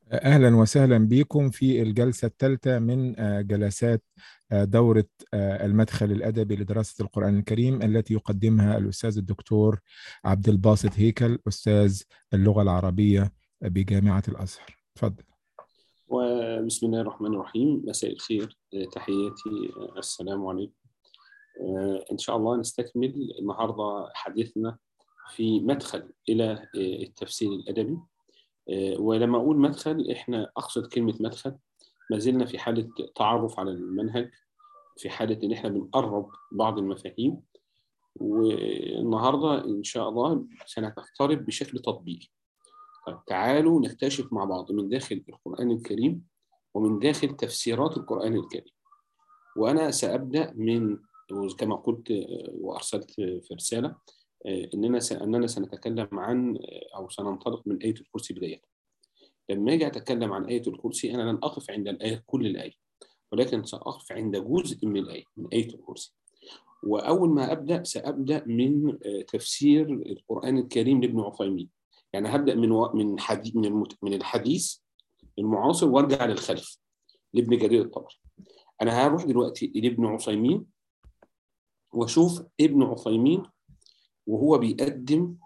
أهلا وسهلا بكم في الجلسة الثالثة من آه، جلسات آه، دورة آه، المدخل الأدبي لدراسة القرآن الكريم التي يقدمها الأستاذ الدكتور عبد الباسط هيكل أستاذ اللغة العربية بجامعة الأزهر تفضل وبسم الله الرحمن الرحيم مساء الخير تحياتي السلام عليكم إن شاء الله نستكمل النهاردة حديثنا في مدخل إلى التفسير الأدبي ولما أقول مدخل إحنا أقصد كلمة مدخل ما زلنا في حالة تعرف على المنهج في حالة إن إحنا بنقرب بعض المفاهيم والنهاردة إن شاء الله سنقترب بشكل تطبيقي طيب تعالوا نكتشف مع بعض من داخل القرآن الكريم ومن داخل تفسيرات القرآن الكريم وأنا سأبدأ من كما قلت وأرسلت في رسالة اننا اننا سنتكلم عن او سننطلق من ايه الكرسي بدايه. لما اجي اتكلم عن ايه الكرسي انا لن اقف عند الايه كل الايه ولكن ساقف عند جزء من الايه من ايه الكرسي. واول ما ابدا سابدا من تفسير القران الكريم لابن عثيمين. يعني هبدا من من حديث من من الحديث المعاصر وارجع للخلف لابن جرير الطبري. انا هروح دلوقتي لابن عثيمين واشوف ابن عثيمين وهو بيقدم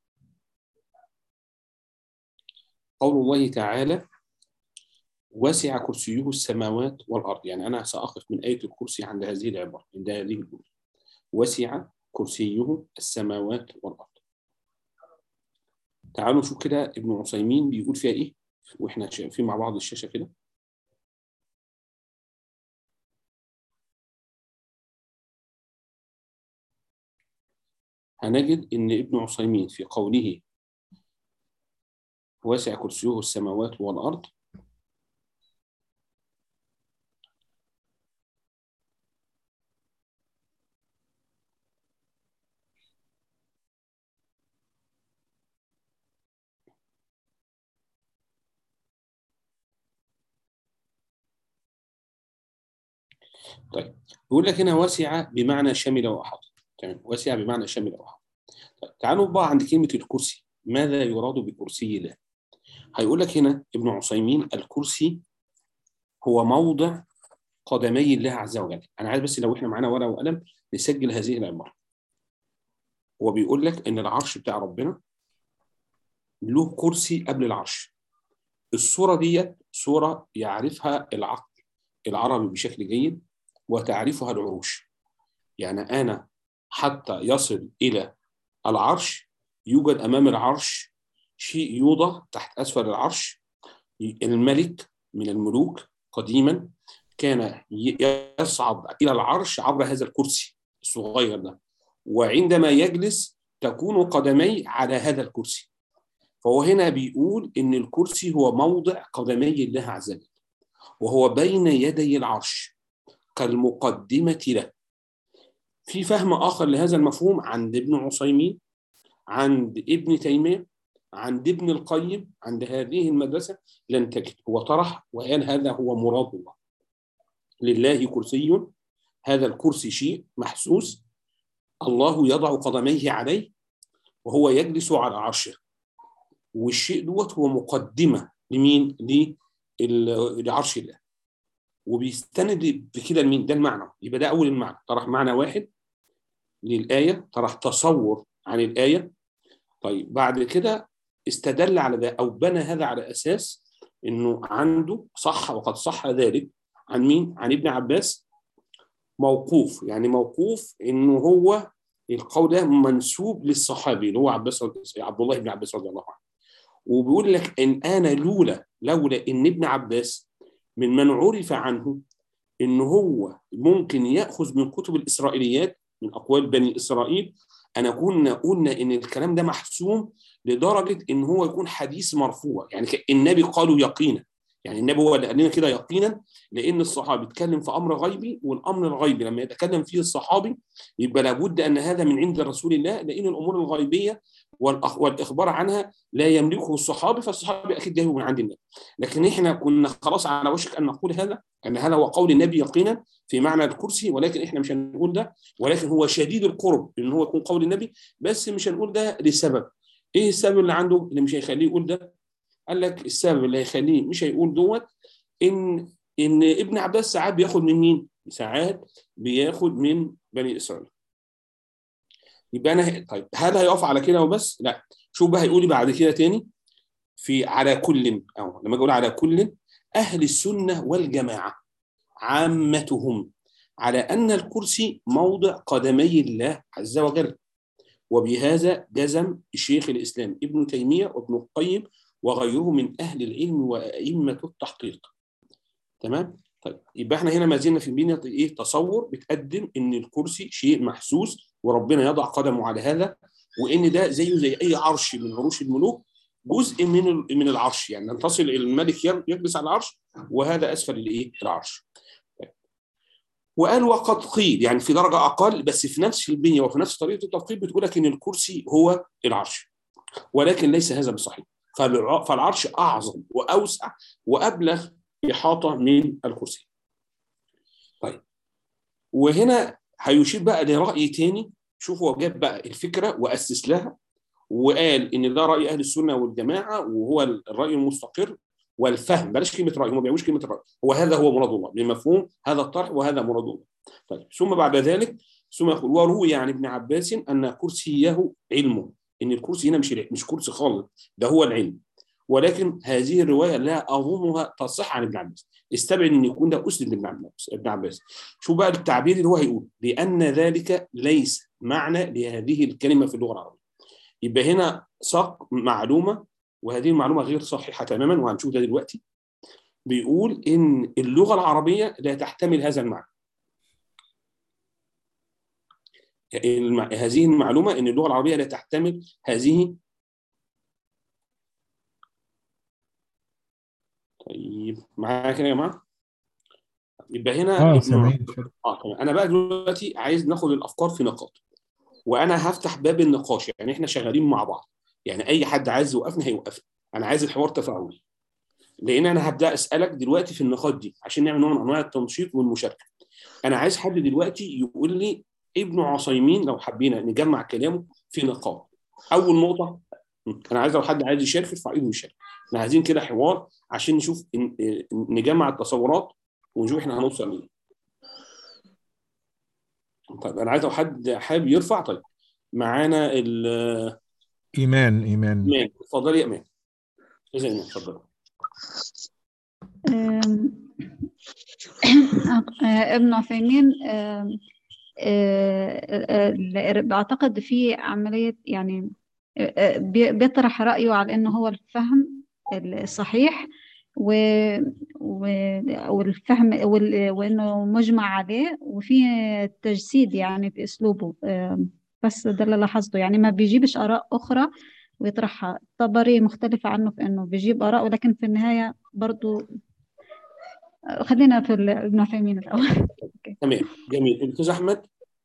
قول الله تعالى وسع كرسيه السماوات والأرض يعني أنا سأقف من آية الكرسي عند هذه العبارة عند هذه الجملة وسع كرسيه السماوات والأرض تعالوا نشوف كده ابن عثيمين بيقول فيها إيه وإحنا شايفين مع بعض الشاشة كده هنجد ان ابن عثيمين في قوله واسع كرسيه السماوات والارض طيب بيقول لك هنا واسع بمعنى شمل واحاط تمام واسع بمعنى شمل واحاط طيب تعالوا بقى عند كلمة الكرسي ماذا يراد بكرسي الله هيقول لك هنا ابن عثيمين الكرسي هو موضع قدمي الله عز وجل انا عايز بس لو احنا معانا ورقه وقلم نسجل هذه العباره هو بيقول لك ان العرش بتاع ربنا له كرسي قبل العرش الصوره ديت صوره يعرفها العقل العربي بشكل جيد وتعرفها العروش يعني انا حتى يصل الى العرش يوجد امام العرش شيء يوضع تحت اسفل العرش الملك من الملوك قديما كان يصعد الى العرش عبر هذا الكرسي الصغير ده وعندما يجلس تكون قدمي على هذا الكرسي فهو هنا بيقول ان الكرسي هو موضع قدمي الله عز وجل وهو بين يدي العرش كالمقدمه له في فهم اخر لهذا المفهوم عند ابن عثيمين عند ابن تيميه عند ابن القيم عند هذه المدرسه لن تجد هو طرح وقال هذا هو مراد الله لله كرسي هذا الكرسي شيء محسوس الله يضع قدميه عليه وهو يجلس على عرشه والشيء دوت هو مقدمه لمين؟ لعرش الله وبيستند بكده لمين؟ ده المعنى يبقى ده اول المعنى طرح معنى واحد للايه طرح تصور عن الايه طيب بعد كده استدل على ده او بنى هذا على اساس انه عنده صح وقد صح ذلك عن مين؟ عن ابن عباس موقوف يعني موقوف انه هو القول ده منسوب للصحابي اللي هو عباس عبد الله بن عباس رضي الله عنه وبيقول لك ان انا لولا لولا ان ابن عباس من من عرف عنه ان هو ممكن ياخذ من كتب الاسرائيليات من اقوال بني اسرائيل انا كنا قلنا ان الكلام ده محسوم لدرجه ان هو يكون حديث مرفوع يعني النبي قالوا يقينا يعني النبي هو اللي قال لنا كده يقينا لان الصحابي اتكلم في امر غيبي والامر الغيبي لما يتكلم فيه الصحابي يبقى لابد ان هذا من عند رسول الله لان الامور الغيبيه والاخبار عنها لا يملكه الصحابي فالصحابي اكيد جاي من عند النبي لكن احنا كنا خلاص على وشك ان نقول هذا ان هذا هو قول النبي يقينا في معنى الكرسي ولكن احنا مش هنقول ده ولكن هو شديد القرب ان هو يكون قول النبي بس مش هنقول ده لسبب ايه السبب اللي عنده اللي مش هيخليه يقول ده قال لك السبب اللي هيخليه مش هيقول دوت ان ان ابن عباس ساعات بياخد من مين؟ ساعات بياخد من بني اسرائيل. يبقى انا طيب هل هيقف على كده وبس؟ لا شوف بقى هيقول بعد كده تاني في على كل او لما اقول على كل اهل السنه والجماعه عامتهم على ان الكرسي موضع قدمي الله عز وجل وبهذا جزم الشيخ الاسلام ابن تيميه وابن القيم وغيره من اهل العلم وائمه التحقيق تمام طيب يبقى احنا هنا ما زلنا في بنيه ايه تصور بتقدم ان الكرسي شيء محسوس وربنا يضع قدمه على هذا وان ده زيه زي اي عرش من عروش الملوك جزء من من العرش يعني ينتصل الملك يجلس على العرش وهذا اسفل الايه العرش وقال وقد قيل يعني في درجه اقل بس في نفس البنيه وفي نفس طريقه التفقيد بتقول لك ان الكرسي هو العرش ولكن ليس هذا بصحيح فالعرش اعظم واوسع وابلغ احاطه من الكرسي. طيب وهنا هيشير بقى لراي تاني شوف هو جاب بقى الفكره واسس لها وقال ان ده راي اهل السنه والجماعه وهو الراي المستقر والفهم بلاش كلمه راي هم ما بيعملوش كلمه راي هو هذا هو مراد الله بمفهوم هذا الطرح وهذا مراد الله طيب ثم بعد ذلك ثم يقول وروي عن ابن عباس ان كرسيه علمه ان الكرسي هنا مش مش كرسي خالص ده هو العلم ولكن هذه الروايه لا اظنها تصح عن ابن عباس استبعد ان يكون ده اسند ابن عباس ابن عباس شو بقى التعبير اللي هو هيقول لان ذلك ليس معنى لهذه الكلمه في اللغه العربيه يبقى هنا ساق معلومه وهذه المعلومه غير صحيحه تماما وهنشوف ده دلوقتي بيقول ان اللغه العربيه لا تحتمل هذا المعنى هذه المعلومه ان اللغه العربيه لا تحتمل هذه طيب معايا كده يا جماعه يبقى هنا اه ابن سامعين اه تمام انا بقى دلوقتي عايز ناخد الافكار في نقاط وانا هفتح باب النقاش يعني احنا شغالين مع بعض يعني اي حد عايز يوقفني هيوقفني انا عايز الحوار تفاعلي لان انا هبدا اسالك دلوقتي في النقاط دي عشان نعمل نوع من انواع التنشيط والمشاركه انا عايز حد دلوقتي يقول لي ابن عثيمين لو حبينا نجمع كلامه في نقاط اول نقطه انا عايز لو حد عايز يشارك يرفع ايده ويشارك احنا عايزين كده حوار عشان نشوف إن- نجمع التصورات ونشوف احنا هنوصل ليه طيب انا عايز لو حد حابب يرفع طيب معانا ال- ايمان ايمان ايمان اتفضلي يا ايمان اذا ايمان اتفضلي أم، آه، ابن عثيمين أم، آه، آه، بعتقد في عملية يعني آه، آه، بي- بيطرح رأيه على أنه هو الفهم الصحيح و... و... والفهم وال... وأنه مجمع عليه وفي تجسيد يعني في أسلوبه آم، بس ده اللي لاحظته يعني ما بيجيبش آراء أخرى ويطرحها طبري مختلفة عنه في أنه بيجيب آراء ولكن في النهاية برضو آه، خلينا في ال- ابن عثيمين الأول تمام جميل الاستاذ احمد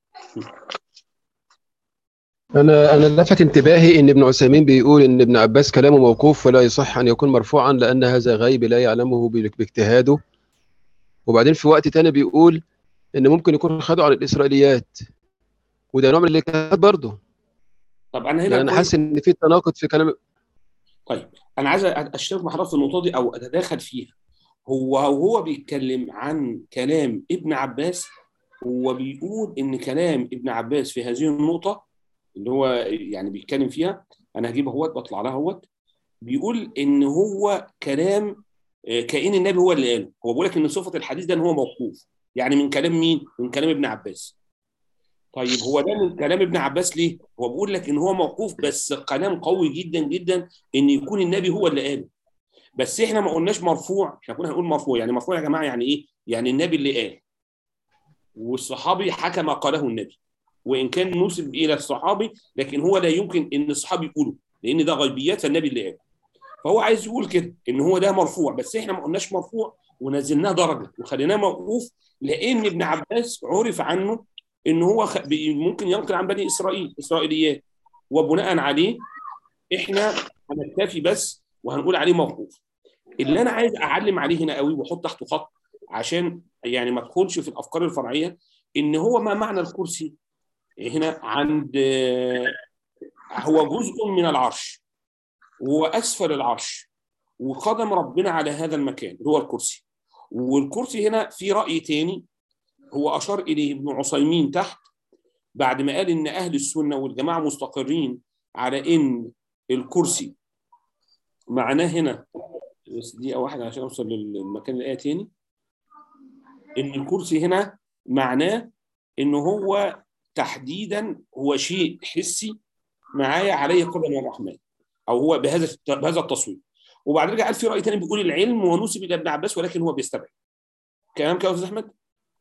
أنا أنا لفت انتباهي إن ابن عثيمين بيقول إن ابن عباس كلامه موقوف ولا يصح أن يكون مرفوعا لأن هذا غيب لا يعلمه باك- باجتهاده وبعدين في وقت تاني بيقول إن ممكن يكون خده عن الإسرائيليات وده نوع من الاجتهاد برضه طب انا يعني هنا أنا كويس- حاسس إن في تناقض في كلام طيب انا عايز اشترك مع حضرتك في النقطه دي او اتداخل فيها هو وهو بيتكلم عن كلام ابن عباس هو بيقول ان كلام ابن عباس في هذه النقطه اللي هو يعني بيتكلم فيها انا هجيبها اهوت بطلع لها اهوت بيقول ان هو كلام آه، كأن النبي هو اللي قاله هو بيقول لك ان صفه الحديث ده ان هو موقوف يعني من كلام مين من كلام ابن عباس طيب هو ده من كلام ابن عباس ليه هو بيقول لك ان هو موقوف بس كلام قوي جدا جدا ان يكون النبي هو اللي قاله بس احنا ما قلناش مرفوع احنا كنا هنقول مرفوع يعني مرفوع يا جماعه يعني ايه يعني النبي اللي قال والصحابي حكى ما قاله النبي وان كان نسب الى الصحابي لكن هو لا يمكن ان الصحابي يقوله لان ده غيبيات فالنبي اللي قال فهو عايز يقول كده ان هو ده مرفوع بس احنا ما قلناش مرفوع ونزلناه درجه وخليناه موقوف لان ابن عباس عرف عنه ان هو خ... بي- ممكن ينقل عن بني اسرائيل اسرائيليات وبناء عليه احنا هنكتفي بس وهنقول عليه موقوف اللي انا عايز اعلم عليه هنا قوي واحط تحته خط عشان يعني ما ادخلش في الافكار الفرعيه ان هو ما معنى الكرسي هنا عند آه، هو جزء من العرش وهو اسفل العرش وقدم ربنا على هذا المكان اللي هو الكرسي والكرسي هنا في راي تاني هو اشار اليه ابن عثيمين تحت بعد ما قال ان اهل السنه والجماعه مستقرين على ان الكرسي معناه هنا بس دقيقه واحده عشان اوصل للمكان الايه تاني ان الكرسي هنا معناه ان هو تحديدا هو شيء حسي معايا عليه قدم الرحمن او هو بهذا بهذا التصوير وبعد رجع قال في راي ثاني بيقول العلم ونسب الى ابن عباس ولكن هو بيستبعد كلام كده يا استاذ احمد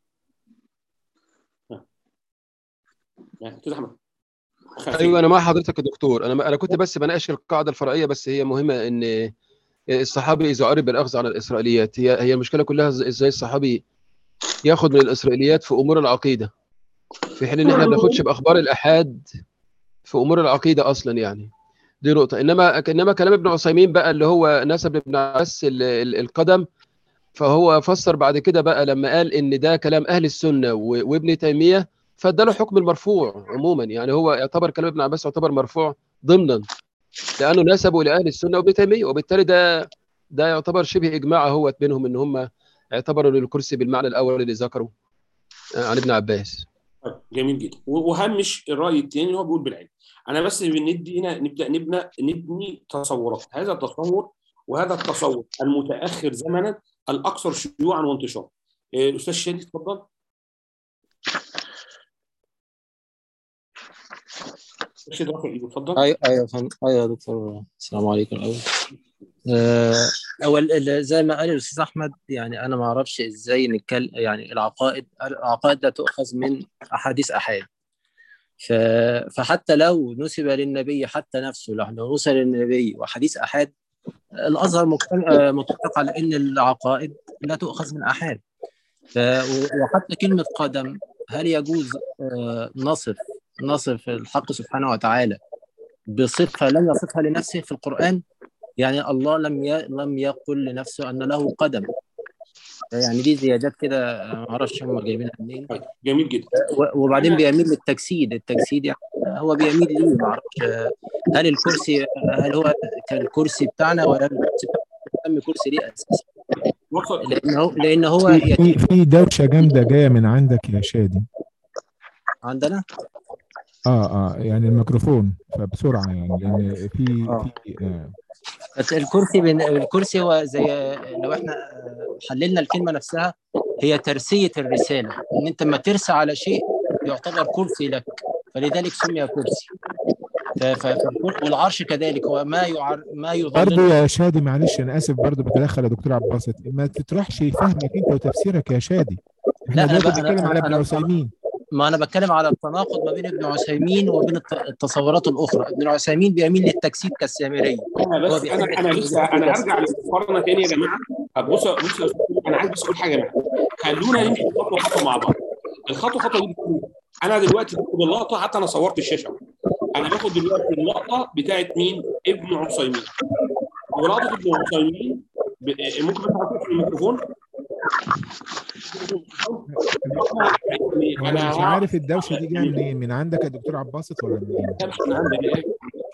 ها. ها، استاذ احمد خفيف. ايوه انا مع حضرتك يا دكتور انا انا كنت بس بناقش القاعده الفرعيه بس هي مهمه ان الصحابي اذا عرف بالاخذ على الاسرائيليات هي هي المشكله كلها إز- ازاي الصحابي ياخد من الاسرائيليات في امور العقيده في حين ان احنا ما بناخدش باخبار الاحاد في امور العقيده اصلا يعني دي نقطه انما انما كلام ابن عثيمين بقى اللي هو نسب لابن عباس ال- ال- القدم فهو فسر بعد كده بقى لما قال ان ده كلام اهل السنه و- وابن تيميه فاداله حكم المرفوع عموما يعني هو يعتبر كلام ابن عباس يعتبر مرفوع ضمنا لانه نسبه لاهل السنه وابن تيميه وبالتالي ده ده يعتبر شبه اجماع هو بينهم ان هم اعتبروا الكرسي بالمعنى الاول اللي ذكره آه، عن ابن عباس طيب، جميل جدا و- وهمش الراي الثاني اللي هو بيقول بالعلم انا بس بندي هنا نبدا نبنى نبني تصورات هذا التصور وهذا التصور المتاخر زمنا الاكثر شيوعا وانتشارا إيه، الاستاذ شادي اتفضل أستاذ شادي رافع ايده اتفضل ايوه ايوه يا فندم. ايوه يا دكتور السلام عليكم الاول آه، اول ال- زي ما قال الاستاذ احمد يعني انا ما اعرفش ازاي نتكلم يعني العقائد العقائد لا تؤخذ من احاديث احاد ف- فحتى لو نسب للنبي حتى نفسه لو نسب للنبي وحديث احاد الازهر مجتمع- آه، متفق على ان العقائد لا تؤخذ من احاد ف- وحتى كلمه قدم هل يجوز آه، نصف نصف الحق سبحانه وتعالى بصفه لم يصفها لنفسه في القران يعني الله لم ي... لم يقل لنفسه ان له قدم يعني دي زيادات كده ما اعرفش هم جايبينها منين طيب، جميل جدا و- وبعدين بيميل للتجسيد التجسيد يعني هو بيميل ليه ما اعرفش هل الكرسي هل هو كالكرسي بتاعنا ولا الكرسي بتاعنا كرسي ليه اساسا وصل لان هو لان هو في يعني في في دوشه جامده جايه من عندك يا شادي عندنا اه اه يعني الميكروفون فبسرعه يعني لان في آه. في آه بس الكرسي بن... الكرسي هو زي لو احنا حللنا الكلمه نفسها هي ترسيه الرساله ان انت لما ترسى على شيء يعتبر كرسي لك فلذلك سمي كرسي ف... ف... فالكر- والعرش كذلك هو ما يعر... ما برضه يظلل يا شادي معلش انا اسف برضه بتدخل يا دكتور عبد الباسط ما تطرحش فهمك انت وتفسيرك يا شادي احنا لا، أنا دلوقتي بقى- أنا- بنتكلم على أنا- ابن أنا- عثيمين ما انا بتكلم على التناقض ما بين ابن عثيمين وبين الت- التصورات الاخرى ابن عثيمين بيميل للتجسيد كالسامريه انا هو بس بيحب انا انا لسه انا هرجع للمقارنه تاني يا جماعه طب بصوا بصوا يا أستاذ، انا عايز بس اقول حاجه يا جماعه خلونا نمشي خطوه خطوه مع بعض الخطوه خطوه دي بتقول انا دلوقتي باخد اللقطه حتى انا صورت الشاشه انا باخد دلوقتي اللقطه بتاعت مين؟ ابن عثيمين ولقطه ابن عثيمين ب... ممكن بس احط في الميكروفون هو انا مش عارف الدوشه دي جايه منين من عندك يا دكتور عبد الباسط ولا منين؟ انا عندي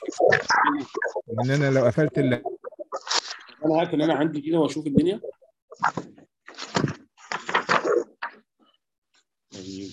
ان انا لو قفلت ال- انا عارف ان انا عندي كده واشوف الدنيا طيب.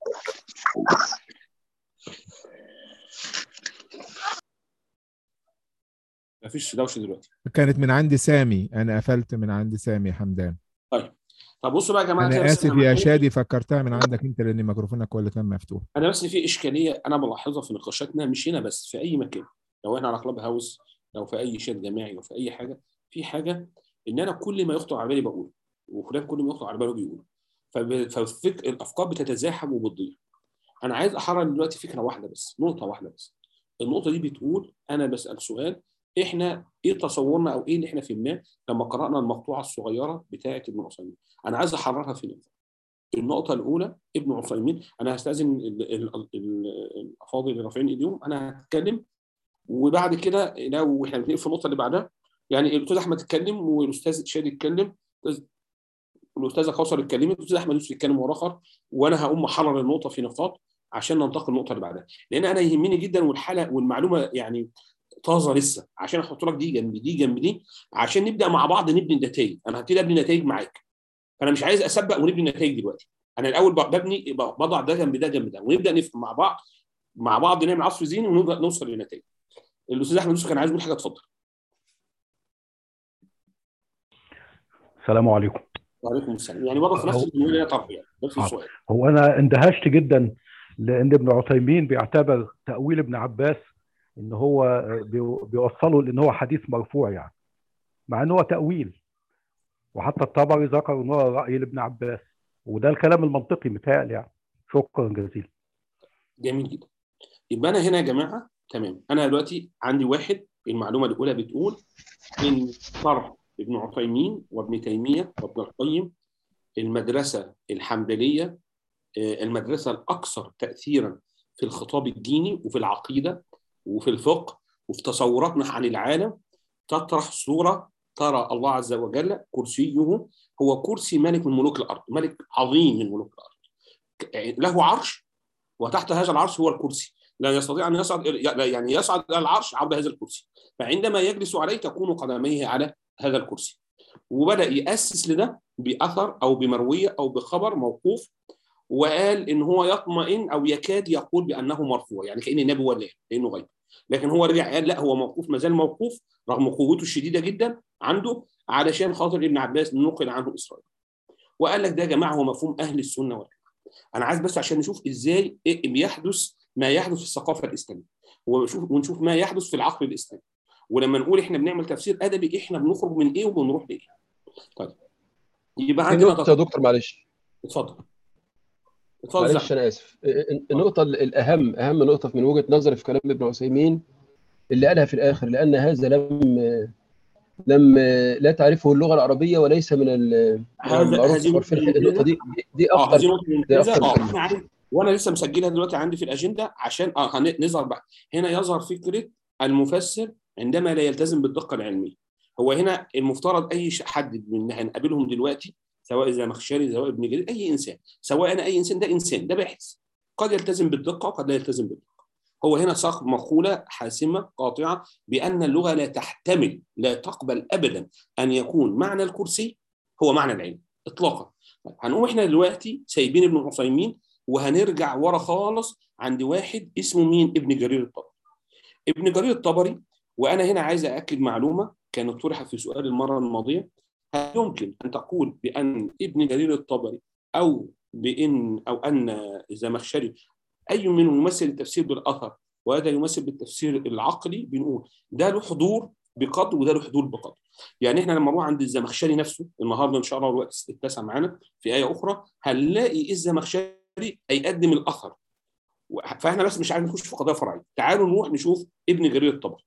مفيش دوشه دلوقتي كانت من عند سامي انا قفلت من عند سامي حمدان طب بصوا بقى يا جماعه كده انا بس اسف أنا يا محتاج- شادي فكرتها من عندك انت لان ميكروفونك ولا كان مفتوح انا بس في اشكاليه انا بلاحظها في نقاشاتنا مش هنا بس في اي مكان لو احنا على كلاب هاوس لو في اي شات جماعي وفي اي حاجه في حاجه ان انا كل ما يخطر على بالي بقول وفلان كل ما يخطر على باله بيقول فب- فالفك... الافكار بتتزاحم وبتضيع انا عايز احرر دلوقتي فكره واحده بس نقطه واحده بس النقطه دي بتقول انا بسال سؤال احنا ايه تصورنا او ايه اللي احنا فهمناه لما قرانا المقطوعه الصغيره بتاعه ابن عثيمين انا عايز احررها في نقطه النقطة الأولى ابن عثيمين أنا هستأذن ال- ال- ال- الأفاضل اللي رافعين إيديهم أنا هتكلم وبعد كده لو إحنا بنتنقل في النقطة اللي بعدها يعني الأستاذ أحمد اتكلم والأستاذ شادي اتكلم الأستاذ- والأستاذة كوثر اتكلمت والأستاذ أحمد يوسف اتكلم وراخر وأنا هقوم أحرر النقطة في نقاط عشان ننتقل للنقطة اللي بعدها لأن أنا يهمني جدا والحالة والمعلومة يعني طازه لسه عشان احط لك دي جنب دي جنب دي عشان نبدا مع بعض نبني النتائج انا هبتدي ابني نتائج معاك فانا مش عايز اسبق ونبني النتائج دلوقتي انا الاول ببني بضع ده جنب ده جنب ده ونبدا نفهم مع بعض مع بعض نعمل عصف ذهني ونبدا نوصل لنتائج الاستاذ احمد يوسف كان عايز يقول حاجه اتفضل السلام عليكم وعليكم السلام يعني برضه في نفس الموضوع طرح يعني نفس السؤال هو انا اندهشت جدا لان ابن عثيمين بيعتبر تاويل ابن عباس ان هو بيوصله لان هو حديث مرفوع يعني مع ان هو تاويل وحتى الطبري ذكر ان هو راي لابن عباس وده الكلام المنطقي متهيألي يعني شكرا جزيلا جميل جدا يبقى انا هنا يا جماعه تمام انا دلوقتي عندي واحد المعلومه الاولى بتقول ان طرح ابن عثيمين وابن تيميه وابن القيم المدرسه الحنبليه المدرسه الاكثر تاثيرا في الخطاب الديني وفي العقيده وفي الفقه وفي تصوراتنا عن العالم تطرح صوره ترى الله عز وجل كرسيه هو كرسي ملك من ملوك الارض ملك عظيم من ملوك الارض له عرش وتحت هذا العرش هو الكرسي لا يستطيع ان يصعد يعني يصعد الى العرش عبر هذا الكرسي فعندما يجلس عليه تكون قدميه على هذا الكرسي وبدا ياسس لده باثر او بمرويه او بخبر موقوف وقال ان هو يطمئن او يكاد يقول بانه مرفوع يعني كان النبي هو اللي لانه غيب لكن هو رجع قال لا هو موقوف ما زال موقوف رغم قوته الشديده جدا عنده علشان خاطر ابن عباس نقل عنه اسرائيل وقال لك ده يا جماعه هو مفهوم اهل السنه والجماعه انا عايز بس عشان نشوف ازاي إيه بيحدث ما يحدث في الثقافه الاسلاميه ونشوف ونشوف ما يحدث في العقل الاسلامي ولما نقول احنا بنعمل تفسير ادبي احنا بنخرج من ايه وبنروح لايه طيب يبقى عندنا نقطه يا دكتور معلش اتفضل اتفضل معلش انا اسف النقطه الاهم اهم نقطه من وجهه نظري في كلام ابن عثيمين اللي قالها في الاخر لان هذا لم لم لا تعرفه اللغه العربيه وليس من المعروف في النقطه دي دي اخطر دي اخطر وانا لسه مسجلها دلوقتي عندي في الاجنده عشان اه نظهر بقى هنا يظهر فكره المفسر عندما لا يلتزم بالدقه العلميه هو هنا المفترض اي حد من هنقابلهم دلوقتي سواء الزمخشري سواء ابن جرير اي انسان سواء انا اي انسان ده انسان ده باحث قد يلتزم بالدقه وقد لا يلتزم بالدقه هو هنا صاغ مقوله حاسمه قاطعه بان اللغه لا تحتمل لا تقبل ابدا ان يكون معنى الكرسي هو معنى العلم اطلاقا هنقوم احنا دلوقتي سايبين ابن عثيمين وهنرجع ورا خالص عند واحد اسمه مين ابن جرير الطبري ابن جرير الطبري وانا هنا عايز اكد معلومه كانت طرحت في سؤال المره الماضيه هل يمكن ان تقول بان ابن جرير الطبري او بان او ان الزمخشري اي منهم يمثل التفسير بالاثر وهذا يمثل بالتفسير العقلي بنقول ده له حضور بقدر وده له حضور بقدر يعني احنا لما نروح عند الزمخشري نفسه النهارده ان شاء الله الوقت اتسع معانا في ايه اخرى هنلاقي الزمخشري هيقدم الاثر فاحنا بس مش عايزين نخش في قضايا فرعيه تعالوا نروح نشوف ابن جرير الطبري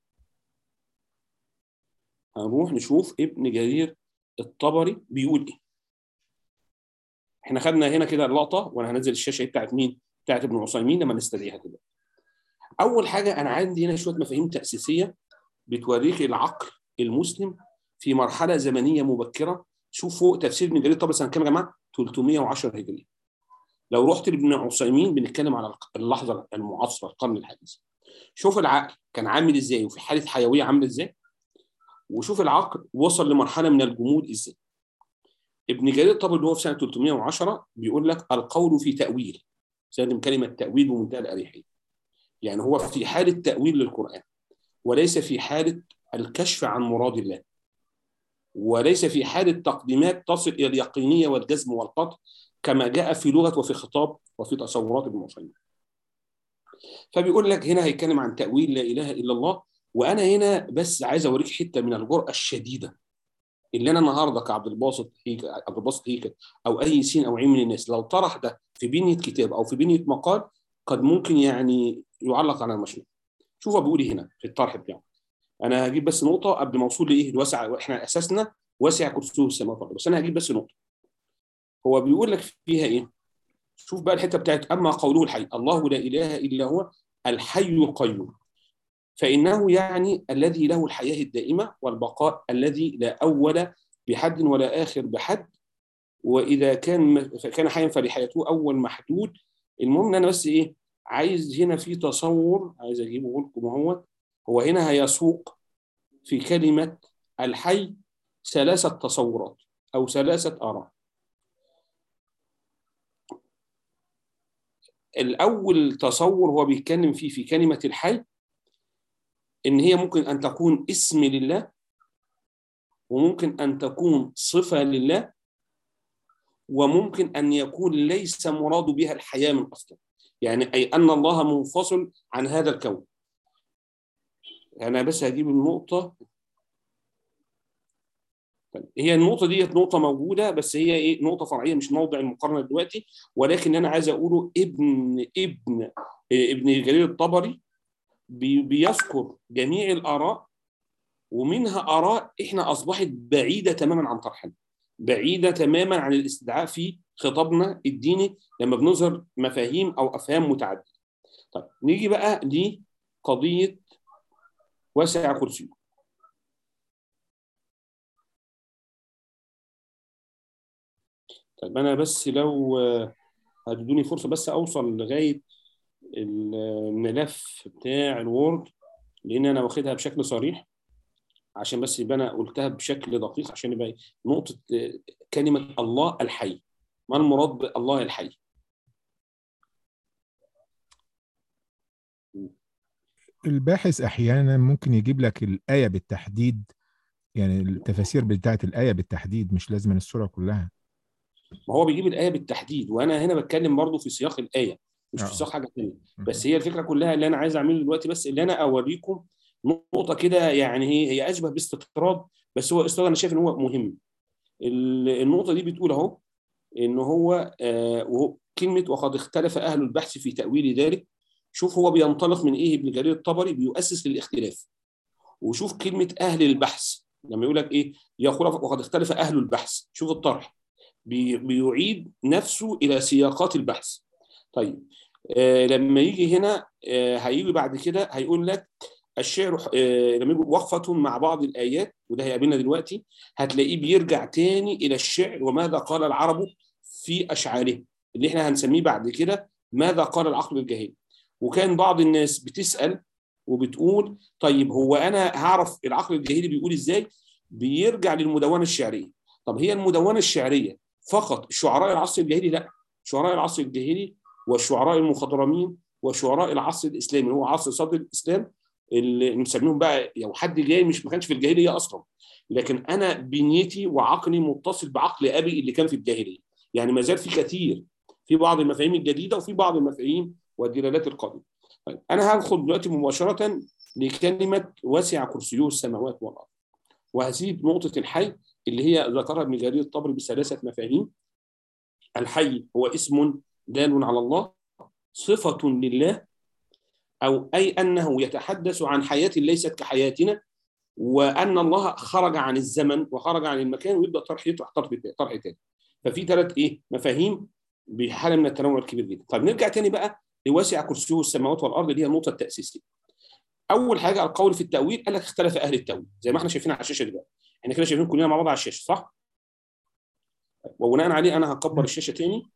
هنروح نشوف ابن جرير الطبري بيقول ايه احنا خدنا هنا كده اللقطه وانا هنزل الشاشه بتاعت مين بتاعت ابن عثيمين لما نستدعيها كده اول حاجه انا عندي هنا شويه مفاهيم تاسيسيه بتوريك العقل المسلم في مرحله زمنيه مبكره شوف فوق تفسير ابن جرير الطبري سنه كام يا جماعه 310 هجريه لو رحت لابن عثيمين بنتكلم على اللحظه المعاصره القرن الحديث شوف العقل كان عامل ازاي وفي حاله حيويه عامله ازاي وشوف العقل وصل لمرحله من الجمود ازاي ابن جرير الطبري اللي هو في سنه 310 بيقول لك القول في تاويل استخدم كلمه تاويل بمنتهى الاريحيه يعني هو في حاله تاويل للقران وليس في حاله الكشف عن مراد الله وليس في حاله تقديمات تصل الى اليقينيه والجزم والقطع كما جاء في لغه وفي خطاب وفي تصورات ابن عثيمين فبيقول لك هنا هيتكلم عن تاويل لا اله الا الله وانا هنا بس عايز اوريك حته من الجرأه الشديده اللي انا النهارده كعبد الباسط هيك عبد الباسط هيك او اي سين او عين من الناس لو طرح ده في بنيه كتاب او في بنيه مقال قد ممكن يعني يعلق على المشروع شوف هو بيقول هنا في الطرح بتاعه انا هجيب بس نقطه قبل ما اوصل لايه الواسع احنا اساسنا واسع كرسيه السماوات والارض بس انا هجيب بس نقطه هو بيقول لك فيها ايه شوف بقى الحته بتاعت اما قوله الحي الله لا اله الا هو الحي القيوم فإنه يعني الذي له الحياة الدائمة والبقاء الذي لا أول بحد ولا آخر بحد وإذا كان كان حيا فلحياته أول محدود المهم أنا بس إيه عايز هنا في تصور عايز أجيبه لكم اهو هو هنا هيسوق في كلمة الحي ثلاثة تصورات أو ثلاثة آراء الأول تصور هو بيتكلم فيه في كلمة الحي إن هي ممكن أن تكون اسم لله وممكن أن تكون صفة لله وممكن أن يكون ليس مراد بها الحياة من أصلا يعني أي أن الله منفصل عن هذا الكون أنا بس هجيب النقطة هي النقطة دي نقطة موجودة بس هي إيه نقطة فرعية مش موضع المقارنة دلوقتي ولكن أنا عايز أقوله ابن ابن ابن جرير الطبري بي بيذكر جميع الآراء ومنها آراء إحنا أصبحت بعيدة تماما عن طرحنا بعيدة تماما عن الاستدعاء في خطابنا الديني لما بنظهر مفاهيم أو أفهام متعددة طيب نيجي بقى لقضية واسع كرسيه طيب أنا بس لو هتدوني فرصة بس أوصل لغاية الملف بتاع الوورد لأن أنا واخدها بشكل صريح عشان بس يبقى انا قلتها بشكل دقيق عشان يبقى نقطه كلمه الله الحي ما المراد بالله الحي الباحث احيانا ممكن يجيب لك الايه بالتحديد يعني التفاسير بتاعت الايه بالتحديد مش لازم السوره كلها ما هو بيجيب الايه بالتحديد وانا هنا بتكلم برضه في سياق الايه مش آه. في سياق حاجه ثانيه بس هي الفكره كلها اللي انا عايز اعمله دلوقتي بس اللي انا اوريكم نقطه كده يعني هي هي اشبه باستطراد بس هو استطراد انا شايف ان هو مهم ال- النقطه دي بتقول اهو ان هو آه وهو كلمه وقد اختلف اهل البحث في تاويل ذلك شوف هو بينطلق من ايه ابن جرير الطبري بيؤسس للاختلاف وشوف كلمه اهل البحث لما يقول لك ايه يقول وقد اختلف اهل البحث شوف الطرح بي بيعيد نفسه الى سياقات البحث طيب آه لما يجي هنا آه هيجي بعد كده هيقول لك الشعر آه لما يجي وقفة مع بعض الآيات وده هيقابلنا دلوقتي هتلاقيه بيرجع تاني إلى الشعر وماذا قال العرب في أشعاره اللي احنا هنسميه بعد كده ماذا قال العقل الجاهلي وكان بعض الناس بتسأل وبتقول طيب هو أنا هعرف العقل الجاهلي بيقول إزاي بيرجع للمدونة الشعرية طب هي المدونة الشعرية فقط شعراء العصر الجاهلي لا شعراء العصر الجاهلي والشعراء المخضرمين وشعراء العصر الاسلامي هو عصر صدر الاسلام اللي مسميهم بقى لو حد جاي مش ما كانش في الجاهليه اصلا لكن انا بنيتي وعقلي متصل بعقل ابي اللي كان في الجاهليه يعني ما زال في كثير في بعض المفاهيم الجديده وفي بعض المفاهيم والدلالات القادمه طيب انا هدخل دلوقتي مباشره لكلمه وسع كرسيه السماوات والارض وهسيب نقطه الحي اللي هي ذكرها ابن جرير الطبري بثلاثه مفاهيم الحي هو اسم دال على الله صفه لله أو أي أنه يتحدث عن حياة ليست كحياتنا وأن الله خرج عن الزمن وخرج عن المكان ويبدأ طرح يطرح طرح طرح تاني ففي ثلاث إيه مفاهيم بحالة من التنوع الكبير جدا طيب نرجع تاني بقى لواسع كرسيه السماوات والأرض اللي هي النقطة التأسيسية أول حاجة القول في التأويل قال لك اختلف أهل التأويل زي ما احنا شايفين على الشاشة دلوقتي احنا كده شايفين كلنا مع بعض على الشاشة صح؟ وبناء عليه أنا هكبر الشاشة تاني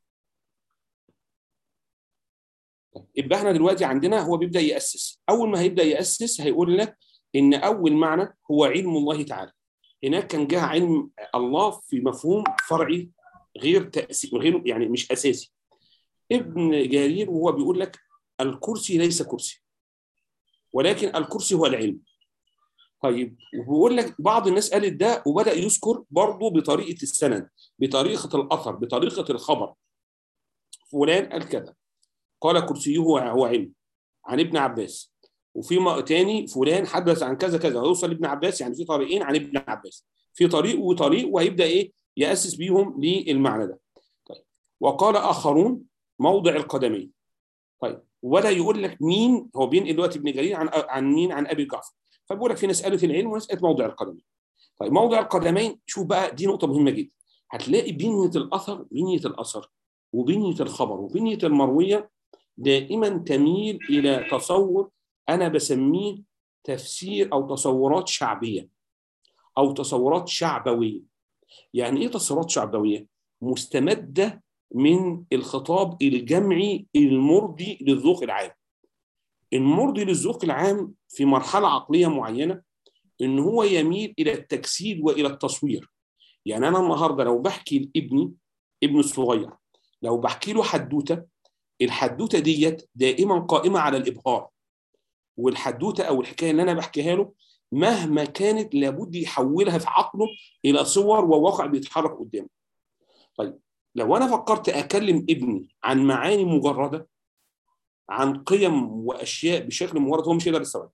يبقى احنا دلوقتي عندنا هو بيبدا ياسس اول ما هيبدا ياسس هيقول لك ان اول معنى هو علم الله تعالى هناك كان جاء علم الله في مفهوم فرعي غير تأسيس غير يعني مش اساسي ابن جرير وهو بيقول لك الكرسي ليس كرسي ولكن الكرسي هو العلم طيب وبيقول لك بعض الناس قالت ده وبدا يذكر برضه بطريقه السند بطريقه الاثر بطريقه الخبر فلان قال كذا قال كرسيه هو علم عن ابن عباس وفي تاني فلان حدث عن كذا كذا ويوصل لابن عباس يعني في طريقين عن ابن عباس في طريق وطريق وهيبدا ايه ياسس بيهم للمعنى ده طيب وقال اخرون موضع القدمين طيب ولا يقول لك مين هو بينقل دلوقتي ابن جرير عن عن مين عن ابي جعفر فبيقول لك في ناس قالت العلم وناس قالت موضع القدمين طيب موضع القدمين شوف بقى دي نقطه مهمه جدا هتلاقي بنيه الاثر بنيه الاثر وبنيه الخبر وبنيه المرويه دائما تميل الى تصور انا بسميه تفسير او تصورات شعبيه او تصورات شعبويه يعني ايه تصورات شعبويه مستمده من الخطاب الجمعي المرضي للذوق العام المرضي للذوق العام في مرحله عقليه معينه ان هو يميل الى التجسيد والى التصوير يعني انا النهارده لو بحكي لابني ابني الصغير لو بحكي له حدوته الحدوته ديت دائما قائمه على الابهار والحدوته او الحكايه اللي انا بحكيها له مهما كانت لابد يحولها في عقله الى صور وواقع بيتحرك قدامه. طيب لو انا فكرت اكلم ابني عن معاني مجرده عن قيم واشياء بشكل مجرد هو مش هيقدر يستوعب.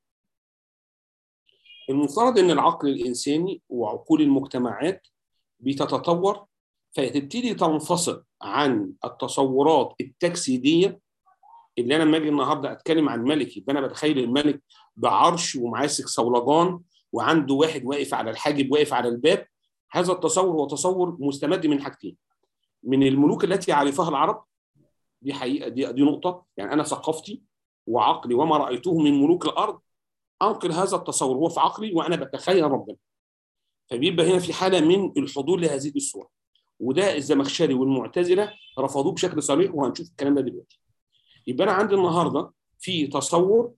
المفترض ان العقل الانساني وعقول المجتمعات بتتطور فتبتدي تنفصل عن التصورات التجسيديه اللي انا لما اجي النهارده اتكلم عن ملك يبقى انا بتخيل الملك بعرش وماسك صولجان وعنده واحد واقف على الحاجب واقف على الباب هذا التصور هو تصور مستمد من حاجتين من الملوك التي عرفها العرب دي حقيقه دي, دي نقطه يعني انا ثقافتي وعقلي وما رايته من ملوك الارض انقل هذا التصور هو في عقلي وانا بتخيل ربنا فبيبقى هنا في حاله من الحضور لهذه الصوره وده الزمخشري والمعتزله رفضوه بشكل صريح وهنشوف الكلام ده دلوقتي يبقى انا عندي النهارده في تصور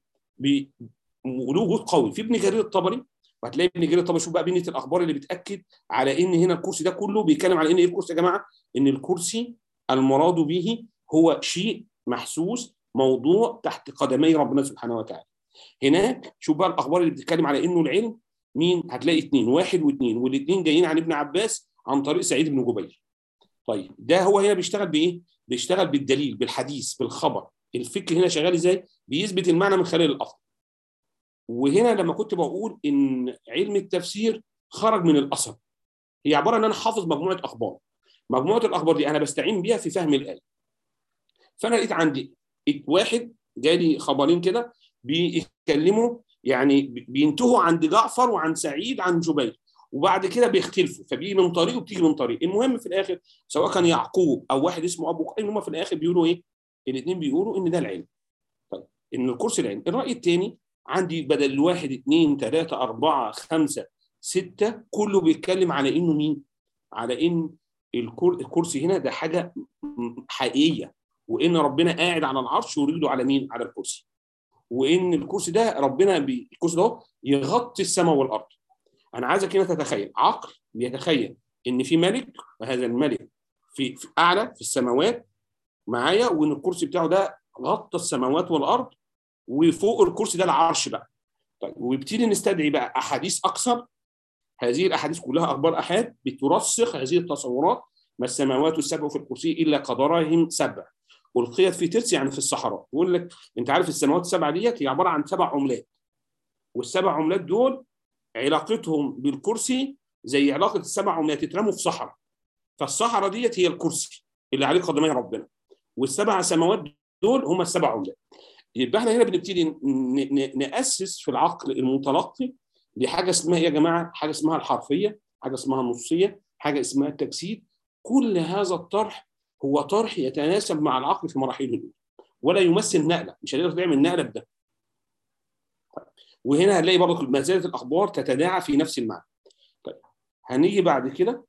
له وجود قوي في ابن جرير الطبري وهتلاقي ابن جرير الطبري شوف بقى بنيه الاخبار اللي بتاكد على ان هنا الكرسي ده كله بيتكلم على ان ايه الكرسي يا جماعه؟ ان الكرسي المراد به هو شيء محسوس موضوع تحت قدمي ربنا سبحانه وتعالى. هناك شوف بقى الاخبار اللي بتتكلم على انه العلم مين؟ هتلاقي اثنين واحد واثنين والاثنين جايين عن ابن عباس عن طريق سعيد بن جبير. طيب ده هو هنا بيشتغل بايه؟ بيشتغل بالدليل بالحديث بالخبر الفكر هنا شغال ازاي؟ بيثبت المعنى من خلال الاصل. وهنا لما كنت بقول ان علم التفسير خرج من الاثر هي عباره ان انا حافظ مجموعه اخبار مجموعه الاخبار دي انا بستعين بيها في فهم الايه فانا لقيت عندي واحد جالي خبرين كده بيتكلموا يعني بينتهوا عند جعفر وعن سعيد عن جبير وبعد كده بيختلفوا فبيجي من طريق وبتيجي من طريق المهم في الاخر سواء كان يعقوب او واحد اسمه ابو قيم هم في الاخر بيقولوا ايه الاثنين بيقولوا ان ده العلم طيب ان الكرسي العلم الراي الثاني عندي بدل واحد اثنين ثلاثة أربعة خمسة ستة كله بيتكلم على إنه مين؟ على إن الكرسي هنا ده حاجة حقيقية وإن ربنا قاعد على العرش ورجله على مين؟ على الكرسي. وإن الكرسي ده ربنا بي... الكرسي ده يغطي السماء والأرض. أنا عايزك هنا تتخيل عقل بيتخيل إن في ملك وهذا الملك في, في أعلى في السماوات معايا وإن الكرسي بتاعه ده غطى السماوات والأرض وفوق الكرسي ده العرش بقى طيب ويبتدي نستدعي بقى احاديث اكثر هذه الاحاديث كلها اخبار احاد بترسخ هذه التصورات ما السماوات السبع في الكرسي الا كدراهم سبع القيت في ترس يعني في الصحراء يقول لك انت عارف السماوات السبع ديت هي عباره عن سبع عملات والسبع عملات دول علاقتهم بالكرسي زي علاقه السبع عملات اترموا في صحراء فالصحراء ديت هي الكرسي اللي عليه قدمي ربنا والسبع سماوات دول هم السبع عملات يبقى احنا هنا بنبتدي ناسس في العقل المتلقي لحاجه اسمها ايه يا جماعه؟ حاجه اسمها الحرفيه، حاجه اسمها النصيه، حاجه اسمها التجسيد، كل هذا الطرح هو طرح يتناسب مع العقل في مراحله الاولى ولا يمثل نقله، مش هتقدر تعمل نقله بده. وهنا هنلاقي برضه ما زالت الاخبار تتداعى في نفس المعنى. طيب هنيجي بعد كده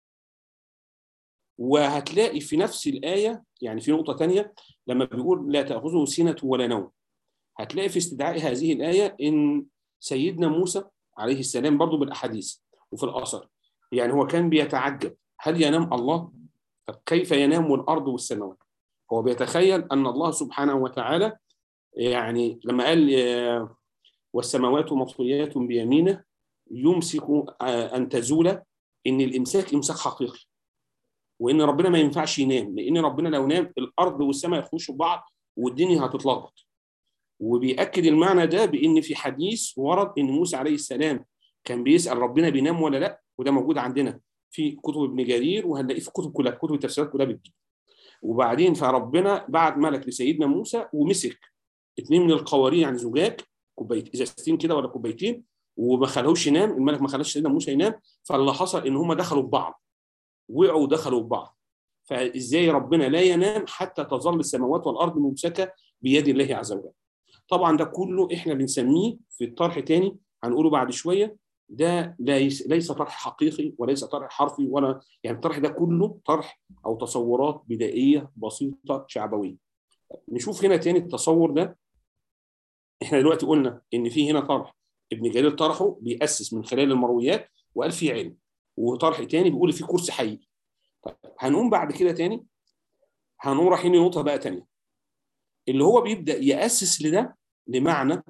وهتلاقي في نفس الآية يعني في نقطة تانية لما بيقول لا تأخذه سنة ولا نوم هتلاقي في استدعاء هذه الآية إن سيدنا موسى عليه السلام برضو بالأحاديث وفي الأثر يعني هو كان بيتعجب هل ينام الله؟ كيف ينام الأرض والسماوات؟ هو بيتخيل أن الله سبحانه وتعالى يعني لما قال والسماوات مطويات بيمينه يمسك أن تزول إن الإمساك إمساك حقيقي وان ربنا ما ينفعش ينام لان ربنا لو نام الارض والسماء يخشوا بعض والدنيا هتتلخبط وبيأكد المعنى ده بان في حديث ورد ان موسى عليه السلام كان بيسأل ربنا بينام ولا لا وده موجود عندنا في كتب ابن جرير وهنلاقيه في كتب كلها كتب التفسيرات كلها بتجيب وبعدين فربنا بعت ملك لسيدنا موسى ومسك اثنين من القوارير يعني زجاج كوبايت ازازتين كده ولا كوبايتين وما خلوش ينام الملك ما خلاش سيدنا موسى ينام فاللي حصل ان هم دخلوا في بعض وقعوا ودخلوا في بعض فازاي ربنا لا ينام حتى تظل السماوات والارض ممسكه بيد الله عز وجل طبعا ده كله احنا بنسميه في الطرح تاني هنقوله بعد شويه ده ليس ليس طرح حقيقي وليس طرح حرفي ولا يعني الطرح ده كله طرح او تصورات بدائيه بسيطه شعبويه نشوف هنا تاني التصور ده احنا دلوقتي قلنا ان في هنا طرح ابن جرير طرحه بيأسس من خلال المرويات وقال فيه علم وطرح تاني بيقول فيه كرسي حقيقي طيب هنقوم بعد كده تاني هنقوم رايحين لنقطه بقى تانيه اللي هو بيبدا يأسس لده لمعنى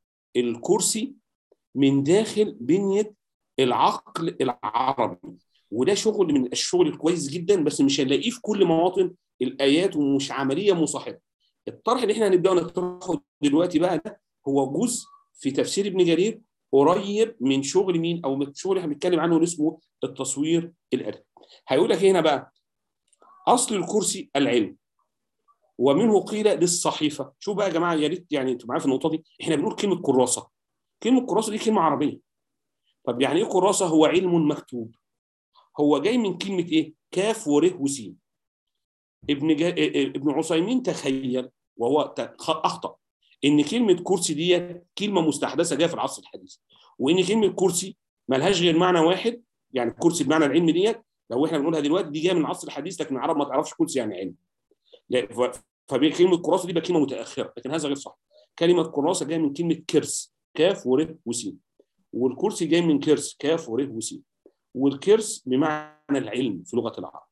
الكرسي من داخل بنيه العقل العربي وده شغل من الشغل الكويس جدا بس مش هنلاقيه في كل مواطن الايات ومش عمليه مصاحبه الطرح اللي احنا هنبدا نطرحه دلوقتي بقى ده هو جزء في تفسير ابن جرير قريب من شغل مين او من الشغل اللي احنا بنتكلم عنه اللي اسمه التصوير الادبي هيقول لك هنا بقى اصل الكرسي العلم ومنه قيل للصحيفه شوف بقى يا جماعه يا ريت يعني انتوا معايا في النقطه دي احنا بنقول كلمه كراسه كلمه كراسه دي كلمه عربيه طب يعني ايه كراسه هو علم مكتوب هو جاي من كلمه ايه كاف وره وسين ابن جا... ابن عثيمين تخيل وهو اخطا ان كلمه كرسي دي كلمه مستحدثه جايه في العصر الحديث وان كلمه كرسي ملهاش غير معنى واحد يعني كرسي بمعنى العلم ديت لو احنا بنقولها دلوقتي دي جايه من العصر الحديث لكن العرب ما تعرفش كرسي يعني علم لا فكلمه كراسه دي بقى كلمه متاخره لكن هذا غير صح كلمه كراسه جايه من كلمه كرس كاف وره وسين والكرسي جاي من كرس كاف وره وسين والكرس بمعنى العلم في لغه العرب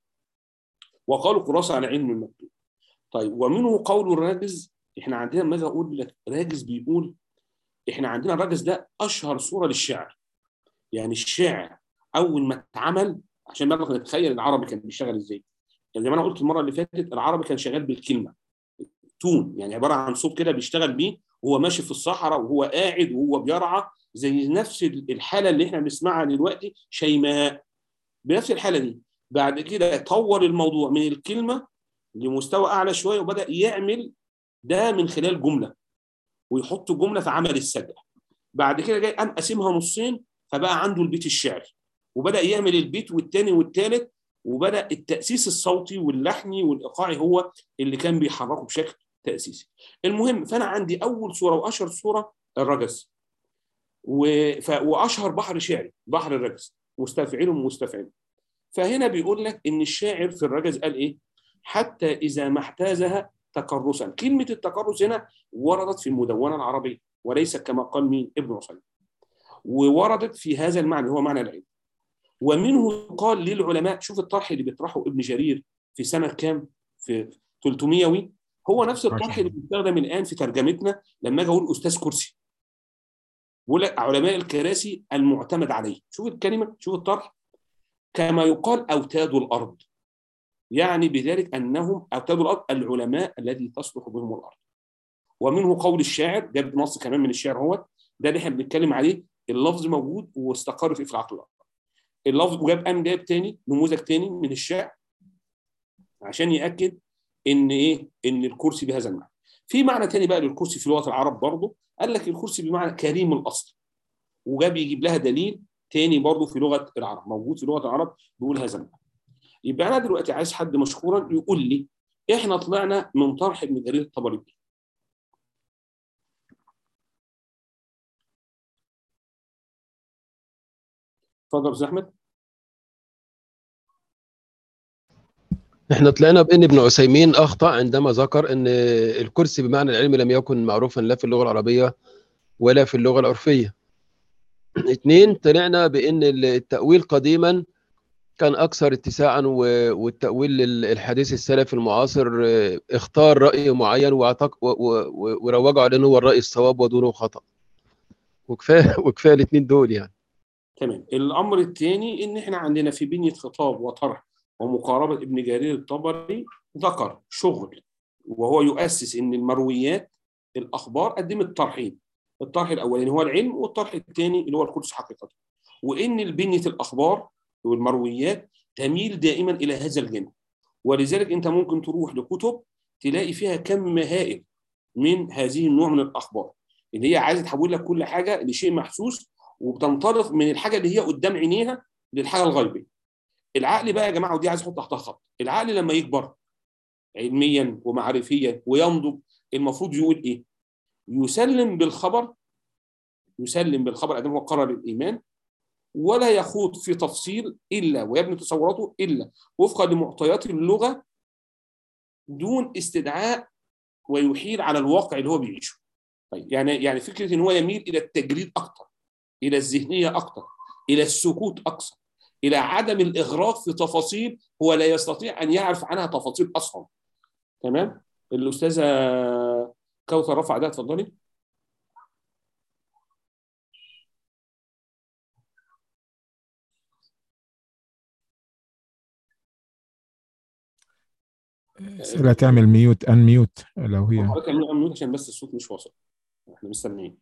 وقالوا كراسه على علم المكتوب طيب ومنه قول الراجز احنا عندنا لما اجي اقول لك راجز بيقول احنا عندنا الراجز ده اشهر صوره للشعر يعني الشعر اول ما اتعمل عشان نقدر نتخيل العربي كان بيشتغل ازاي يعني زي ما انا قلت المره اللي فاتت العربي كان شغال بالكلمه تون يعني عباره عن صوت كده بيشتغل بيه وهو ماشي في الصحراء وهو قاعد وهو بيرعى زي نفس الحاله اللي احنا بنسمعها دلوقتي شيماء بنفس الحاله دي بعد كده طور الموضوع من الكلمه لمستوى اعلى شويه وبدا يعمل ده من خلال جمله ويحط جمله في عمل السجع بعد كده جاي قام قاسمها نصين فبقى عنده البيت الشعري وبدا يعمل البيت والثاني والثالث وبدا التاسيس الصوتي واللحني والايقاعي هو اللي كان بيحركه بشكل تاسيسي المهم فانا عندي اول صوره واشهر صوره الرجز و... ف... واشهر بحر شعري بحر الرجز مستفعل ومستفعل فهنا بيقول لك ان الشاعر في الرجز قال ايه حتى اذا ما احتازها تكرسا كلمه التكرس هنا وردت في المدونه العربيه وليس كما قال مين ابن عثيمين ووردت في هذا المعنى هو معنى العلم ومنه قال للعلماء شوف الطرح اللي بيطرحه ابن جرير في سنه كام في 300 هو نفس الطرح اللي بيستخدم الان في ترجمتنا لما اجي اقول استاذ كرسي بقول لك علماء الكراسي المعتمد عليه شوف الكلمه شوف الطرح كما يقال اوتاد الارض يعني بذلك انهم اوتاد الارض العلماء الذي تصلح بهم الارض ومنه قول الشاعر جاب نص كمان من الشعر هو ده اللي احنا بنتكلم عليه اللفظ موجود واستقر في العقل الارض اللفظ وجاب قام جاب تاني نموذج تاني من الشعر عشان ياكد ان ايه ان الكرسي بهذا المعنى في معنى تاني بقى للكرسي في لغه العرب برضه قال لك الكرسي بمعنى كريم الاصل وجاب يجيب لها دليل تاني برضه في لغه العرب موجود في لغه العرب بيقول هذا المعنى يبقى انا دلوقتي عايز حد مشكورا يقول لي احنا طلعنا من طرح ابن جرير الطبري اتفضل يا استاذ احمد احنا طلعنا بان ابن عثيمين اخطا عندما ذكر ان الكرسي بمعنى العلم لم يكن معروفا لا في اللغه العربيه ولا في اللغه العرفيه اثنين طلعنا بان التاويل قديما كان اكثر اتساعا والتاويل الحديث السلفي المعاصر اختار راي معين وروجوا على انه هو الراي الصواب ودونه خطا وكفايه وكفايه الاثنين دول يعني تمام الامر الثاني ان احنا عندنا في بنيه خطاب وطرح ومقاربه ابن جرير الطبري ذكر شغل وهو يؤسس ان المرويات الاخبار قدمت طرحين الطرح الاولاني هو العلم والطرح الثاني اللي هو القدس حقيقه وان بنيه الاخبار والمرويات تميل دائما الى هذا الجانب ولذلك انت ممكن تروح لكتب تلاقي فيها كم هائل من هذه النوع من الاخبار اللي هي عايزه تحول لك كل حاجه لشيء محسوس وبتنطلق من الحاجه اللي هي قدام عينيها للحاجه الغيبيه العقل بقى يا جماعه ودي عايز احط تحتها خط العقل لما يكبر علميا ومعرفيا وينضج المفروض يقول ايه يسلم بالخبر يسلم بالخبر ادام هو قرر الايمان ولا يخوض في تفصيل الا ويبني تصوراته الا وفقا لمعطيات اللغه دون استدعاء ويحيل على الواقع اللي هو بيعيشه طيب يعني يعني فكره ان هو يميل الى التجريد اكتر الى الذهنيه اكتر الى السكوت اكثر الى عدم الاغراق في تفاصيل هو لا يستطيع ان يعرف عنها تفاصيل اصلا تمام الاستاذه كوثر رفع ده اتفضلي سيبها تعمل ميوت ان ميوت لو هي حضرتك اعملوا امنيوت عشان بس الصوت مش واصل احنا مستنيين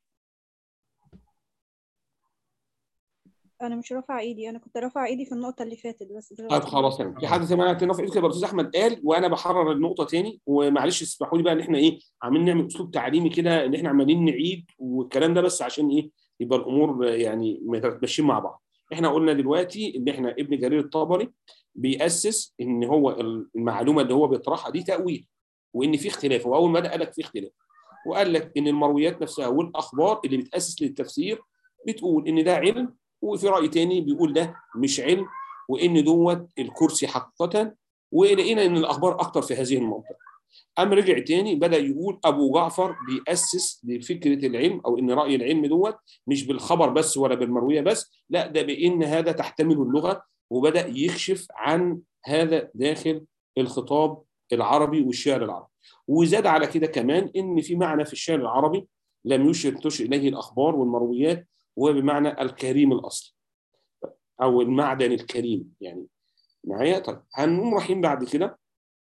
انا مش رافعه ايدي انا كنت رافعه ايدي في النقطه اللي فاتت بس طيب دلوقتي خلاص تمام في حد سمع رافع ايدك يا استاذ احمد قال وانا بحرر النقطه تاني ومعلش اسمحوا لي بقى ان احنا ايه عاملين نعمل اسلوب تعليمي كده ان احنا عمالين نعيد والكلام ده بس عشان ايه يبقى الامور يعني ماشيين مع بعض احنا قلنا دلوقتي ان احنا ابن جرير الطبري بيأسس ان هو المعلومه اللي هو بيطرحها دي تأويل وان في اختلاف واول ما قال لك في اختلاف وقال لك ان المرويات نفسها والاخبار اللي بتأسس للتفسير بتقول ان ده علم وفي رأي تاني بيقول ده مش علم وان دوت الكرسي حقيقه ولقينا ان الاخبار اكتر في هذه المنطقه قام رجع تاني بدا يقول ابو جعفر بيأسس لفكره العلم او ان راي العلم دوت مش بالخبر بس ولا بالمرويه بس لا ده بان هذا تحتمل اللغه وبدا يكشف عن هذا داخل الخطاب العربي والشعر العربي وزاد على كده كمان ان في معنى في الشعر العربي لم يشر تشر اليه الاخبار والمرويات وهو بمعنى الكريم الاصلي او المعدن الكريم يعني معايا طيب هنقوم رايحين بعد كده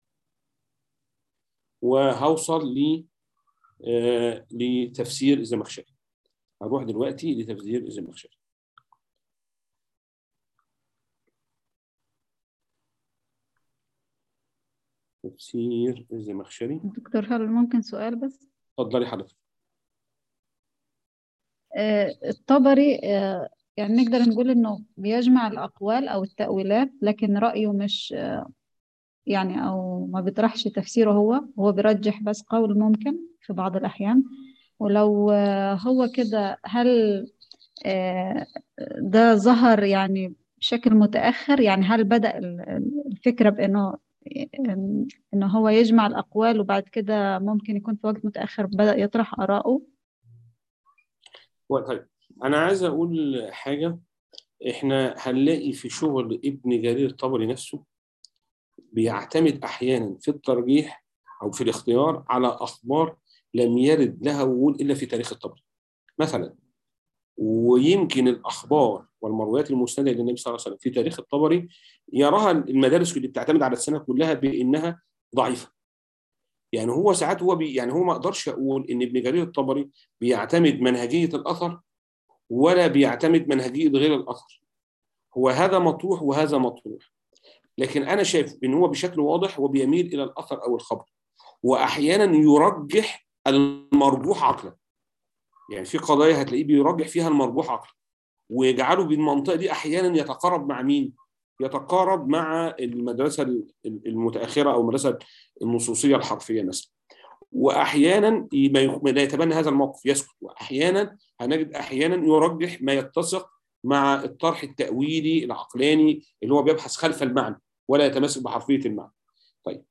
وهوصل ل آه لتفسير الزمخشري هروح دلوقتي لتفسير الزمخشري تفسير الزمخشري دكتور هل ممكن سؤال بس اتفضلي حضرتك آه، الطبري آه، يعني نقدر نقول انه بيجمع الاقوال او التأويلات لكن رأيه مش آه، يعني او ما بيطرحش تفسيره هو هو بيرجح بس قول ممكن في بعض الأحيان ولو آه، هو كده هل آه، ده ظهر يعني بشكل متأخر يعني هل بدأ ال- ال- الفكرة بأنه إنه هو يجمع الأقوال وبعد كده ممكن يكون في وقت متأخر بدأ يطرح آراءه طيب انا عايز اقول حاجه احنا هنلاقي في شغل ابن جرير الطبري نفسه بيعتمد احيانا في الترجيح او في الاختيار على اخبار لم يرد لها وجود الا في تاريخ الطبري مثلا ويمكن الاخبار والمرويات المسنده للنبي صلى الله عليه وسلم في تاريخ الطبري يراها المدارس اللي بتعتمد على السنه كلها بانها ضعيفه يعني هو ساعات هو بي يعني هو ما اقدرش اقول ان ابن جرير الطبري بيعتمد منهجيه الاثر ولا بيعتمد منهجيه غير الاثر هو هذا مطروح وهذا مطروح لكن انا شايف ان هو بشكل واضح هو بيميل الى الاثر او الخبر واحيانا يرجح المرجوح عقلا يعني في قضايا هتلاقيه بيرجح فيها المرجوح عقلا ويجعله بالمنطقه دي احيانا يتقارب مع مين؟ يتقارب مع المدرسه المتاخره او المدرسه النصوصيه الحرفيه مثلا واحيانا لا يتبنى هذا الموقف يسكت واحيانا هنجد احيانا يرجح ما يتسق مع الطرح التاويلي العقلاني اللي هو بيبحث خلف المعنى ولا يتمسك بحرفيه المعنى. طيب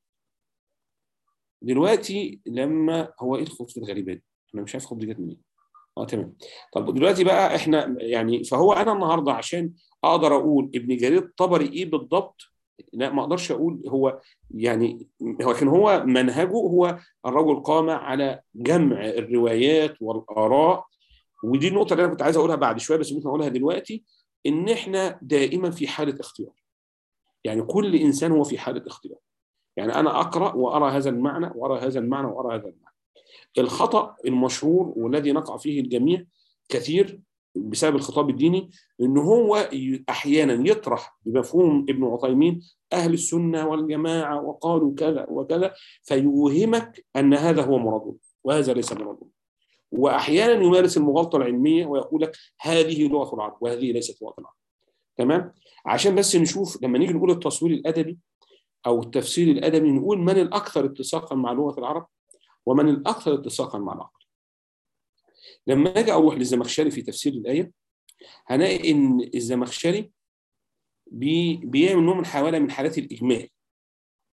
دلوقتي لما هو ايه الخطوط الغريبه دي؟ انا مش عارف الخطوط دي جت منين. اه تمام. طب دلوقتي بقى احنا يعني فهو انا النهارده عشان اقدر اقول ابن جرير الطبري ايه بالضبط لا ما اقدرش اقول هو يعني هو كان هو منهجه هو الرجل قام على جمع الروايات والاراء ودي النقطه اللي انا كنت عايز اقولها بعد شويه بس ممكن اقولها دلوقتي ان احنا دائما في حاله اختيار يعني كل انسان هو في حاله اختيار يعني انا اقرا وارى هذا المعنى وارى هذا المعنى وارى هذا المعنى الخطا المشهور والذي نقع فيه الجميع كثير بسبب الخطاب الديني ان هو احيانا يطرح بمفهوم ابن عثيمين اهل السنه والجماعه وقالوا كذا وكذا فيوهمك ان هذا هو مرادهم وهذا ليس مرادهم واحيانا يمارس المغالطه العلميه ويقول لك هذه لغه العرب وهذه ليست لغه العرب تمام عشان بس نشوف لما نيجي نقول التصوير الادبي او التفسير الادبي نقول من الاكثر اتساقا مع لغه العرب ومن الاكثر اتساقا مع العقل لما اجي اروح للزمخشري في تفسير الايه هلاقي ان الزمخشري بي بيعمل نوع من حواله من حالات الاجمال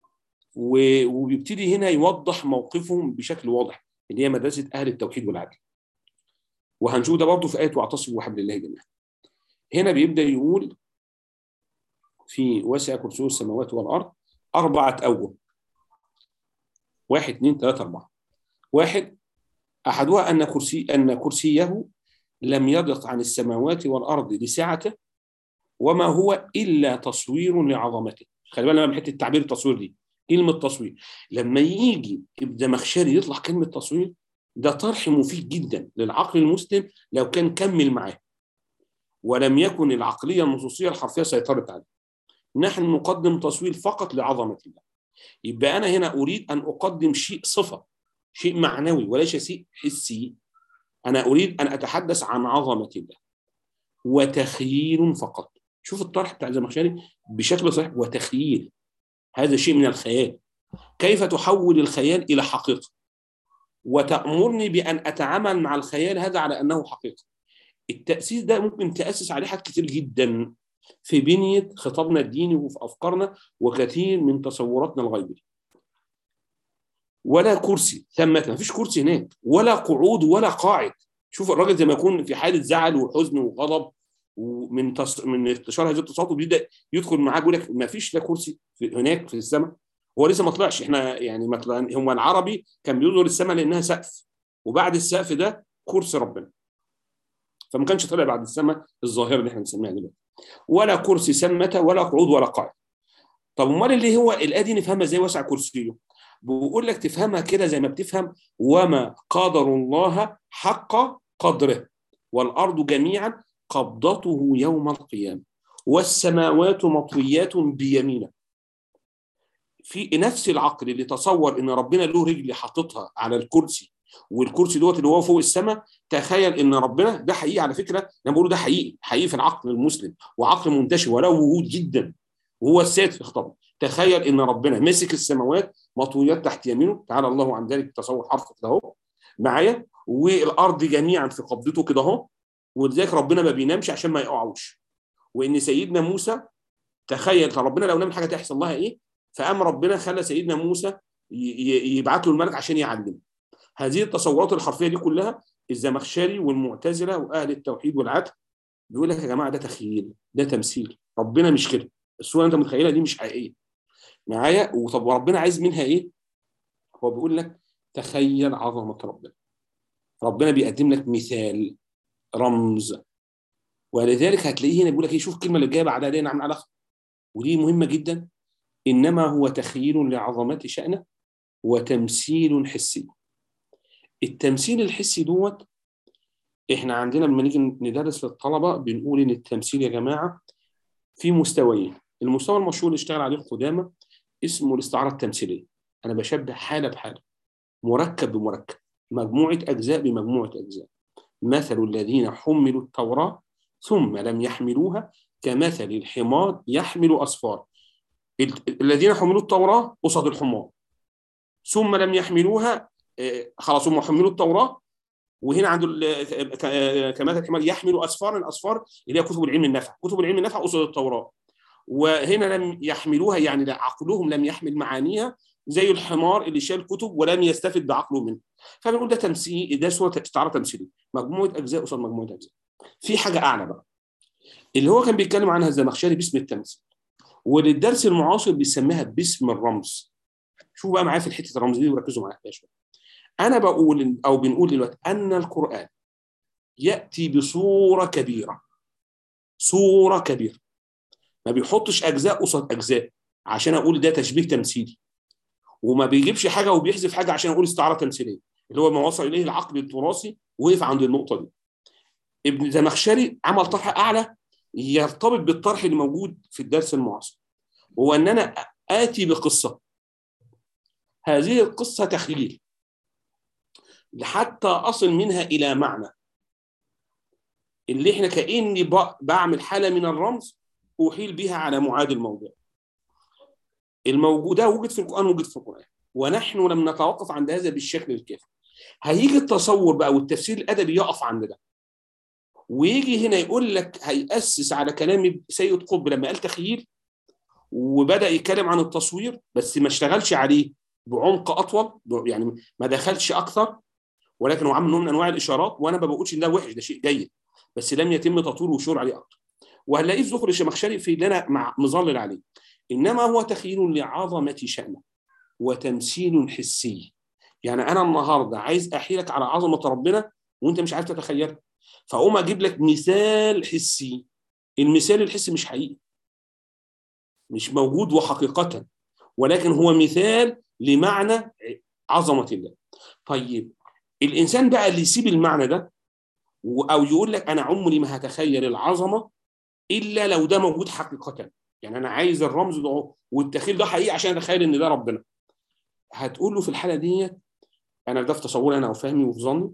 وبيبتدي هنا يوضح موقفهم بشكل واضح اللي هي مدرسه اهل التوحيد والعدل وهنشوف ده برضه في آية واعتصموا بحبل الله جميعا هنا بيبدأ يقول في وسع كرسي السماوات والأرض أربعة أوجه واحد اثنين ثلاثة أربعة واحد أحدها أن كرسي أن كرسيه لم يضق عن السماوات والأرض لسعته وما هو إلا تصوير لعظمته خلي بالنا من حتة تعبير التصوير دي كلمة تصوير لما يجي الزمخشري يطلع كلمة تصوير ده طرح مفيد جدا للعقل المسلم لو كان كمل معاه ولم يكن العقلية النصوصية الحرفية سيطرت عليه نحن نقدم تصوير فقط لعظمة الله يبقى أنا هنا أريد أن أقدم شيء صفة شيء معنوي وليس شيء حسي أنا أريد أن أتحدث عن عظمة الله وتخييل فقط شوف الطرح بتاع الزمخشري بشكل صحيح وتخييل هذا شيء من الخيال كيف تحول الخيال إلى حقيقة وتأمرني بأن أتعامل مع الخيال هذا على أنه حقيقة التأسيس ده ممكن تأسس عليه حاجات كتير جدا في بنية خطابنا الديني وفي أفكارنا وكثير من تصوراتنا الغيبية ولا كرسي ثمة ما فيش كرسي هناك ولا قعود ولا قاعد شوف الراجل زي ما يكون في حالة زعل وحزن وغضب ومن تص... من انتشار هذه التصاعد بيبدا يدخل معاه يقول لك ما فيش لا كرسي في هناك في السماء هو لسه ما طلعش احنا يعني ما طلع هم العربي كان بينظر السماء لانها سقف وبعد السقف ده كرسي ربنا فما كانش طلع بعد السماء الظاهره اللي احنا بنسميها دلوقتي ولا كرسي سمة ولا قعود ولا قاعد طب امال اللي هو الايه دي نفهمها ازاي واسع كرسيه بيقول لك تفهمها كده زي ما بتفهم وما قدر الله حق قدره والارض جميعا قبضته يوم القيامه والسماوات مطويات بيمينه في نفس العقل اللي تصور ان ربنا له رجل حاططها على الكرسي والكرسي دوت اللي هو فوق السماء تخيل ان ربنا ده حقيقي على فكره انا بقوله ده حقيقي حقيقي في العقل المسلم وعقل منتشر وله وجود جدا وهو السيد في خطابه تخيل ان ربنا مسك السماوات مطويات تحت يمينه تعالى الله عن ذلك تصور حرف كده اهو معايا والارض جميعا في قبضته كده اهو ولذلك ربنا ما بينامش عشان ما يقعوش وان سيدنا موسى تخيل ربنا لو نام حاجه تحصل لها ايه فقام ربنا خلى سيدنا موسى يبعت له الملك عشان يعلمه هذه التصورات الحرفيه دي كلها الزمخشري والمعتزله واهل التوحيد والعدل بيقول لك يا جماعه ده تخيل ده تمثيل ربنا مش كده الصوره انت متخيلها دي مش حقيقيه معايا وطب وربنا عايز منها ايه هو بيقول لك تخيل عظمه ربنا ربنا بيقدم لك مثال رمز ولذلك هتلاقيه هنا بيقول لك ايه شوف الكلمه اللي جايه بعدها دي نعم علاقه ودي مهمه جدا انما هو تخيل لعظمه شانه وتمثيل حسي التمثيل الحسي دوت احنا عندنا لما نيجي ندرس للطلبه بنقول ان التمثيل يا جماعه في مستويين المستوى المشهور اللي اشتغل عليه القدامى اسمه الاستعاره التمثيليه انا بشبه حاله بحاله مركب بمركب مجموعه اجزاء بمجموعه اجزاء مثل الذين حملوا التوراه ثم لم يحملوها كمثل الحمار يحمل اسفار الذين حملوا التوراه قصد الحمار ثم لم يحملوها خلاص هم حملوا التوراه وهنا عنده كمثل الحمار يحمل اسفارا الاسفار اللي هي كتب العلم النفع كتب العلم النفع قصد التوراه وهنا لم يحملوها يعني عقلهم لم يحمل معانيها زي الحمار اللي شال كتب ولم يستفد بعقله منه فبنقول ده تمثيل ده صوره استعاره تمثيليه مجموعه اجزاء قصاد مجموعه اجزاء في حاجه اعلى بقى اللي هو كان بيتكلم عنها الزمخشري باسم التمثيل وللدرس المعاصر بيسميها باسم الرمز شوفوا بقى معايا في الحته الرمز دي وركزوا معايا شويه انا بقول او بنقول دلوقتي ان القران ياتي بصوره كبيره صوره كبيره ما بيحطش اجزاء قصاد اجزاء عشان اقول ده تشبيه تمثيلي وما بيجيبش حاجه وبيحذف حاجه عشان اقول استعاره تمثيليه اللي هو ما وصل اليه العقل التراثي وقف عند النقطه دي ابن زمخشري عمل طرح اعلى يرتبط بالطرح اللي موجود في الدرس المعاصر هو ان انا اتي بقصه هذه القصه تخيل حتى اصل منها الى معنى اللي احنا كاني بعمل حاله من الرمز احيل بها على معادل موضوع الموجود ده وجد في القران وجد في القران ونحن لم نتوقف عند هذا بالشكل الكافي هيجي التصور بقى والتفسير الادبي يقف عند ده ويجي هنا يقول لك هيأسس على كلام سيد قطب لما قال تخيل وبدأ يتكلم عن التصوير بس ما اشتغلش عليه بعمق أطول يعني ما دخلش أكثر ولكن هو عامل نوع من انواع الاشارات وانا ما بقولش ان ده وحش ده شيء جيد بس لم يتم تطوير وشور عليه اكتر وهنلاقيه في ذكر الشمخشري في اللي انا مع مظلل عليه انما هو تخيل لعظمه شانه وتمثيل حسي يعني انا النهارده عايز احيلك على عظمه ربنا وانت مش عارف تتخيلها فاقوم اجيب لك مثال حسي المثال الحسي مش حقيقي مش موجود وحقيقه ولكن هو مثال لمعنى عظمه الله طيب الانسان بقى اللي يسيب المعنى ده او يقول لك انا عمري ما هتخيل العظمه الا لو ده موجود حقيقه يعني انا عايز الرمز ده والتخيل ده حقيقي عشان اتخيل ان ده ربنا هتقول له في الحاله دي انا ده في تصوري انا وفهمي وفي ظني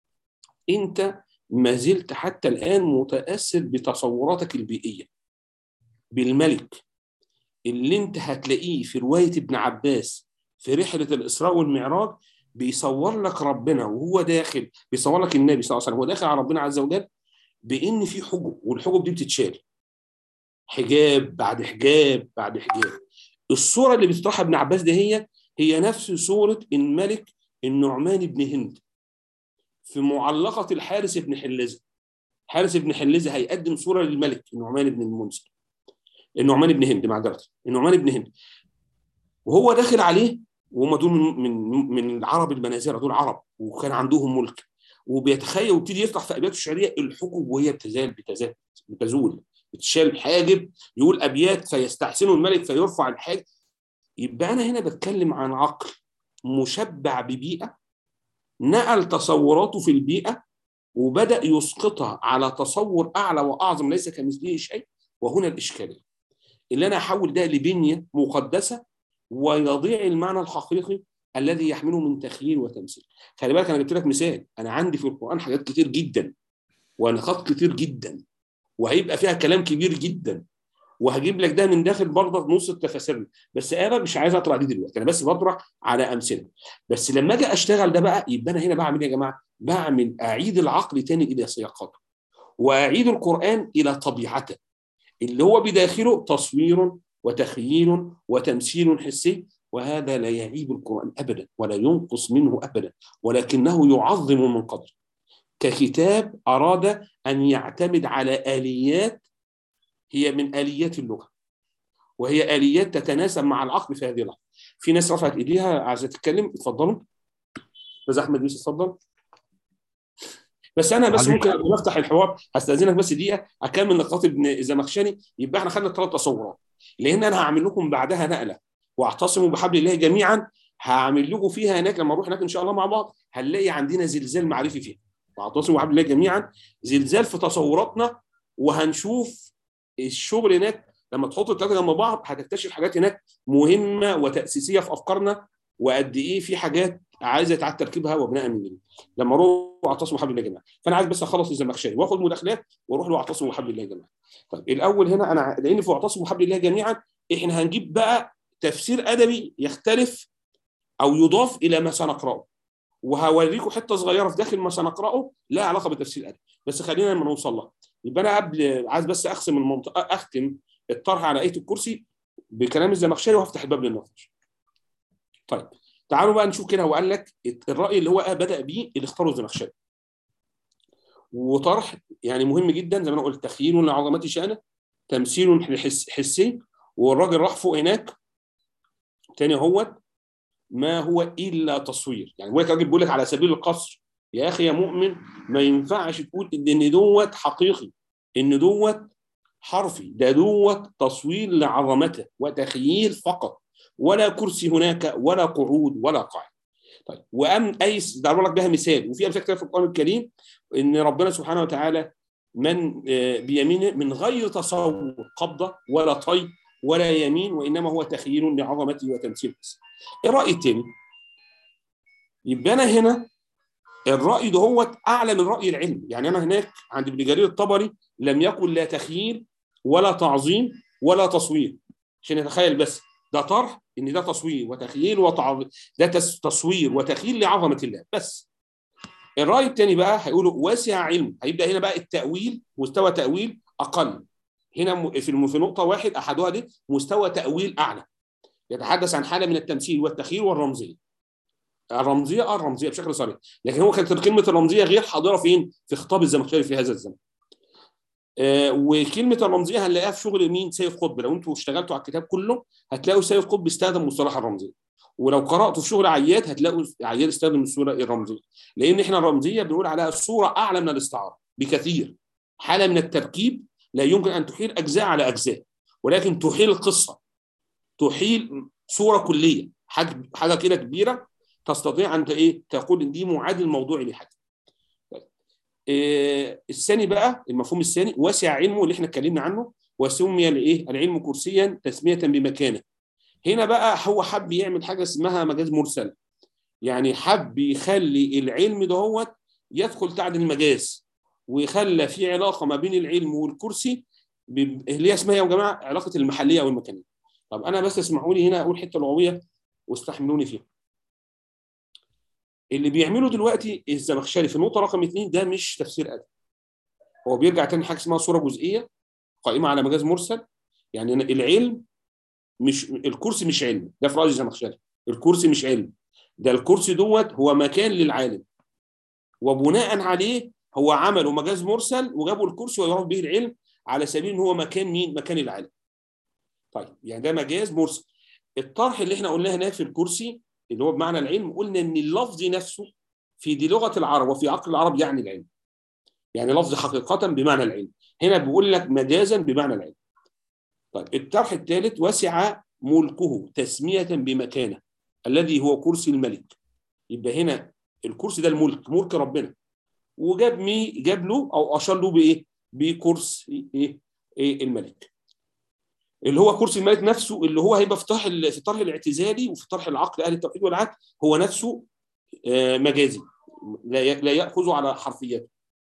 انت ما زلت حتى الان متاثر بتصوراتك البيئيه بالملك اللي انت هتلاقيه في روايه ابن عباس في رحله الاسراء والمعراج بيصور لك ربنا وهو داخل بيصور لك النبي صلى الله عليه وسلم وهو داخل على ربنا عز وجل بان في حجب والحجب دي بتتشال حجاب بعد حجاب بعد حجاب الصوره اللي بتطرحها ابن عباس دي هي هي نفس صوره الملك النعمان بن هند في معلقه الحارس بن حلزه حارس بن حلزه هيقدم صوره للملك النعمان بن المنذر النعمان بن هند معذره النعمان بن هند وهو داخل عليه وهم دول من من من العرب المنازله دول عرب وكان عندهم ملك وبيتخيل ويبتدي يطرح في ابياته الشعريه الحجب وهي بتزال بتزال بتزول بتشال الحاجب يقول ابيات فيستحسنه الملك فيرفع الحاجب يبقى انا هنا بتكلم عن عقل مشبع ببيئه نقل تصوراته في البيئه وبدا يسقطها على تصور اعلى واعظم ليس كمثله شيء وهنا الاشكاليه اللي انا احول ده لبنيه مقدسه ويضيع المعنى الحقيقي الذي يحمله من تخيل وتمثيل خلي بالك انا جبت لك مثال انا عندي في القران حاجات كتير جدا ونقاط كتير جدا وهيبقى فيها كلام كبير جدا وهجيب لك ده من داخل برضه نص التفاسير بس انا مش عايز اطرح دي دلوقتي انا بس بطرح على امثله بس لما اجي اشتغل ده بقى يبقى انا هنا بعمل ايه يا جماعه؟ بعمل اعيد العقل تاني الى سياقاته واعيد القران الى طبيعته اللي هو بداخله تصوير وتخييل وتمثيل حسي وهذا لا يعيب القرآن أبدا ولا ينقص منه أبدا ولكنه يعظم من قدره ككتاب أراد أن يعتمد على آليات هي من آليات اللغة وهي آليات تتناسب مع العقل في هذه اللحظة في ناس رفعت إيديها عايزة تتكلم اتفضلوا أستاذ أحمد يوسف اتفضل بس انا بس ممكن قبل ما افتح الحوار هستاذنك بس دقيقه اكمل نقاط ابن الزمخشري يبقى احنا خدنا ثلاث تصورات لان انا هعمل لكم بعدها نقله واعتصموا بحبل الله جميعا هعمل لكم فيها هناك لما نروح هناك ان شاء الله مع بعض هنلاقي عندنا زلزال معرفي فيها واعتصموا بحبل الله جميعا زلزال في تصوراتنا وهنشوف الشغل هناك لما تحط الثلاثه جنب بعض هتكتشف حاجات هناك مهمه وتاسيسيه في افكارنا وقد ايه في حاجات عايزه تعاد تركيبها وبناء من جديد لما اروح اعتصموا بحبل الله جميعا فانا عايز بس اخلص الزمخشري واخد مداخلات واروح له اعتصموا بحبل الله جميعا طيب الاول هنا انا لان في اعتصموا بحبل الله جميعا احنا هنجيب بقى تفسير ادبي يختلف او يضاف الى ما سنقراه وهوريكم حته صغيره في داخل ما سنقراه لها علاقه بالتفسير الادبي بس خلينا لما نوصل لها يبقى انا قبل عايز بس اقسم المنطقه اختم الطرح على ايه الكرسي بكلام الزمخشري وهفتح الباب للنقاش طيب تعالوا بقى نشوف كده هو قال لك الراي اللي هو بدا بيه اللي اختاره الزمخشري وطرح يعني مهم جدا زي ما انا قلت تخيل لعظمه شانه تمثيل حس حسي والراجل راح فوق هناك تاني هو ما هو الا تصوير يعني هو راجل بيقول لك على سبيل القصر يا اخي يا مؤمن ما ينفعش تقول ان دوت حقيقي ان دوت حرفي ده دوت تصوير لعظمته وتخييل فقط ولا كرسي هناك ولا قعود ولا قاعد طيب وام ايس ضرب لك بها مثال وفي امثله كتير في القران الكريم ان ربنا سبحانه وتعالى من بيمينه من غير تصور قبضه ولا طي ولا يمين وانما هو تخيل لعظمته وتمثيل بس. الراي الثاني يبقى انا هنا الراي ده هو اعلى من راي العلم يعني انا هناك عند ابن جرير الطبري لم يقل لا تخيل ولا تعظيم ولا تصوير عشان نتخيل بس ده طرح ان ده تصوير وتخيل وتعظيم ده تصوير وتخيل لعظمه الله بس الراي الثاني بقى هيقولوا واسع علم هيبدا هنا بقى التاويل مستوى تاويل اقل هنا في في نقطه واحد احدها دي مستوى تاويل اعلى يتحدث عن حاله من التمثيل والتخيل والرمزيه الرمزيه اه الرمزيه بشكل صريح لكن هو كانت كلمه الرمزيه غير حاضره فين؟ في خطاب الزمخشري في هذا الزمن. آه وكلمه الرمزيه هنلاقيها في شغل مين؟ سيد قطب لو انتوا اشتغلتوا على الكتاب كله هتلاقوا سيد قطب استخدم مصطلح الرمزيه. ولو قراتوا في شغل عياد هتلاقوا عياد استخدم الصوره الرمزيه لان احنا الرمزيه بنقول عليها صوره اعلى من الاستعاره بكثير حاله من التركيب لا يمكن ان تحيل اجزاء على اجزاء ولكن تحيل القصه تحيل صوره كليه حاجه حاجه كده كبيره تستطيع ان ايه تقول ان دي معادل موضوعي لحاجه إيه الثاني بقى المفهوم الثاني واسع علمه اللي احنا اتكلمنا عنه وسمي الايه العلم كرسيا تسميه بمكانه هنا بقى هو حب يعمل حاجه اسمها مجاز مرسل يعني حب يخلي العلم دهوت يدخل تحت المجاز ويخلى في علاقه ما بين العلم والكرسي اللي هي اسمها يا جماعه علاقه المحليه او المكانيه طب انا بس اسمحوا لي هنا اقول حته لغويه واستحملوني فيها اللي بيعمله دلوقتي الزمخشري في النقطه رقم اثنين ده مش تفسير ادبي هو بيرجع تاني حاجه اسمها صوره جزئيه قائمه على مجاز مرسل يعني العلم مش الكرسي مش علم ده في راي الزمخشري الكرسي مش علم ده الكرسي دوت هو مكان للعالم وبناء عليه هو عملوا مجاز مرسل وجابوا الكرسي ويعرف به العلم على سبيل ان هو مكان مين؟ مكان العالم. طيب يعني ده مجاز مرسل. الطرح اللي احنا قلناه هناك في الكرسي اللي هو بمعنى العلم قلنا ان اللفظ نفسه في دي لغه العرب وفي عقل العرب يعني العلم. يعني لفظ حقيقه بمعنى العلم. هنا بيقول لك مجازا بمعنى العلم. طيب الطرح الثالث وسع ملكه تسميه بمكانه الذي هو كرسي الملك. يبقى هنا الكرسي ده الملك ملك ربنا وجاب مي جاب له او اشار له بايه؟ بكرسي ايه؟ ايه الملك. اللي هو كرسي الملك نفسه اللي هو هيبقى في طرح في الطرح الاعتزالي وفي طرح العقل اهل التوحيد والعدل هو نفسه آه مجازي لا لا ياخذ على حرفيته.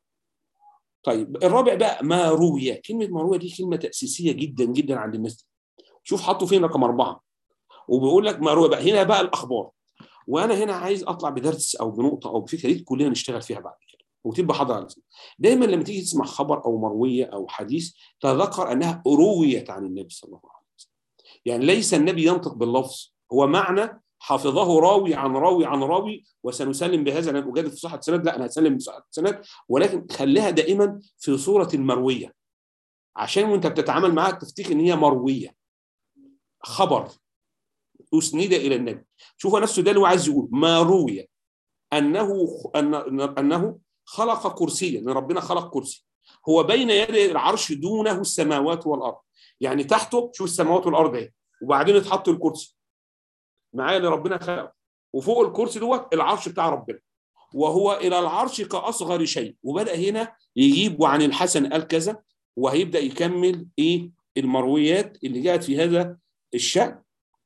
طيب الرابع بقى ما روي كلمه ما روي دي كلمه تاسيسيه جدا جدا عند الناس دي. شوف حطوا فين رقم اربعه وبيقول لك ما روي بقى هنا بقى الاخبار وانا هنا عايز اطلع بدرس او بنقطه او بفكره دي كلنا نشتغل فيها بعد كده وتبقى حاضره على الاسم. دايما لما تيجي تسمع خبر او مرويه او حديث تذكر انها رويت عن النبي صلى الله عليه وسلم يعني ليس النبي ينطق باللفظ هو معنى حافظه راوي عن راوي عن راوي وسنسلم بهذا لن اجادل في صحه السند لا انا هسلم بصحه السند ولكن خليها دائما في صوره المرويه عشان وانت بتتعامل معاها تفتكر ان هي مرويه خبر اسند الى النبي شوف نفسه ده اللي هو عايز يقول ما روي انه أن انه خلق كرسيا ان ربنا خلق كرسي هو بين يدي العرش دونه السماوات والارض يعني تحته شوف السماوات والارض اهي وبعدين اتحط الكرسي معايا اللي ربنا خلقه وفوق الكرسي دوت العرش بتاع ربنا وهو الى العرش كاصغر شيء وبدا هنا يجيب وعن الحسن قال كذا وهيبدا يكمل ايه المرويات اللي جاءت في هذا الشأن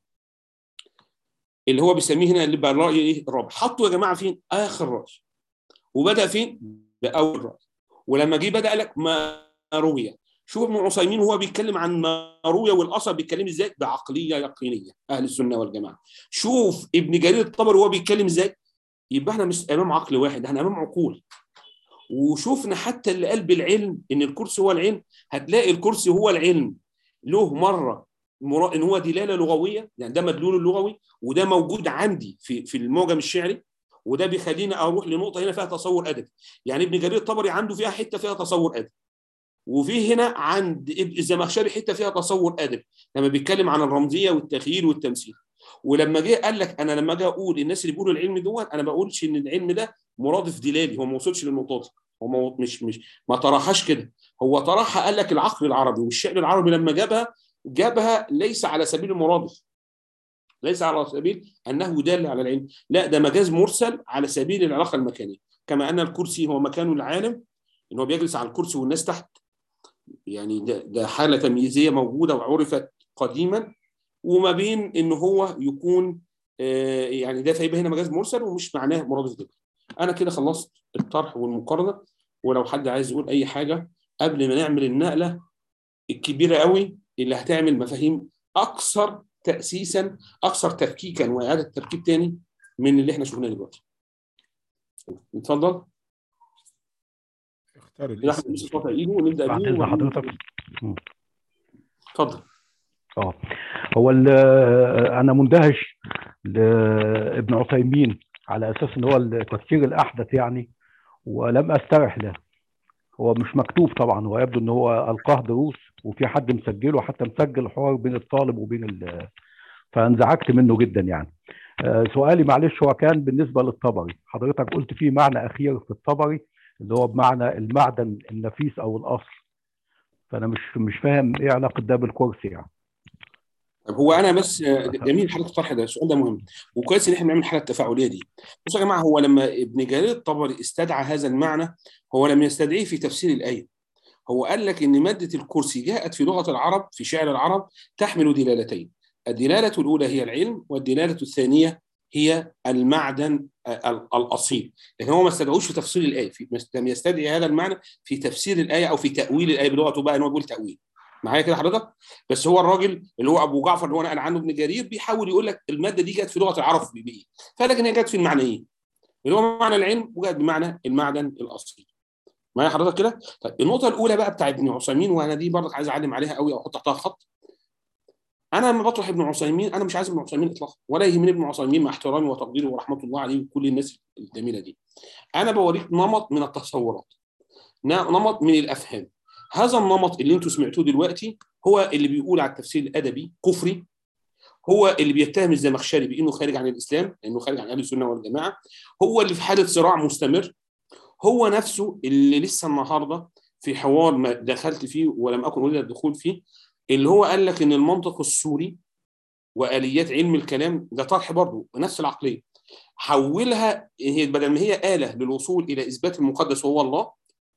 اللي هو بيسميه هنا اللي بقى الراي ايه الرابع حطوا يا جماعه فين اخر راي وبدا فين باول راي ولما جه بدا قال لك ما روي شوف ابن عثيمين وهو بيتكلم عن ما روي والاصل بيتكلم ازاي بعقليه يقينيه اهل السنه والجماعه شوف ابن جرير الطبري وهو بيتكلم ازاي يبقى احنا مش امام عقل واحد احنا امام عقول وشوفنا حتى اللي قال بالعلم ان الكرسي هو العلم هتلاقي الكرسي هو العلم له مره ان هو دلاله لغويه يعني ده مدلول اللغوي وده موجود عندي في في المعجم الشعري وده بيخليني اروح لنقطه هنا فيها تصور ادبي يعني ابن جرير الطبري عنده فيها حته فيها تصور ادبي وفي هنا عند الزمخشري حته فيها تصور ادبي لما بيتكلم عن الرمزيه والتخيل والتمثيل ولما جه قال لك انا لما اجي اقول الناس اللي بيقولوا العلم دوت انا ما بقولش ان العلم ده مرادف دلالي هو ما وصلش للنقطه دي هو مش مش ما طرحهاش كده هو طرحها قال لك العقل العربي والشعر العربي لما جابها جابها ليس على سبيل المرادف ليس على سبيل انه دال على العلم لا ده مجاز مرسل على سبيل العلاقه المكانيه كما ان الكرسي هو مكان العالم ان هو بيجلس على الكرسي والناس تحت يعني ده, ده حاله تمييزيه موجوده وعرفت قديما وما بين ان هو يكون آه يعني ده فيبقى هنا مجاز مرسل ومش معناه مرادف دل انا كده خلصت الطرح والمقارنه ولو حد عايز يقول اي حاجه قبل ما نعمل النقله الكبيره قوي اللي هتعمل مفاهيم اكثر تاسيسا اكثر تفكيكا واعاده تركيب تاني من اللي احنا شفناه دلوقتي. اتفضل. اختار احمد يوسف رافع ايده ونبدا بعد بيه اذن وبعدين- حضرتك اتفضل. اه هو ال- انا مندهش لابن عثيمين على اساس ان هو التفسير الاحدث يعني ولم استرح له هو مش مكتوب طبعا هو يبدو ان هو القاه دروس وفي حد مسجله حتى مسجل حوار بين الطالب وبين ال فانزعجت منه جدا يعني آه، سؤالي معلش هو كان بالنسبه للطبري حضرتك قلت فيه معنى اخير في الطبري اللي هو بمعنى المعدن النفيس او الاصل فانا مش مش فاهم ايه علاقه ده بالكرسي يعني طب هو انا بس آه، جميل حضرتك الطرح ده السؤال ده مهم وكويس ان احنا بنعمل الحاله التفاعليه دي بصوا يا جماعه هو لما ابن جرير الطبري استدعى هذا المعنى هو لم يستدعيه في تفسير الايه هو قال لك ان ماده الكرسي جاءت في لغه العرب في شعر العرب تحمل دلالتين الدلاله الاولى هي العلم والدلاله الثانيه هي المعدن آه، ال- الاصيل لكن هو ما استدعوش في تفسير الايه في لم يستدعي هذا المعنى في تفسير الايه او في تاويل الايه بلغته بقى ان هو بيقول تاويل معايا كده حضرتك بس هو الراجل اللي هو ابو جعفر اللي هو نقل عنه ابن جرير بيحاول يقول لك الماده دي جت في لغه العرب بايه فلكن هي جت في المعنيين اللي هو معنى العلم وجت بمعنى المعدن الاصيل معايا حضرتك كده طيب النقطه الاولى بقى بتاع ابن عثيمين وانا دي برضك عايز اعلم عليها قوي او احط تحتها خط انا لما بطرح ابن عثيمين انا مش عايز ابن عثيمين اطلاقا ولا يهمني ابن عثيمين مع احترامي وتقديري ورحمه الله عليه وكل الناس الجميله دي انا بوريك نمط من التصورات ن- نمط من الافهام هذا النمط اللي انتم سمعتوه دلوقتي هو اللي بيقول على التفسير الادبي كفري هو اللي بيتهم الزمخشري بانه خارج عن الاسلام لانه خارج عن اهل السنه والجماعه هو اللي في حاله صراع مستمر هو نفسه اللي لسه النهارده في حوار ما دخلت فيه ولم اكن اريد الدخول فيه اللي هو قال لك ان المنطق السوري واليات علم الكلام ده طرح برضه نفس العقليه حولها هي بدل ما هي اله للوصول الى اثبات المقدس وهو الله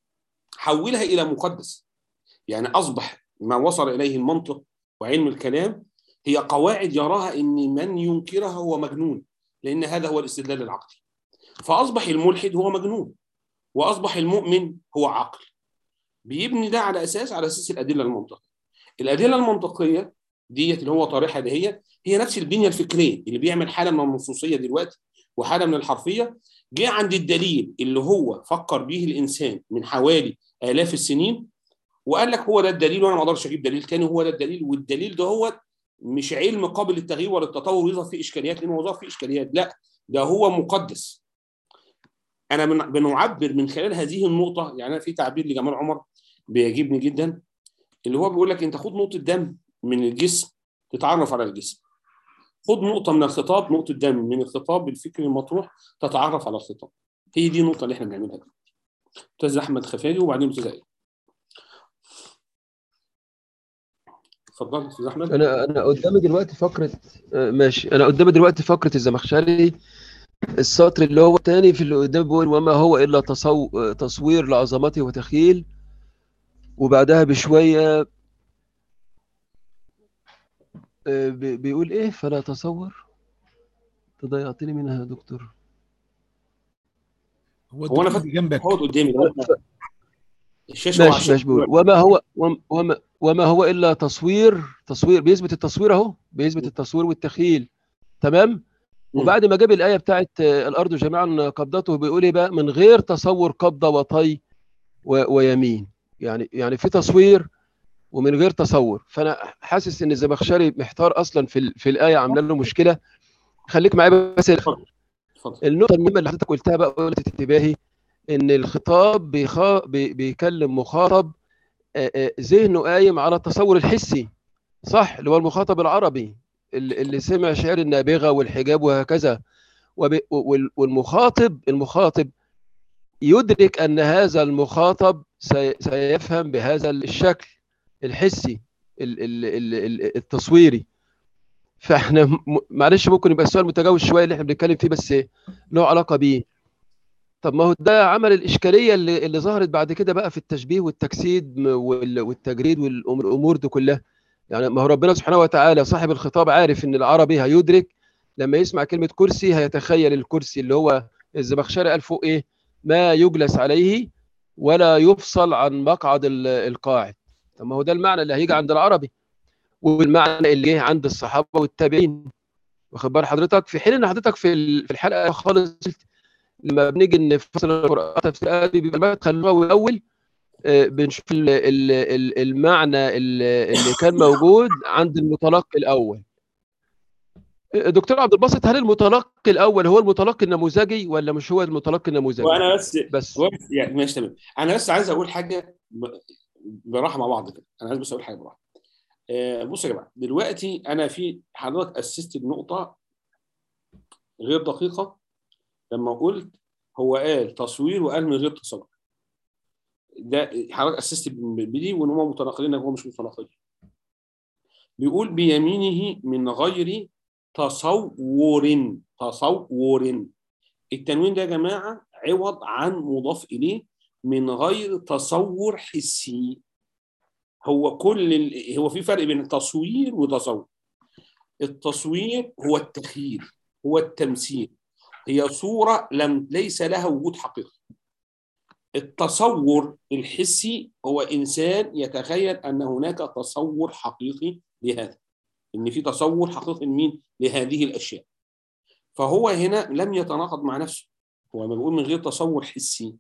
حولها الى مقدس يعني اصبح ما وصل اليه المنطق وعلم الكلام هي قواعد يراها ان من ينكرها هو مجنون لان هذا هو الاستدلال العقلي فاصبح الملحد هو مجنون واصبح المؤمن هو عقل بيبني ده على اساس على اساس الادله المنطقيه الادله المنطقيه ديت اللي هو طارحها ده هي هي نفس البنيه الفكريه اللي بيعمل حاله من النصوصيه دلوقتي وحاله من الحرفيه جه عند الدليل اللي هو فكر به الانسان من حوالي الاف السنين وقال لك هو ده الدليل وانا ما اقدرش اجيب دليل تاني هو ده الدليل والدليل ده هو مش علم قابل للتغيير ولا التطور ويظهر فيه اشكاليات لانه ظهر فيه اشكاليات لا ده هو مقدس انا من بنعبر من خلال هذه النقطه يعني انا في تعبير لجمال عمر بيعجبني جدا اللي هو بيقول لك انت خد نقطه دم من الجسم تتعرف على الجسم خد نقطه من الخطاب نقطه دم من الخطاب الفكري المطروح تتعرف على الخطاب هي دي النقطه اللي احنا بنعملها دلوقتي استاذ احمد خفاجي وبعدين استاذ ايه اتفضل استاذ احمد انا انا قدامي دلوقتي فقره آه، ماشي انا قدامي دلوقتي فقره الزمخشري السطر اللي هو الثاني في اللي قدامي بيقول وما هو الا تصو... آه، تصوير لعظمته وتخيل وبعدها بشويه آه، بي- بيقول ايه فلا تصور تضيعتني منها يا دكتور هو هو انا الدكتور فاكر اللي جنبك هو قدامي ده. الشاشه هو ماشي ماشي بيقول وما هو وم- وما, وما هو الا تصوير تصوير بيثبت التصوير اهو بيثبت التصوير والتخيل تمام وبعد ما جاب الايه بتاعت آه، الارض جميعا قبضته بيقول ايه بقى من غير تصور قبضه وطي و- ويمين يعني يعني في تصوير ومن غير تصور فانا حاسس ان الزمخشري محتار اصلا في ال- في الايه عامله له مشكله خليك معايا بس اتفضل اتفضل النقطه المهمه اللي حضرتك قلتها بقى قلت انتباهي ان الخطاب بيخا... بي... بيكلم مخاطب آه، آه، ذهنه قايم على التصور الحسي صح اللي هو المخاطب العربي اللي اللي سمع شعر النابغه والحجاب وهكذا وب... وال- والمخاطب المخاطب يدرك ان هذا المخاطب سي... سيفهم بهذا الشكل الحسي ال... ال... ال... ال- التصويري فاحنا م- معلش ممكن يبقى السؤال متجاوز شويه اللي احنا بنتكلم فيه بس له علاقه بيه طب ما هو ده عمل الاشكاليه اللي, اللي ظهرت بعد كده بقى في التشبيه والتجسيد م- وال- والتجريد والامور دي كلها يعني ما هو ربنا سبحانه وتعالى صاحب الخطاب عارف ان العربي هيدرك لما يسمع كلمه كرسي هيتخيل الكرسي اللي هو الزمخشري قال فوق ايه ما يجلس عليه ولا يفصل عن مقعد ال- القاعد طب ما هو ده المعنى اللي هيجي عند العربي والمعنى اللي جه عند الصحابه والتابعين واخد بال حضرتك في حين ان حضرتك في ال- في الحلقه خالص لما بنيجي نفصل القرآن تفسير آدي بيبقى المدخل اللغوي الأول آه، بنشوف ال- ال- ال- المعنى ال- اللي كان موجود عند المتلقي الأول دكتور عبد الباسط هل المتلقي الاول هو المتلقي النموذجي ولا مش هو المتلقي النموذجي وانا بس بس هو بس- يعني ماشي تمام انا بس عايز اقول حاجه ب- براحه مع بعض كده انا عايز بس اقول حاجه براحه آه، بصوا يا جماعه دلوقتي انا في حضرتك اسست بنقطه غير دقيقه لما قلت هو قال تصوير وقال من غير تصور ده حضرتك اسست بدي وان هم متناقضين هو مش متناقضين بيقول بيمينه من غير تصور تصور التنوين ده يا جماعه عوض عن مضاف اليه من غير تصور حسي هو كل ال... هو في فرق بين التصوير وتصور التصوير هو التخيل هو التمثيل هي صورة لم ليس لها وجود حقيقي التصور الحسي هو إنسان يتخيل أن هناك تصور حقيقي لهذا إن في تصور حقيقي لمين لهذه الأشياء فهو هنا لم يتناقض مع نفسه هو ما بيقول من غير تصور حسي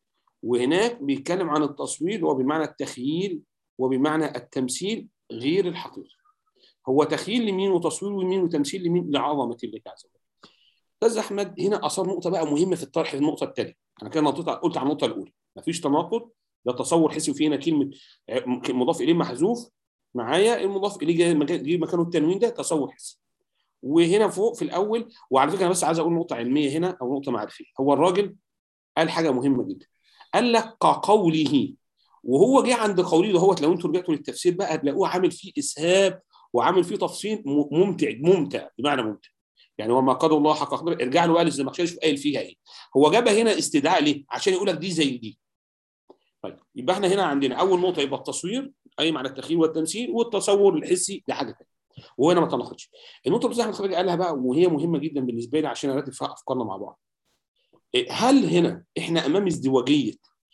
وهناك بيتكلم عن التصوير وبمعنى التخييل وبمعنى التمثيل غير الحقيقي هو تخييل لمين وتصوير لمين وتمثيل لمين لعظمه الله عز وجل استاذ احمد هنا اثار نقطه بقى مهمه في الطرح في النقطه الثانيه انا كده نطيت قلت على النقطه الاولى مفيش تناقض ده تصور حسي وفي هنا كلمه مضاف اليه محذوف معايا المضاف اليه جاي مكان- جه مكانه التنوين ده تصور حسي وهنا فوق في الاول وعلى فكره انا بس عايز اقول نقطه علميه هنا او نقطه معرفيه هو الراجل قال حاجه مهمه جدا قال لك كقوله وهو جه عند قوله دهوت لو انتوا رجعتوا للتفسير بقى هتلاقوه عامل فيه اسهاب وعامل فيه تفصيل م- ممتع ممتع بمعنى ممتع يعني وما قدر الله حق قدره ارجع له قال الزمخشري شوف قايل فيها ايه هو جابها هنا استدعاء ليه عشان يقول لك دي زي دي طيب يبقى احنا هنا عندنا اول نقطه يبقى التصوير اي معنى التخيل والتمثيل والتصور الحسي ده حاجه ثانيه وهنا ما تناقضش النقطه اللي احمد خالد قالها بقى وهي مهمه جدا بالنسبه لي عشان ارتب فيها افكارنا مع بعض إيه، هل هنا احنا امام ازدواجيه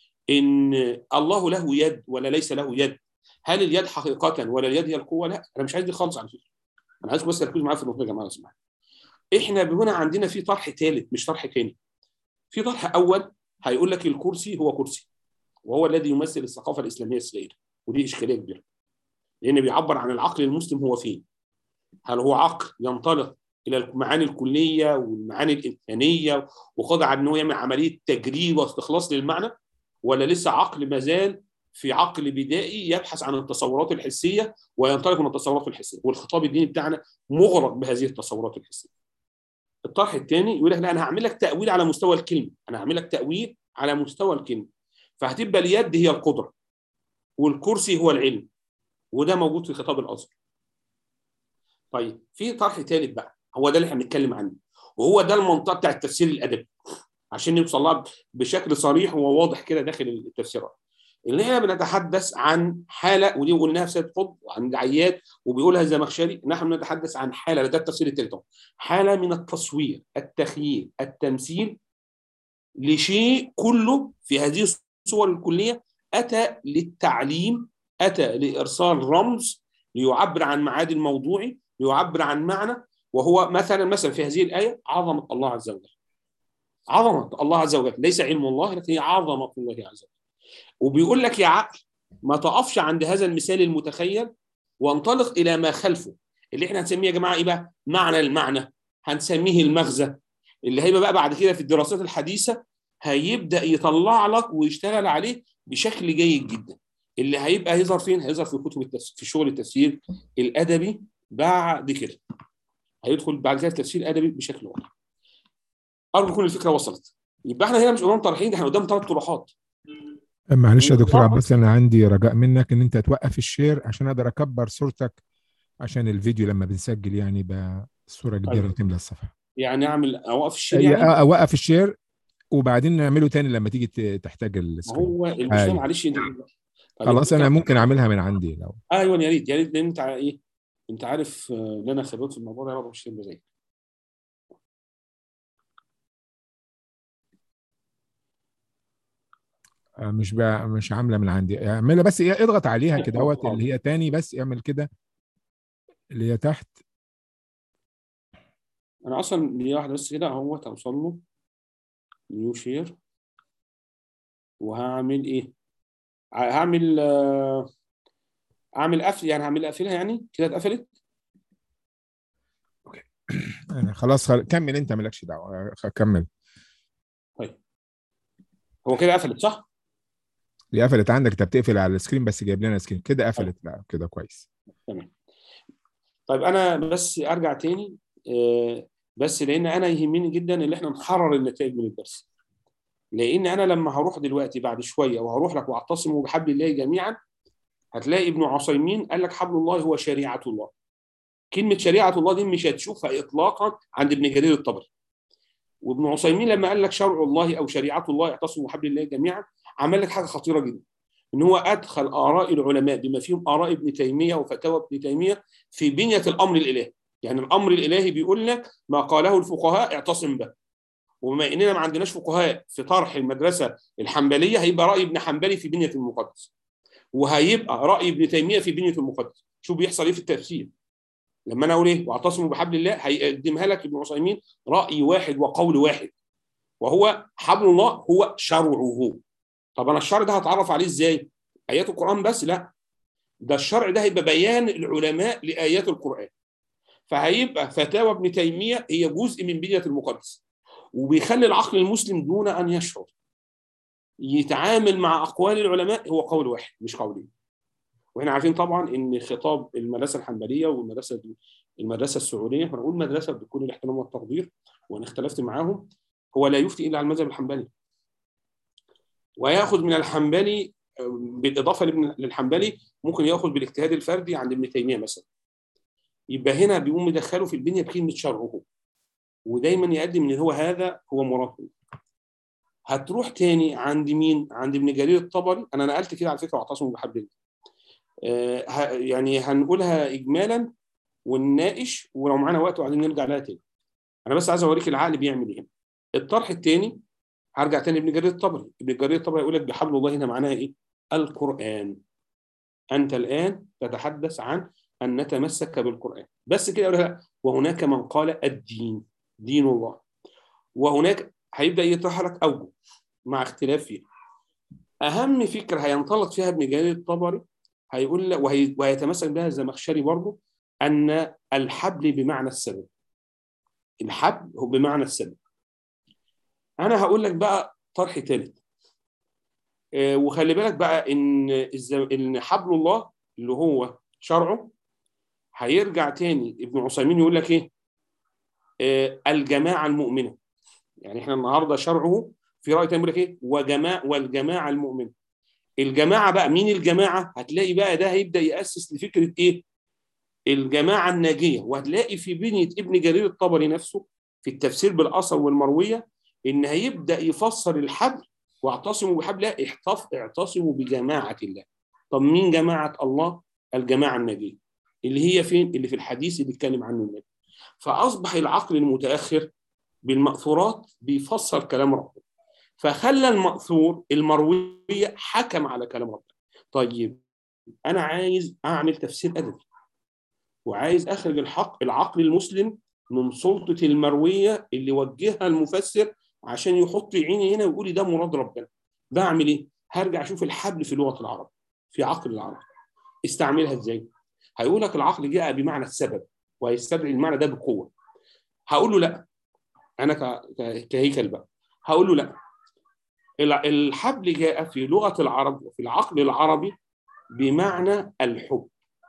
ان الله له يد ولا ليس له يد هل اليد حقيقه ولا اليد هي القوه لا انا مش عايز دي خالص على فكره انا عايزكم بس تركزوا معايا في النقطه يا جماعه لو سمحتوا احنا هنا عندنا في طرح ثالث مش طرح ثاني في طرح اول هيقول لك الكرسي هو كرسي وهو الذي يمثل الثقافه الاسلاميه السائده ودي اشكاليه كبيره لان بيعبر عن العقل المسلم هو فين هل هو عقل ينطلق الى المعاني الكليه والمعاني الانسانيه وخاضع عن انه يعمل عمليه تجريب واستخلاص للمعنى ولا لسه عقل مازال في عقل بدائي يبحث عن التصورات الحسيه وينطلق من التصورات الحسيه والخطاب الديني بتاعنا مغرق بهذه التصورات الحسيه الطرح الثاني يقول لك لا انا هعمل لك تاويل على مستوى الكلمه انا هعمل لك تاويل على مستوى الكلمه فهتبقى اليد هي القدره والكرسي هو العلم وده موجود في خطاب الازهر طيب في طرح ثالث بقى هو ده اللي احنا بنتكلم عنه وهو ده المنطقه بتاع التفسير الادبي عشان نوصل لها بشكل صريح وواضح كده داخل التفسيرات اللي احنا بنتحدث عن حاله ودي قلناها في سيد قطب وعن العيات وبيقولها الزمخشري نحن نتحدث عن حاله ده التفسير الثالث أهو. حاله من التصوير التخييل التمثيل لشيء كله في هذه الصور الكليه اتى للتعليم اتى لارسال رمز ليعبر عن معاد الموضوعي ليعبر عن معنى وهو مثلا مثلا في هذه الايه عظمه الله عز وجل عظمه الله عز وجل ليس علم الله لكن هي عظمه الله عز وجل وبيقول لك يا عقل ما تقفش عند هذا المثال المتخيل وانطلق الى ما خلفه اللي احنا هنسميه يا جماعه ايه بقى؟ معنى المعنى هنسميه المغزى اللي هيبقى بقى بعد كده في الدراسات الحديثه هيبدا يطلع لك ويشتغل عليه بشكل جيد جدا اللي هيبقى هيظهر فين؟ هيظهر في كتب التفسير في شغل التفسير الادبي بعد كده هيدخل بعد كده التفسير الادبي بشكل واضح ارجو تكون الفكره وصلت يبقى احنا هنا مش قدام طرحين ده احنا قدام ثلاث طروحات معلش يا دكتور والله- عباس انا عندي رجاء منك ان انت توقف الشير عشان اقدر اكبر صورتك عشان الفيديو لما بنسجل يعني يبقى الصوره كبيره طيب. وتملى الصفحه يعني اعمل اوقف الشيء أي- يعني اوقف الشير وبعدين نعمله تاني لما تيجي ت- تحتاج ما السكرين هو المشكله أيوة. معلش انت طيب خلاص انا انت- ممكن اعملها من عندي لو ايوه يا ريت يا ريت لان انت ع- ايه انت عارف آه، ان انا خبرت في الموضوع ده برضه مش هتبقى زيك آه، مش بقى مش عامله من عندي اعملها بس إيه، اضغط عليها كده حاضر، اهوت اللي هي تاني بس اعمل كده اللي هي تحت انا اصلا ليا واحده بس كده اهو توصل له نيو شير وهعمل ايه ع- هعمل آه، اعمل قفل يعني هعمل اقفلها يعني كده اتقفلت يعني خلاص خل... كمل انت مالكش دعوه خ- كمل هو كده قفلت صح؟ دي قفلت عندك انت بتقفل على السكرين بس جايب لنا سكرين كده قفلت لا كده كويس تمام طيب انا بس ارجع تاني آه، بس لان انا يهمني جدا ان احنا نحرر النتائج من الدرس لان انا لما هروح دلوقتي بعد شويه وهروح لك واعتصموا بحبل الله جميعا هتلاقي ابن عثيمين قال لك حبل الله هو شريعه الله كلمه شريعه الله دي مش هتشوفها اطلاقا عند ابن جرير الطبري وابن عثيمين لما قال لك شرع الله او شريعه الله اعتصموا بحبل الله جميعا عمل لك حاجه خطيره جدا ان هو ادخل اراء العلماء بما فيهم اراء ابن تيميه وفتاوى ابن تيميه في بنيه الامر الالهي يعني الامر الالهي بيقول لك ما قاله الفقهاء اعتصم به وبما اننا ما عندناش فقهاء في طرح المدرسه الحنبليه هيبقى راي ابن حنبلي في بنيه المقدس وهيبقى راي ابن تيميه في بنيه المقدس شوف بيحصل ايه في التفسير لما انا اقول ايه واعتصموا بحبل الله هيقدمها لك ابن عثيمين راي واحد وقول واحد وهو حبل الله هو شرعه طب انا الشرع ده هتعرف عليه ازاي ايات القران بس لا ده الشرع ده هيبقى بيان العلماء لايات القران فهيبقى فتاوى ابن تيميه هي جزء من بنيه المقدس وبيخلي العقل المسلم دون ان يشعر يتعامل مع اقوال العلماء هو قول واحد مش قولين واحنا عارفين طبعا ان خطاب المدرسه الحنبليه والمدرسه المدرسه السعوديه هنقول مدرسه بكل الاحترام والتقدير وانا اختلفت معاهم هو لا يفتي الا على المذهب الحنبلي وياخذ من الحنبلي بالاضافه لابن- للحنبلي ممكن ياخذ بالاجتهاد الفردي عند ابن تيميه مثلا يبقى هنا بيقوم مدخله في البنيه بكلمه شرعه ودايما يقدم ان هو هذا هو مراده هتروح تاني عند مين؟ عند ابن جرير الطبري انا نقلت كده على فكره واعتصموا بحبل الله آه، ه- يعني هنقولها اجمالا ونناقش ولو معانا وقت وبعدين نرجع لها تاني انا بس عايز اوريك العقل بيعمل ايه الطرح الثاني هرجع تاني ابن جرير الطبري ابن جرير الطبري يقول لك بحبل الله هنا معناها ايه القران انت الان تتحدث عن ان نتمسك بالقران بس كده يقول لا وهناك من قال الدين دين الله وهناك هيبدا يطرح لك اوجه مع اختلاف فيها اهم فكره هينطلق فيها ابن جرير الطبري هيقول لك وهي وهيتمسك بها الزمخشري برضه ان الحبل بمعنى السبب الحبل هو بمعنى السبب انا هقول لك بقى طرح ثالث آه، وخلي بالك بقى ان الز- ان حبل الله اللي هو شرعه هيرجع تاني ابن عثيمين يقول لك ايه آه، الجماعه المؤمنه يعني احنا النهارده شرعه في راي تاني بيقول لك ايه وجماعه والجماعه المؤمنه الجماعه بقى مين الجماعه هتلاقي بقى ده هيبدا ياسس لفكره ايه الجماعه الناجيه وهتلاقي في بنيه ابن جرير الطبري نفسه في التفسير بالاثر والمرويه ان هيبدا يفسر الحبل واعتصموا بحبل الله احتف- اعتصموا بجماعه الله طب مين جماعه الله الجماعه الناجيه اللي هي فين اللي في الحديث اللي اتكلم عنه النبي فاصبح العقل المتاخر بالماثورات بيفسر كلام ربنا فخلى الماثور المرويه حكم على كلام ربنا طيب انا عايز اعمل تفسير ادبي وعايز اخرج الحق العقل المسلم من سلطه المرويه اللي وجهها المفسر عشان يحط عيني هنا ويقول لي ده مراد ربنا بعمل ايه؟ هرجع اشوف الحبل في لغه العرب في عقل العرب استعملها ازاي؟ هيقول لك العقل جاء بمعنى السبب وهيستدعي المعنى ده بقوه هقول له لا انا ك- ك- كهيكل بقى هقول له لا الع- الحبل جاء في لغه العرب وفي العقل العربي بمعنى الحب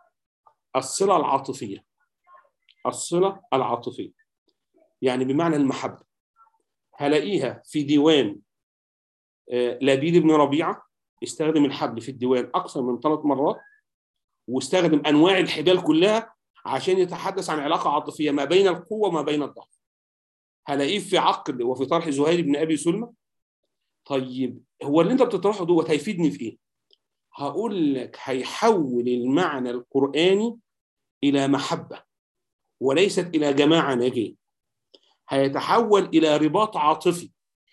الصله العاطفيه الصله العاطفيه يعني بمعنى المحبه هلاقيها في ديوان آه، لبيد بن ربيعه استخدم الحبل في الديوان اكثر من ثلاث مرات واستخدم انواع الحبال كلها عشان يتحدث عن علاقه عاطفيه ما بين القوه وما بين الضعف هلاقيه في عقد وفي طرح زهير بن ابي سلمى طيب هو اللي انت بتطرحه دوت هيفيدني في ايه؟ هقول لك هيحول المعنى القراني الى محبه وليست الى جماعه ناجيه هيتحول الى رباط عاطفي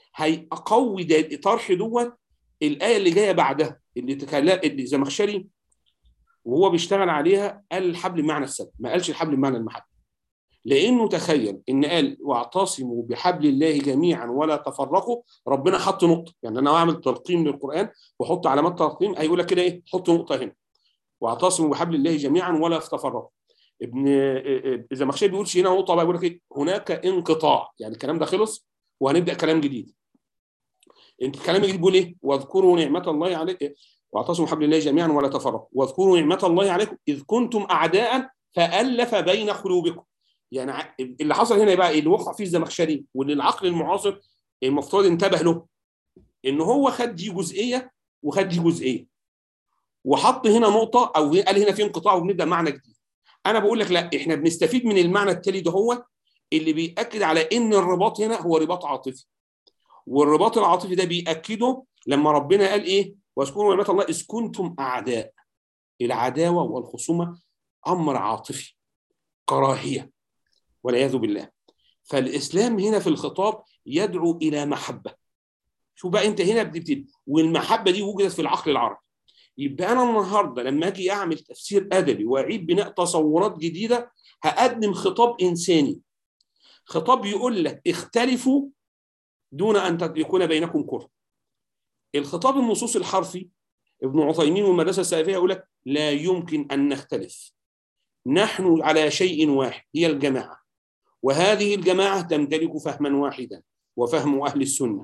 هيقوي ده طرح دوت الايه اللي جايه بعدها اللي تكلم اللي زمخشري وهو بيشتغل عليها قال الحبل بمعنى السبب ما قالش الحبل بمعنى المحبه لانه تخيل ان قال واعتصموا بحبل الله جميعا ولا تفرقوا ربنا حط نقطه يعني انا اعمل تلقيم للقران واحط علامات تلقيم هيقول لك كده ايه حط نقطه هنا واعتصموا بحبل الله جميعا ولا تفرقوا ابن اذا مخشي بيقولش هنا نقطه بقى بيقول لك ايه هناك انقطاع يعني الكلام ده خلص وهنبدا كلام جديد انت الكلام الجديد بيقول ايه واذكروا نعمه الله عليكم واعتصموا حبل الله جميعا ولا تفرقوا واذكروا نعمه الله عليكم اذ كنتم اعداء فالف بين قلوبكم يعني ع- اللي حصل هنا بقى اللي وقع فيه الزمخشري واللي العقل المعاصر المفترض انتبه له ان هو خد دي جزئيه وخد دي جزئيه وحط هنا نقطه او قال هنا في انقطاع وبنبدا معنى جديد انا بقول لك لا احنا بنستفيد من المعنى التالي ده هو اللي بيأكد على ان الرباط هنا هو رباط عاطفي والرباط العاطفي ده بيأكده لما ربنا قال ايه واذكروا نعمة الله اذ كنتم اعداء العداوه والخصومه امر عاطفي كراهيه والعياذ بالله فالاسلام هنا في الخطاب يدعو الى محبه شوف بقى انت هنا بتبتدي والمحبه دي وجدت في العقل العربي يبقى انا النهارده لما اجي اعمل تفسير ادبي واعيد بناء تصورات جديده هقدم خطاب انساني خطاب يقول لك اختلفوا دون ان تت- يكون بينكم كره الخطاب النصوص الحرفي ابن عثيمين والمدرسه السلفيه يقول لك لا يمكن ان نختلف نحن على شيء واحد هي الجماعه وهذه الجماعه تمتلك فهما واحدا وفهم اهل السنه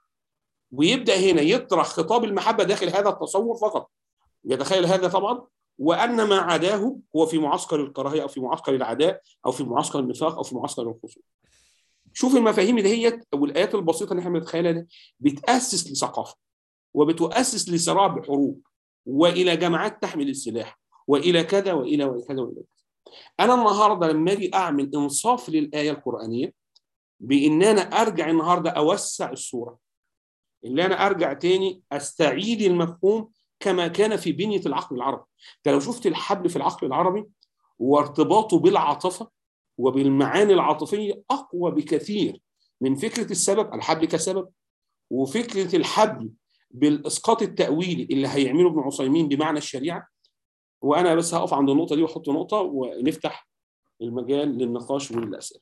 ويبدا هنا يطرح خطاب المحبه داخل هذا التصور فقط يتخيل هذا طبعا وان ما عداه هو في معسكر الكراهيه او في معسكر العداء او في معسكر النفاق او في معسكر الخصوم شوف المفاهيم دهيت او الايات البسيطه اللي احنا بنتخيلها دي بتاسس لثقافه وبتؤسس لصراع بحروب والى جماعات تحمل السلاح والى كذا والى وكذا والى كذا انا النهارده لما اجي اعمل انصاف للايه القرانيه بان انا ارجع النهارده اوسع الصوره اللي انا ارجع تاني استعيد المفهوم كما كان في بنيه العقل العربي انت لو شفت الحبل في العقل العربي وارتباطه بالعاطفه وبالمعاني العاطفيه اقوى بكثير من فكره السبب الحبل كسبب وفكره الحبل بالاسقاط التاويلي اللي هيعمله ابن عثيمين بمعنى الشريعه وانا بس هقف عند النقطه دي واحط نقطه ونفتح المجال للنقاش والاسئله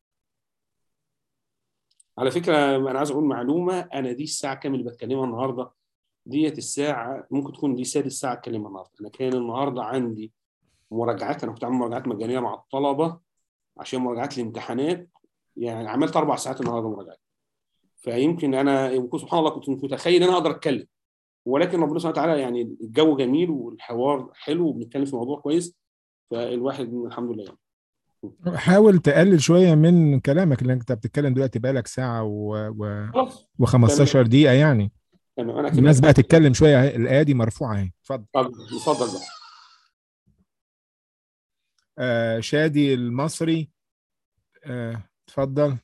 على فكره انا عايز اقول معلومه انا دي الساعه كام اللي بتكلمها النهارده ديت الساعه ممكن تكون دي سادس ساعه اتكلمها النهارده انا كان النهارده عندي مراجعات انا كنت عامل مراجعات مجانيه مع الطلبه عشان مراجعات الامتحانات يعني عملت اربع ساعات النهارده مراجعات فيمكن انا يمكن سبحان الله كنت متخيل ان انا اقدر اتكلم ولكن ربنا سبحانه وتعالى يعني الجو جميل والحوار حلو وبنتكلم في موضوع كويس فالواحد الحمد لله يعني. حاول تقلل شويه من كلامك اللي انت بتتكلم دلوقتي بقالك ساعه و, و... خلاص و15 دقيقه يعني تمام انا الناس بقى تتكلم شويه اهي، الايه دي مرفوعه اهي اتفضل اتفضل اتفضل بقى آه شادي المصري آه، اتفضل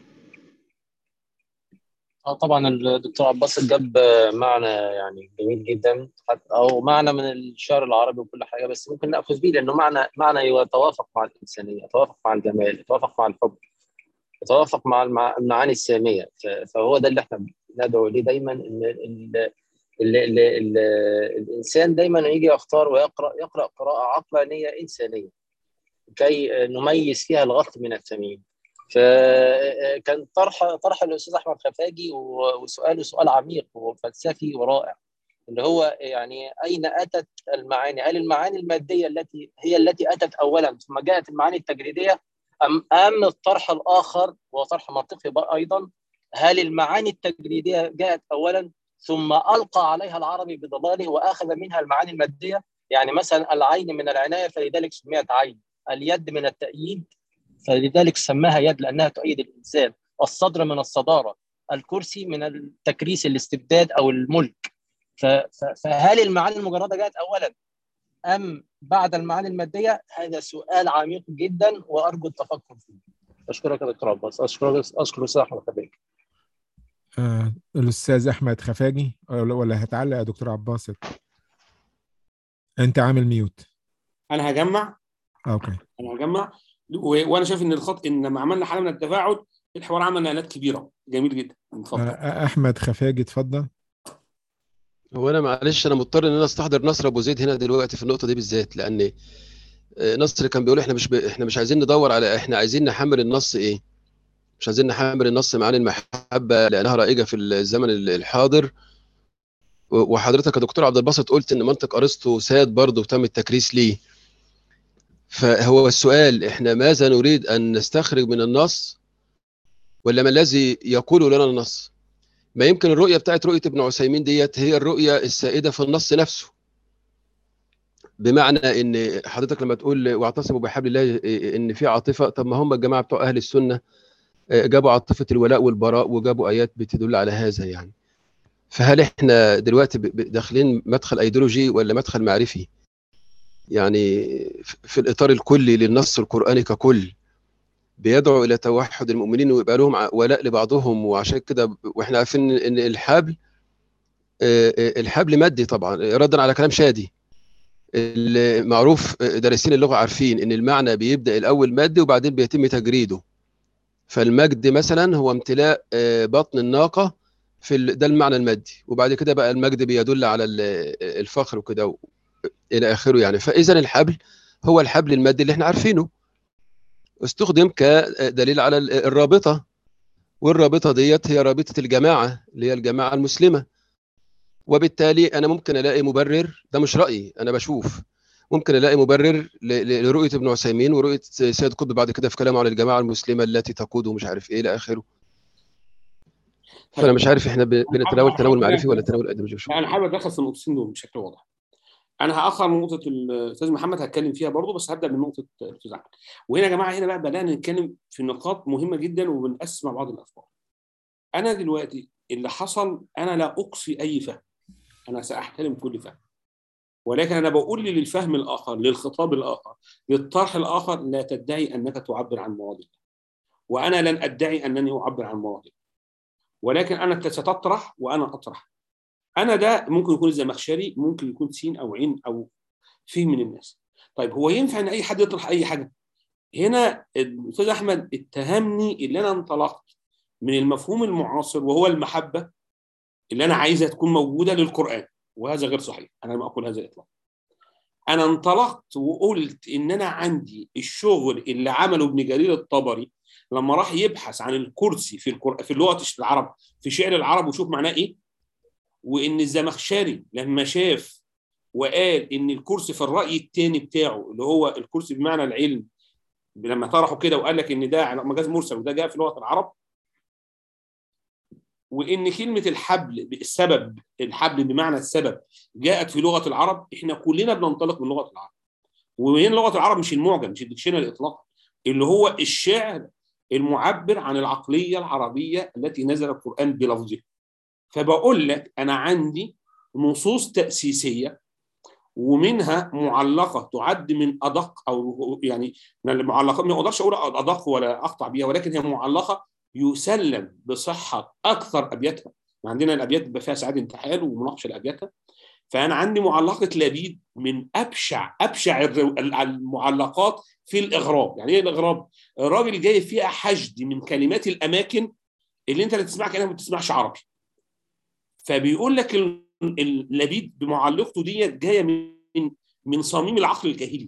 اه طبعا الدكتور عباس جاب معنى يعني جميل جدا حتى او معنى من الشعر العربي وكل حاجه بس ممكن ناخذ به لانه معنى معنى يتوافق مع الانسانيه يتوافق مع الجمال يتوافق مع الحب يتوافق مع المع- المعاني الساميه ف- فهو ده اللي احنا ندعو اليه دايما ان ال- ال- ال- ال- الانسان دايما يجي يختار ويقرا يقرا قراءه عقلانيه انسانيه كي نميز فيها الغث من الثمين فكان طرح طرح الاستاذ احمد خفاجي و- وسؤاله سؤال عميق وفلسفي ورائع اللي هو يعني اين اتت المعاني؟ هل المعاني الماديه التي هي التي اتت اولا ثم جاءت المعاني التجريديه ام ام الطرح الاخر وهو طرح منطقي بقى ايضا هل المعاني التجريديه جاءت اولا ثم القى عليها العربي بضلاله واخذ منها المعاني الماديه يعني مثلا العين من العنايه فلذلك سميت عين اليد من التأييد فلذلك سماها يد لأنها تؤيد الإنسان الصدر من الصدارة الكرسي من التكريس الاستبداد أو الملك ف- ف- فهل المعاني المجردة جاءت أولا أم بعد المعاني المادية هذا سؤال عميق جدا وأرجو التفكر فيه أشكرك يا دكتور عباس أشكرك أشكر الأستاذ أحمد خبير آه الاستاذ احمد خفاجي ولا ولا هتعلق يا دكتور عباس انت عامل ميوت انا هجمع اوكي انا هجمع و- وانا شايف ان الخط ان لما عملنا حاله من التفاعل الحوار عمل نقلات كبيره جميل جدا اتفضل آه احمد خفاجي اتفضل هو انا معلش انا مضطر ان انا استحضر نصر ابو زيد هنا دلوقتي في النقطه دي بالذات لان آه، نصر كان بيقول احنا مش ب... احنا مش عايزين ندور على احنا عايزين نحمل النص ايه مش عايزين نحمل النص معاني المحبه لانها رائجه في الزمن ال- الحاضر و- وحضرتك يا دكتور عبد الباسط قلت ان منطق ارسطو ساد برضه وتم التكريس ليه فهو السؤال احنا ماذا نريد ان نستخرج من النص ولا ما الذي يقول لنا النص ما يمكن الرؤيه بتاعت رؤيه ابن عثيمين ديت هي الرؤيه السائده في النص نفسه بمعنى ان حضرتك لما تقول واعتصموا بحبل الله ان في عاطفه طب ما هم الجماعه بتوع اهل السنه جابوا عاطفه الولاء والبراء وجابوا ايات بتدل على هذا يعني فهل احنا دلوقتي داخلين مدخل ايديولوجي ولا مدخل معرفي يعني في الاطار الكلي للنص القراني ككل بيدعو الى توحد المؤمنين ويبقى لهم ولاء لبعضهم وعشان كده واحنا عارفين ان الحبل الحبل مادي طبعا ردا على كلام شادي المعروف دارسين اللغه عارفين ان المعنى بيبدا الاول مادي وبعدين بيتم تجريده فالمجد مثلا هو امتلاء بطن الناقه في ده المعنى المادي وبعد كده بقى المجد بيدل على الفخر وكده الى اخره يعني فاذا الحبل هو الحبل المادي اللي احنا عارفينه استخدم كدليل على الرابطه والرابطه ديت هي رابطه الجماعه اللي هي الجماعه المسلمه وبالتالي انا ممكن الاقي مبرر ده مش رايي انا بشوف ممكن الاقي مبرر لرؤيه ابن عثيمين ورؤيه سيد قطب بعد كده في كلامه عن الجماعه المسلمه التي تقود ومش عارف ايه الى اخره فانا مش عارف احنا بنتناول تناول معرفي ولا تناول ادبي انا حابب ادخل في النقطتين دول بشكل واضح انا هاخر من نقطه الاستاذ محمد هتكلم فيها برضه بس هبدا من نقطه الاستاذ احمد وهنا يا جماعه هنا بقى بدانا نتكلم في نقاط مهمه جدا وبنقسم مع بعض الافكار انا دلوقتي اللي حصل انا لا اقصي اي فهم انا ساحترم كل فهم ولكن انا بقول للفهم الاخر للخطاب الاخر للطرح الاخر لا تدعي انك تعبر عن مراد الله وانا لن ادعي انني اعبر عن مراد الله ولكن انت ستطرح وانا اطرح انا ده ممكن يكون الزمخشري ممكن يكون سين او عين او فيه من الناس طيب هو ينفع ان اي حد يطرح اي حاجه هنا الاستاذ احمد اتهمني اللي انا انطلقت من المفهوم المعاصر وهو المحبه اللي انا عايزها تكون موجوده للقران وهذا غير صحيح انا ما اقول هذا اطلاقا انا انطلقت وقلت ان انا عندي الشغل اللي عمله ابن جرير الطبري لما راح يبحث عن الكرسي في القرآن في لغه العرب في شعر العرب وشوف معناه ايه وان الزمخشري لما شاف وقال ان الكرسي في الراي الثاني بتاعه اللي هو الكرسي بمعنى العلم لما طرحوا كده وقال لك ان ده مجاز مرسل وده جاء في لغه العرب وان كلمه الحبل السبب الحبل بمعنى السبب جاءت في لغه العرب احنا كلنا بننطلق من لغه العرب وهنا لغه العرب مش المعجم مش الديكشنري اطلاقا اللي هو الشعر المعبر عن العقليه العربيه التي نزل القران بلفظه فبقول لك انا عندي نصوص تاسيسيه ومنها معلقه تعد من ادق او يعني من المعلقات ما اقدرش اقول ادق ولا اقطع بيها ولكن هي معلقه يسلم بصحه اكثر ابياتها عندنا الابيات بيبقى فيها ساعات انتحال ومناقشه لابياتها فانا عندي معلقه لبيد من ابشع ابشع المعلقات في الاغراب يعني ايه الاغراب الراجل جاي فيها حشد من كلمات الاماكن اللي انت اللي تسمعها كانك ما بتسمعش عربي فبيقول لك اللبيد بمعلقته ديت جايه من من صميم العقل الجاهلي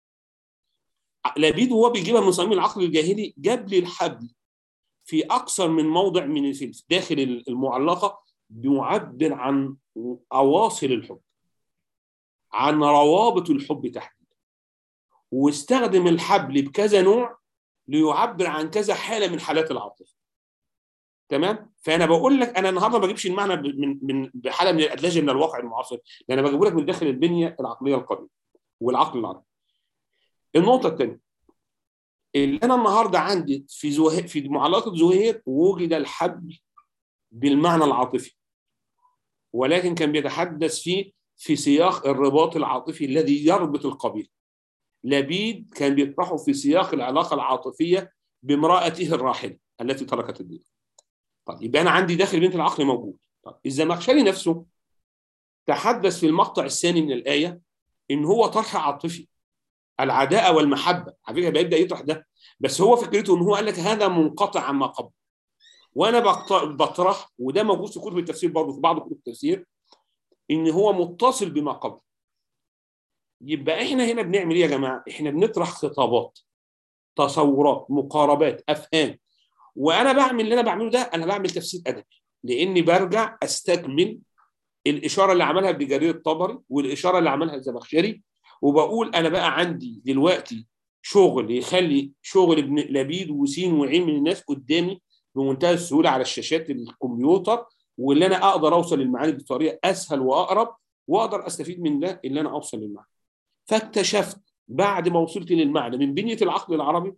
لبيد وهو بيجيبها من صميم العقل الجاهلي جاب لي الحبل في اكثر من موضع من داخل المعلقه بيعبر عن اواصر الحب عن روابط الحب تحديدا واستخدم الحبل بكذا نوع ليعبر عن كذا حاله من حالات العاطفه تمام فانا بقول لك انا النهارده ما بجيبش المعنى من من بحاله من الادلجه من الواقع المعاصر لان انا بجيبه لك من داخل البنيه العقليه القديمه والعقل العربي النقطه الثانيه اللي انا النهارده عندي في زوهير في معلقه زهير وجد الحبل بالمعنى العاطفي ولكن كان بيتحدث فيه في سياق الرباط العاطفي الذي يربط القبيله لبيد كان بيطرحه في سياق العلاقه العاطفيه بامراته الراحله التي تركت الدين طيب يبقى انا عندي داخل بنت العقل موجود طيب الزمخشري نفسه تحدث في المقطع الثاني من الايه ان هو طرح عاطفي العداء والمحبه على فكره بيبدا يطرح ده بس هو فكرته ان هو قال لك هذا منقطع عما قبل وانا بطرح وده موجود في كتب التفسير برضه في بعض كتب التفسير ان هو متصل بما قبل يبقى احنا هنا بنعمل ايه يا جماعه احنا بنطرح خطابات تصورات مقاربات افهام وانا بعمل اللي انا بعمله ده انا بعمل تفسير ادبي لاني برجع استكمل الاشاره اللي عملها ابن جرير الطبري والاشاره اللي عملها الزمخشري وبقول انا بقى عندي دلوقتي شغل يخلي شغل ابن لبيد وسين وعين من الناس قدامي بمنتهى السهوله على الشاشات الكمبيوتر واللي انا اقدر اوصل للمعاني بطريقه اسهل واقرب واقدر استفيد من ده اللي انا اوصل للمعنى فاكتشفت بعد ما وصلت للمعنى من بنيه العقل العربي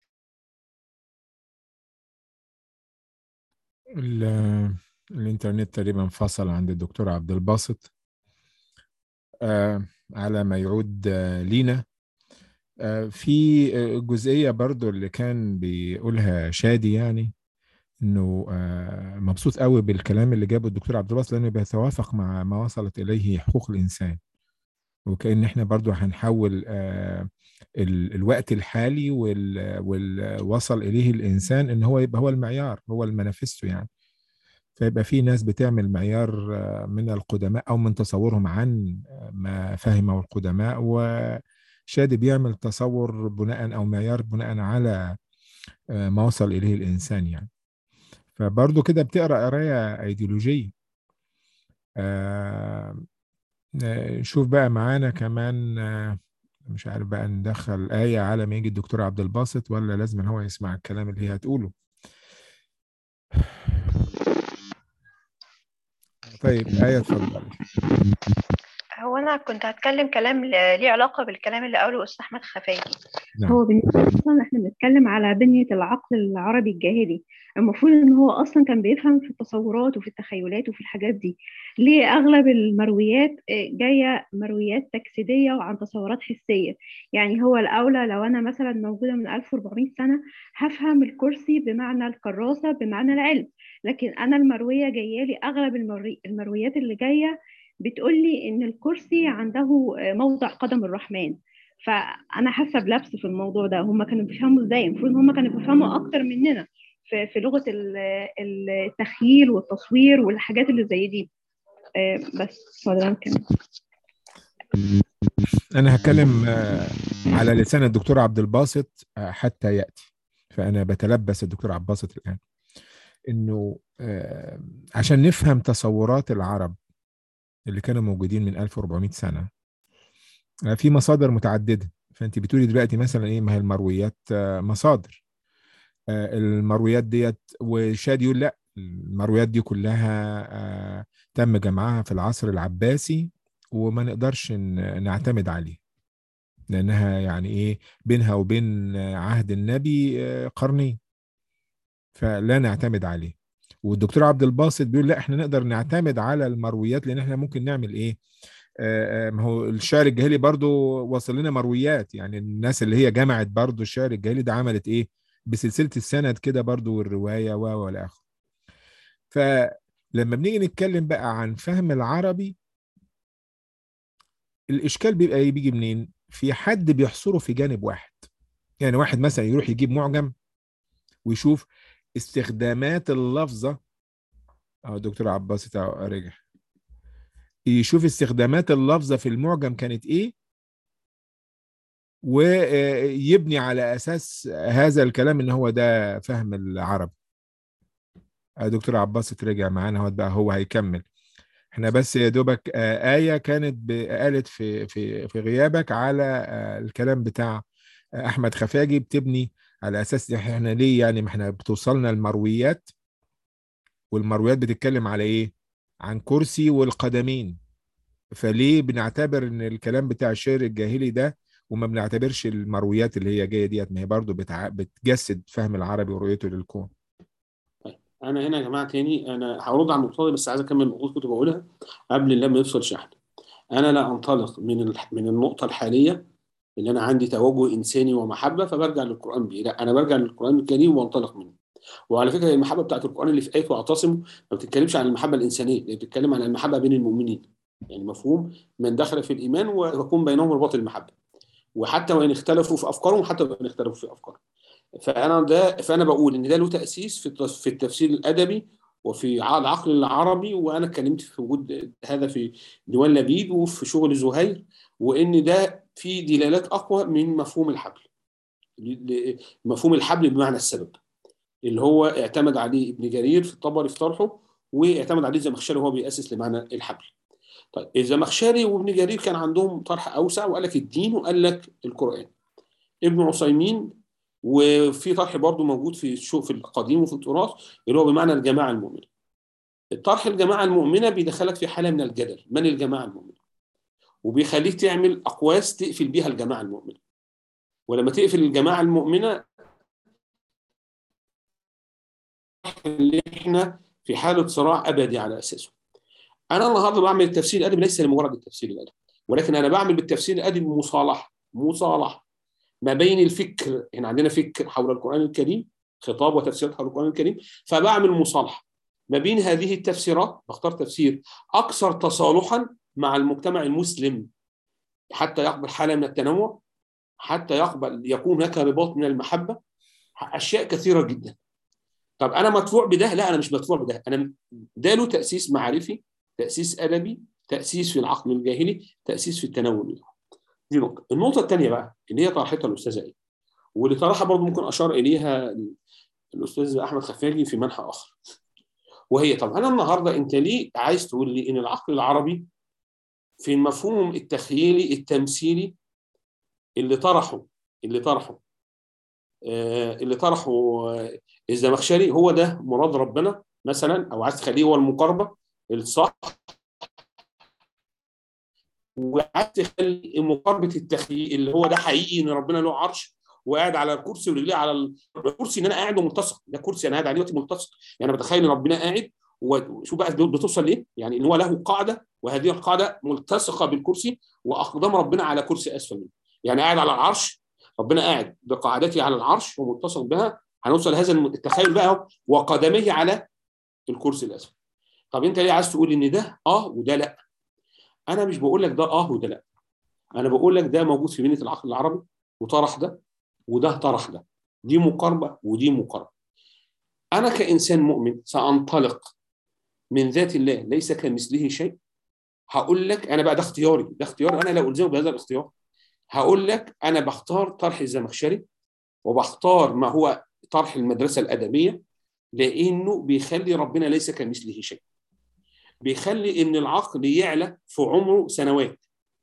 ال- الإنترنت تقريبا فصل عند الدكتور عبد الباسط آه، على ما يعود آه، لينا آه، في آه، جزئية برضو اللي كان بيقولها شادي يعني انه آه، مبسوط قوي بالكلام اللي جابه الدكتور عبد الباسط لانه بيتوافق مع ما وصلت اليه حقوق الانسان وكأن احنا برضو هنحول آه، ال- الوقت الحالي وال- والوصل اليه الانسان ان هو يبقى هو المعيار هو المانيفستو يعني فيبقى في ناس بتعمل معيار آه، من القدماء او من تصورهم عن آه، ما فهمه القدماء وشادي بيعمل تصور بناء او معيار بناء على آه، ما وصل اليه الانسان يعني فبرضه كده بتقرا قرايه ايديولوجيه آه، آه، شوف بقى معانا كمان آه، مش عارف بقى ندخل آية على ما يجي الدكتور عبد الباسط ولا لازم هو يسمع الكلام اللي هي هتقوله طيب آية اتفضل هو أنا كنت هتكلم كلام ل- ليه علاقة بالكلام اللي قاله أستاذ أحمد خفاجي نعم هو بالنسبة أصلا إحنا بنتكلم على بنية العقل العربي الجاهلي المفروض إن هو أصلا كان بيفهم في التصورات وفي التخيلات وفي الحاجات دي ليه أغلب المرويات آه، جاية مرويات تجسيدية وعن تصورات حسية يعني هو الأولى لو أنا مثلا موجودة من 1400 سنة هفهم الكرسي بمعنى الكراسة بمعنى العلم لكن أنا المروية جاية لي أغلب المروي- المرويات اللي جاية بتقول لي إن الكرسي عنده آه، موضع قدم الرحمن فانا حاسه بلبس في الموضوع ده هم كانوا بيفهموا ازاي المفروض هم كانوا بيفهموا اكتر مننا في, في لغه ال- ال- التخييل والتصوير والحاجات اللي زي دي آه، بس اتفضل كمل أنا هتكلم آه، على لسان الدكتور عبد الباسط آه، حتى يأتي فأنا بتلبس الدكتور عبد الباسط الآن إنه آه، عشان نفهم تصورات العرب اللي كانوا موجودين من 1400 سنة آه، في مصادر متعددة فأنت بتقولي دلوقتي مثلا إيه ما هي المرويات آه، مصادر آه، المرويات ديت وشاد يقول لا المرويات دي كلها آه، تم جمعها في العصر العباسي وما نقدرش ن- نعتمد عليه لأنها يعني إيه بينها وبين آه، عهد النبي آه، قرنين فلا نعتمد عليه والدكتور عبد الباسط بيقول لا احنا نقدر نعتمد على المرويات لان احنا ممكن نعمل ايه آه، آه، ما هو الشعر الجاهلي برضو وصل لنا مرويات يعني الناس اللي هي جمعت برضو الشعر الجاهلي ده عملت ايه بسلسلة السند كده برضو والرواية و والى اخره فلما بنيجي نتكلم بقى عن فهم العربي الاشكال بيبقى إيه؟ بيجي منين في حد بيحصره في جانب واحد يعني واحد مثلا يروح يجيب معجم ويشوف استخدامات اللفظة اه دكتور عباس تعالى رجع يشوف استخدامات اللفظة في المعجم كانت ايه ويبني على اساس هذا الكلام ان هو ده فهم العرب آه، دكتور عباس رجع معانا هو بقى هو هيكمل احنا بس يا دوبك آه، آية كانت ب- قالت في في في غيابك على آه، الكلام بتاع آه، أحمد خفاجي بتبني على أساس إن احنا ليه يعني ما احنا بتوصلنا المرويات والمرويات بتتكلم على إيه؟ عن كرسي والقدمين فليه بنعتبر إن الكلام بتاع الشعر الجاهلي ده وما بنعتبرش المرويات اللي هي جاية ديت ما هي برضه بتع... بتجسد فهم العربي ورؤيته للكون انا هنا يا جماعه تاني انا هرد على النقطه دي بس عايز اكمل النقطه كنت بقولها قبل لما يفصل شحن انا لا انطلق من ال- من النقطه الحاليه اللي انا عندي توجه انساني ومحبه فبرجع للقران بيه لا انا برجع للقران الكريم وانطلق منه وعلى فكره المحبه بتاعت القران اللي في ايه واعتصموا ما بتتكلمش عن المحبه الانسانيه هي بتتكلم عن المحبه بين المؤمنين يعني مفهوم من دخل في الايمان ويكون بينهم رباط المحبه وحتى وان اختلفوا في افكارهم حتى وان اختلفوا في افكارهم فانا ده فانا بقول ان ده له تاسيس في التص- في التفسير الادبي وفي ع- العقل العربي وانا اتكلمت في وجود هذا في ديوان لبيد وفي شغل زهير وان ده في دلالات اقوى من مفهوم الحبل ل- ل- مفهوم الحبل بمعنى السبب اللي هو اعتمد عليه ابن جرير في الطبري في طرحه واعتمد عليه الزمخشري وهو بيأسس لمعنى الحبل طيب الزمخشري وابن جرير كان عندهم طرح اوسع وقال لك الدين وقال لك القران ابن عثيمين وفي طرح برضه موجود في الشو في القديم وفي التراث اللي هو بمعنى الجماعه المؤمنه الطرح الجماعه المؤمنه بيدخلك في حاله من الجدل من الجماعه المؤمنه وبيخليك تعمل اقواس تقفل بيها الجماعه المؤمنه ولما تقفل الجماعه المؤمنه اللي احنا في حاله صراع ابدي على اساسه انا النهارده بعمل التفسير الادبي ليس لمجرد التفسير الادبي ولكن انا بعمل بالتفسير الادبي مصالحه مصالحه ما بين الفكر احنا عندنا فكر حول القران الكريم خطاب وتفسيرات حول القران الكريم فبعمل مصالحه ما بين هذه التفسيرات بختار تفسير اكثر تصالحا مع المجتمع المسلم حتى يقبل حاله من التنوع حتى يقبل يكون هناك رباط من المحبه اشياء كثيره جدا طب انا مدفوع بده لا انا مش مدفوع بده انا ده له تاسيس معرفي تاسيس ادبي تاسيس في العقل الجاهلي تاسيس في التنوع دي نقطه النقطه الثانيه بقى اللي هي طرحتها الاستاذه ايه واللي طرحها برضه ممكن اشار اليها الاستاذ احمد خفاجي في منحى اخر وهي طب انا النهارده انت ليه عايز تقول لي ان العقل العربي في المفهوم التخيلي التمثيلي اللي طرحه اللي طرحه آه اللي طرحه آه الزمخشري هو ده مراد ربنا مثلا او عايز تخليه هو المقاربه الصح وعايز تخلي مقاربه التخيل اللي هو ده حقيقي ان ربنا له عرش وقاعد على الكرسي ورجليه على الكرسي ان انا قاعد وملتصق ده كرسي انا قاعد عليه دلوقتي ملتصق يعني انا بتخيل ان ربنا قاعد وشوف بقى بتوصل ليه؟ يعني ان هو له قاعده وهذه القاعده ملتصقه بالكرسي واقدام ربنا على كرسي اسفل منه يعني قاعد على العرش ربنا قاعد بقاعدته على العرش وملتصق بها هنوصل لهذا التخيل بقى وقدميه على الكرسي الاسفل طب انت ليه عايز تقول ان ده اه وده لا انا مش بقول لك ده اه وده لا انا بقول لك ده موجود في بنيه العقل العربي وطرح ده وده طرح ده دي مقاربه ودي مقاربه انا كانسان مؤمن سانطلق من ذات الله ليس كمثله شيء هقول لك انا بقى ده اختياري ده اختياري انا لا الزمك بهذا الاختيار هقول لك انا بختار طرح الزمخشري وبختار ما هو طرح المدرسه الادبيه لانه بيخلي ربنا ليس كمثله شيء بيخلي ان العقل يعلى في عمره سنوات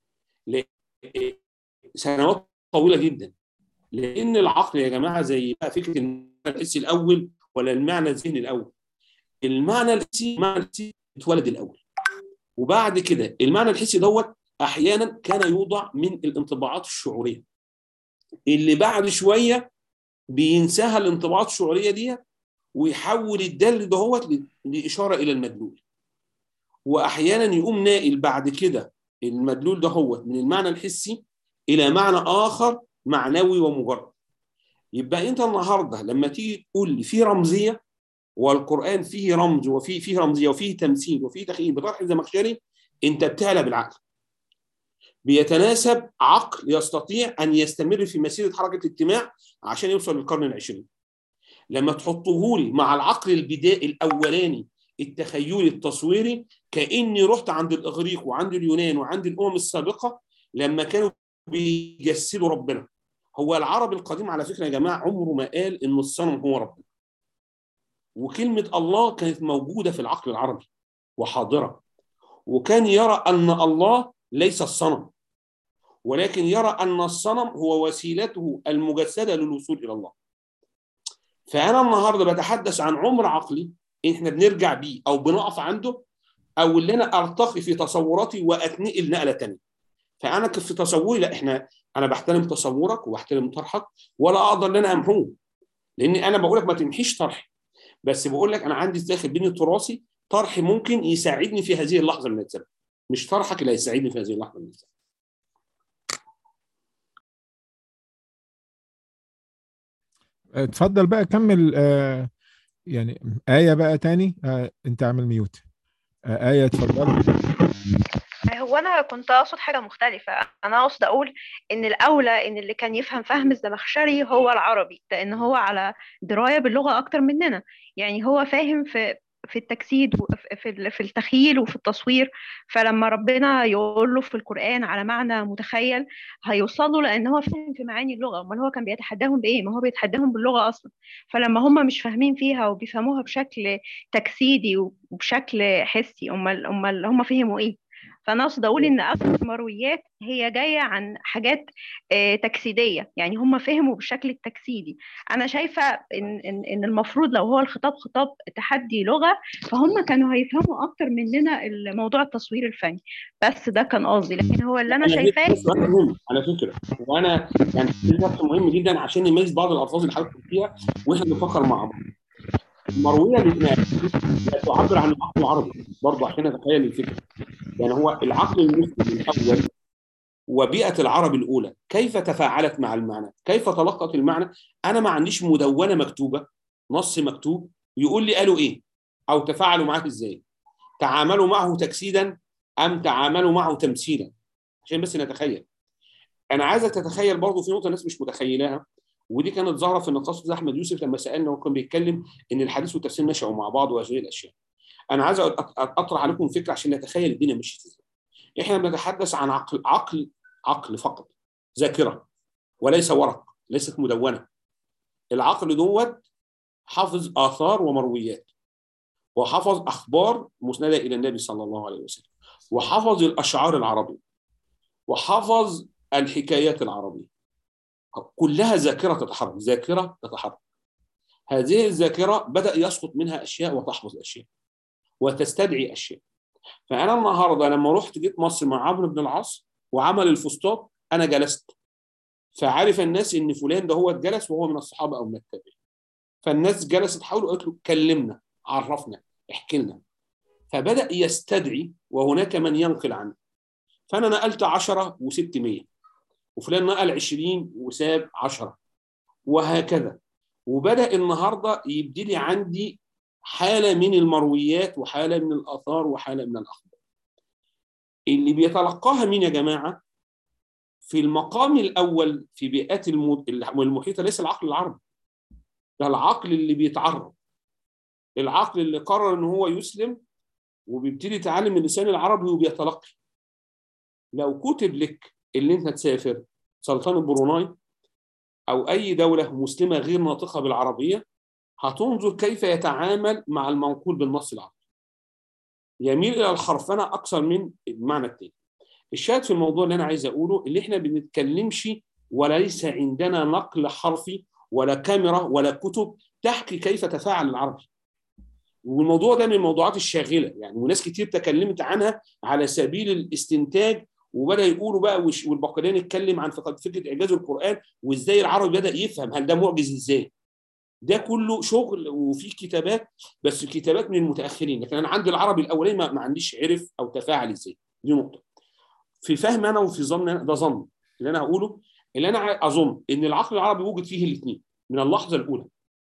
سنوات طويله جدا لان العقل يا جماعه زي فكره المعنى الحسي الاول ولا المعنى الذهني الاول المعنى الحسي المعنى الحسي اتولد الاول وبعد كده المعنى الحسي دوت احيانا كان يوضع من الانطباعات الشعوريه اللي بعد شويه بينساها الانطباعات الشعوريه دي ويحول الدال دهوت لاشاره الى المدلول واحيانا يقوم ناقل بعد كده المدلول دهوت من المعنى الحسي الى معنى اخر معنوي ومجرد يبقى انت النهارده لما تيجي تقول لي في رمزيه والقران فيه رمز وفيه فيه رمزيه وفيه تمثيل وفيه تخيل بطرح الزمخشري انت بتعلى بالعقل بيتناسب عقل يستطيع ان يستمر في مسيره حركه الاجتماع عشان يوصل للقرن العشرين لما تحطه لي مع العقل البدائي الاولاني التخيلي التصويري كاني رحت عند الاغريق وعند اليونان وعند الامم السابقه لما كانوا بيجسدوا ربنا هو العرب القديم على فكره يا جماعه عمره ما قال ان الصنم هو ربنا وكلمه الله كانت موجوده في العقل العربي وحاضره وكان يرى ان الله ليس الصنم ولكن يرى ان الصنم هو وسيلته المجسده للوصول الى الله فانا النهارده بتحدث عن عمر عقلي احنا بنرجع بيه او بنقف عنده او اللي انا ارتقي في تصوراتي واتنقل نقله ثانيه فانا في تصوري لا احنا انا بحترم تصورك وبحترم طرحك ولا اقدر ان انا امحوه لان انا بقول لك ما تمحيش طرحي بس بقول لك انا عندي داخل بيني تراثي طرح ممكن يساعدني في هذه اللحظه من الزمن مش طرحك اللي هيساعدني في هذه اللحظه من الزمن اتفضل بقى كمل آه يعني آية بقى تاني آه انت عامل ميوت آه آية اتفضل هو انا كنت اقصد حاجه مختلفه انا اقصد اقول ان الاولى ان اللي كان يفهم فهم الزمخشري هو العربي لان هو على درايه باللغه اكتر مننا يعني هو فاهم في في التجسيد وفي في التخيل وفي التصوير فلما ربنا يقول له في القرآن على معنى متخيل هيوصل له لأن هو فاهم في معاني اللغة أمال هو كان بيتحداهم بإيه؟ ما هو بيتحداهم باللغة أصلا فلما هم مش فاهمين فيها وبيفهموها بشكل تجسيدي وبشكل حسي أمال أمال هم فهموا إيه؟ فانا اقصد اقول ان اغلب المرويات هي جايه عن حاجات آه، تجسيديه يعني هم فهموا بالشكل التجسيدي انا شايفه ان ان ان المفروض لو هو الخطاب خطاب تحدي لغه فهم كانوا هيفهموا اكتر مننا موضوع التصوير الفني بس ده كان قصدي لكن هو اللي انا أنا شايفاه ده سؤال مهم على فكره وانا يعني ده سؤال مهم جدا عشان نميز بعض الالفاظ اللي حضرتك قلتيها واحنا بنفكر مع بعض. المرويه الاثنين لا تعبر عن العقل العربي برضه عشان اتخيل الفكره. يعني هو العقل المسلم الاول وبيئه العرب الاولى كيف تفاعلت مع المعنى؟ كيف تلقت المعنى؟ انا ما عنديش مدونه مكتوبه نص مكتوب يقول لي قالوا ايه؟ او تفاعلوا معاه ازاي؟ تعاملوا معه تجسيدا ام تعاملوا معه تمثيلا؟ عشان بس نتخيل. انا عايزك تتخيل برضه في نقطه الناس مش متخيلاها ودي كانت ظاهره في النقاش بتاع احمد يوسف لما سالنا وكان بيتكلم ان الحديث والتفسير نشأوا مع بعض وهذه الاشياء. انا عايز أ- أ- اطرح عليكم فكره عشان نتخيل الدنيا مشيت ازاي. احنا بنتحدث عن عقل عقل عقل فقط ذاكره وليس ورق ليست مدونه. العقل دوت حافظ اثار ومرويات وحفظ اخبار مسنده الى النبي صلى الله عليه وسلم وحفظ الاشعار العربيه وحفظ الحكايات العربيه كلها ذاكره تتحرك ذاكره تتحرك هذه الذاكره بدا يسقط منها اشياء وتحفظ اشياء وتستدعي اشياء فانا النهارده لما رحت جيت مصر مع عمرو بن العاص وعمل الفسطاط انا جلست فعرف الناس ان فلان ده هو جلس وهو من الصحابه او من التابعين فالناس جلست حوله وقالت له كلمنا عرفنا احكي لنا فبدا يستدعي وهناك من ينقل عنه فانا نقلت 10 وسبت 100 وفلان نقل 20 وساب 10 وهكذا وبدا النهارده يبدي لي عندي حاله من المرويات وحاله من الاثار وحاله من الاخبار اللي بيتلقاها مين يا جماعه في المقام الاول في بيئات الم- المحيطه ليس العقل العربي ده العقل اللي بيتعرض العقل اللي قرر ان هو يسلم وبيبتدي يتعلم اللسان العربي وبيتلقي لو كتب لك اللي انت تسافر سلطنه بروناي او اي دوله مسلمه غير ناطقه بالعربيه هتنظر كيف يتعامل مع المنقول بالنص العربي يميل الى الحرفنه اكثر من المعنى التاني الشاهد في الموضوع اللي انا عايز اقوله اللي احنا بنتكلمش وليس عندنا نقل حرفي ولا كاميرا ولا كتب تحكي كيف تفاعل العربي والموضوع ده من الموضوعات الشاغله يعني وناس كتير تكلمت عنها على سبيل الاستنتاج وبدا يقولوا بقى وش- والبقلاني اتكلم عن فق- فكره اعجاز القران وازاي العربي بدا يفهم هل ده معجز ازاي ده كله شغل وفي كتابات بس كتابات من المتاخرين لكن انا عندي العربي الاولاني ما ما عنديش عرف او تفاعل ازاي دي نقطه في فهم انا وفي ظن أنا ده ظن اللي انا هقوله اللي انا ع- اظن ان العقل العربي وجد فيه الاثنين من اللحظه الاولى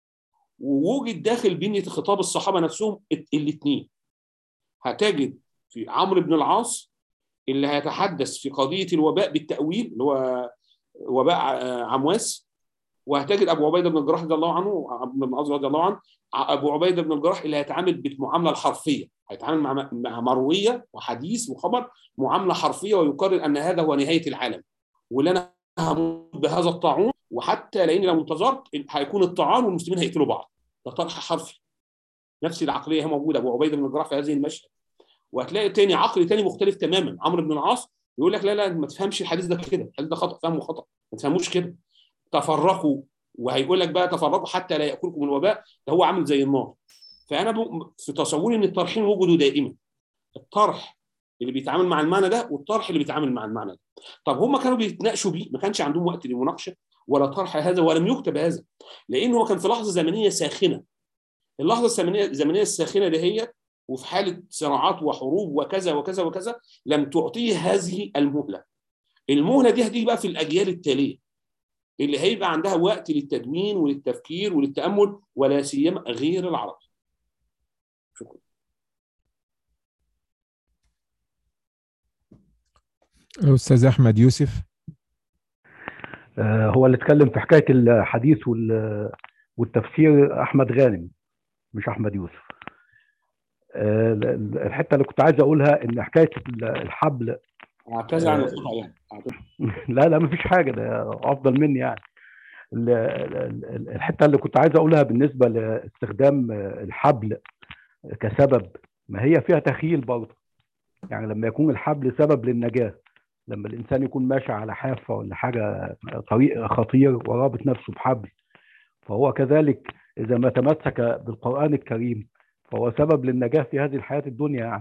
ووجد داخل بنيه خطاب الصحابه نفسهم الاثنين هتجد في عمرو بن العاص اللي هيتحدث في قضيه الوباء بالتاويل اللي هو وباء آه، عمواس وهتجد ابو عبيده بن الجراح رضي الله عنه عبد بن عاص رضي الله عنه ع- ابو عبيده بن الجراح اللي هيتعامل بالمعامله الحرفيه هيتعامل مع مع مرويه وحديث وخبر معامله حرفيه ويقرر ان هذا هو نهايه العالم واللي انا هموت بهذا الطاعون وحتى لاني لو انتظرت هيكون الطاعون والمسلمين هيقتلوا بعض ده طرح حرفي نفس العقليه هي موجوده ابو عبيده بن الجراح في هذه المشهد وهتلاقي تاني عقل تاني مختلف تماما عمرو بن العاص يقول لك لا لا ما تفهمش الحديث ده كده الحديث ده خطا فهمه خطا ما تفهموش كده تفرقوا وهيقول لك بقى تفرقوا حتى لا ياكلكم الوباء ده هو عامل زي النار فانا ب- في تصوري ان الطرحين وجدوا دائما الطرح اللي بيتعامل مع المعنى ده والطرح اللي بيتعامل مع المعنى ده طب هم كانوا بيتناقشوا بيه ما كانش عندهم وقت للمناقشه ولا طرح هذا ولم يكتب هذا لان هو كان في لحظه زمنيه ساخنه اللحظه الزمنيه الزمنيه الساخنه دهيت وفي حاله صراعات وحروب وكذا وكذا وكذا لم تعطيه هذه المهله المهله دي هتيجي بقى في الاجيال التاليه اللي هيبقى عندها وقت للتدوين وللتفكير وللتامل ولا سيما غير العرب شكرا استاذ احمد يوسف آه، هو اللي اتكلم في حكايه الحديث وال- والتفسير احمد غانم مش احمد يوسف آه، ال- ال- الحته اللي كنت عايز اقولها ان حكايه ال- الحبل اعتذر عن آه، الخطا يعني أعتذر. لا لا مفيش حاجه ده افضل مني يعني ال- ال- ال- الحته اللي كنت عايز اقولها بالنسبه لاستخدام الحبل كسبب ما هي فيها تخيل برضه يعني لما يكون الحبل سبب للنجاه لما الانسان يكون ماشي على حافه ولا حاجه طريق خطير ورابط نفسه بحبل فهو كذلك اذا ما تمسك بالقران الكريم فهو سبب للنجاه في هذه الحياه الدنيا يعني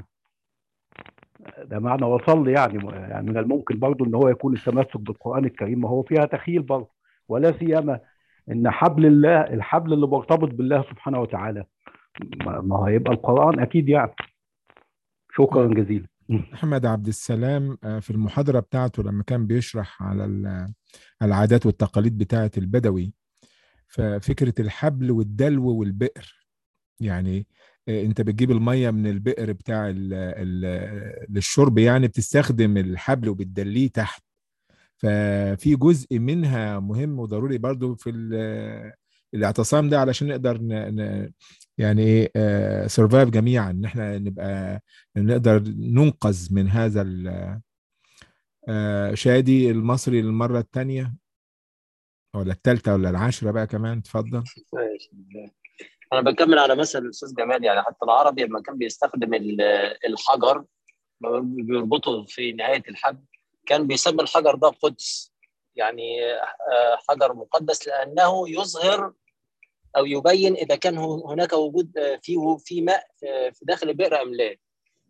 ده معنى وصل لي يعني يعني من الممكن برضه ان هو يكون التمسك بالقران الكريم وهو فيها تخيل برضه ولا سيما ان حبل الله الحبل اللي مرتبط بالله سبحانه وتعالى ما ما هو هيبقى القران اكيد يعني شكرا جزيلا احمد عبد السلام آه، في المحاضره بتاعته لما كان بيشرح على ال- العادات والتقاليد بتاعه البدوي ففكره الحبل والدلو والبئر يعني آه، انت بتجيب الميه من البئر بتاع ال ال للشرب يعني بتستخدم الحبل وبتدليه تحت ففي جزء منها مهم وضروري برضو في ال- الاعتصام ده علشان نقدر ن... ن... يعني ايه سرفايف جميعا ان احنا نبقى نقدر ننقذ من هذا ال- آه، شادي المصري للمره الثانيه ولا الثالثه ولا العاشره بقى كمان اتفضل ماشي. انا بكمل على مثل الاستاذ جمال يعني حتى العربي لما كان بيستخدم ال- الحجر بيربطه في نهايه الحبل كان بيسمي الحجر ده قدس يعني آه، حجر مقدس لانه يظهر او يبين اذا كان هو- هناك وجود آه، في في ماء آه، في داخل البئر ام لا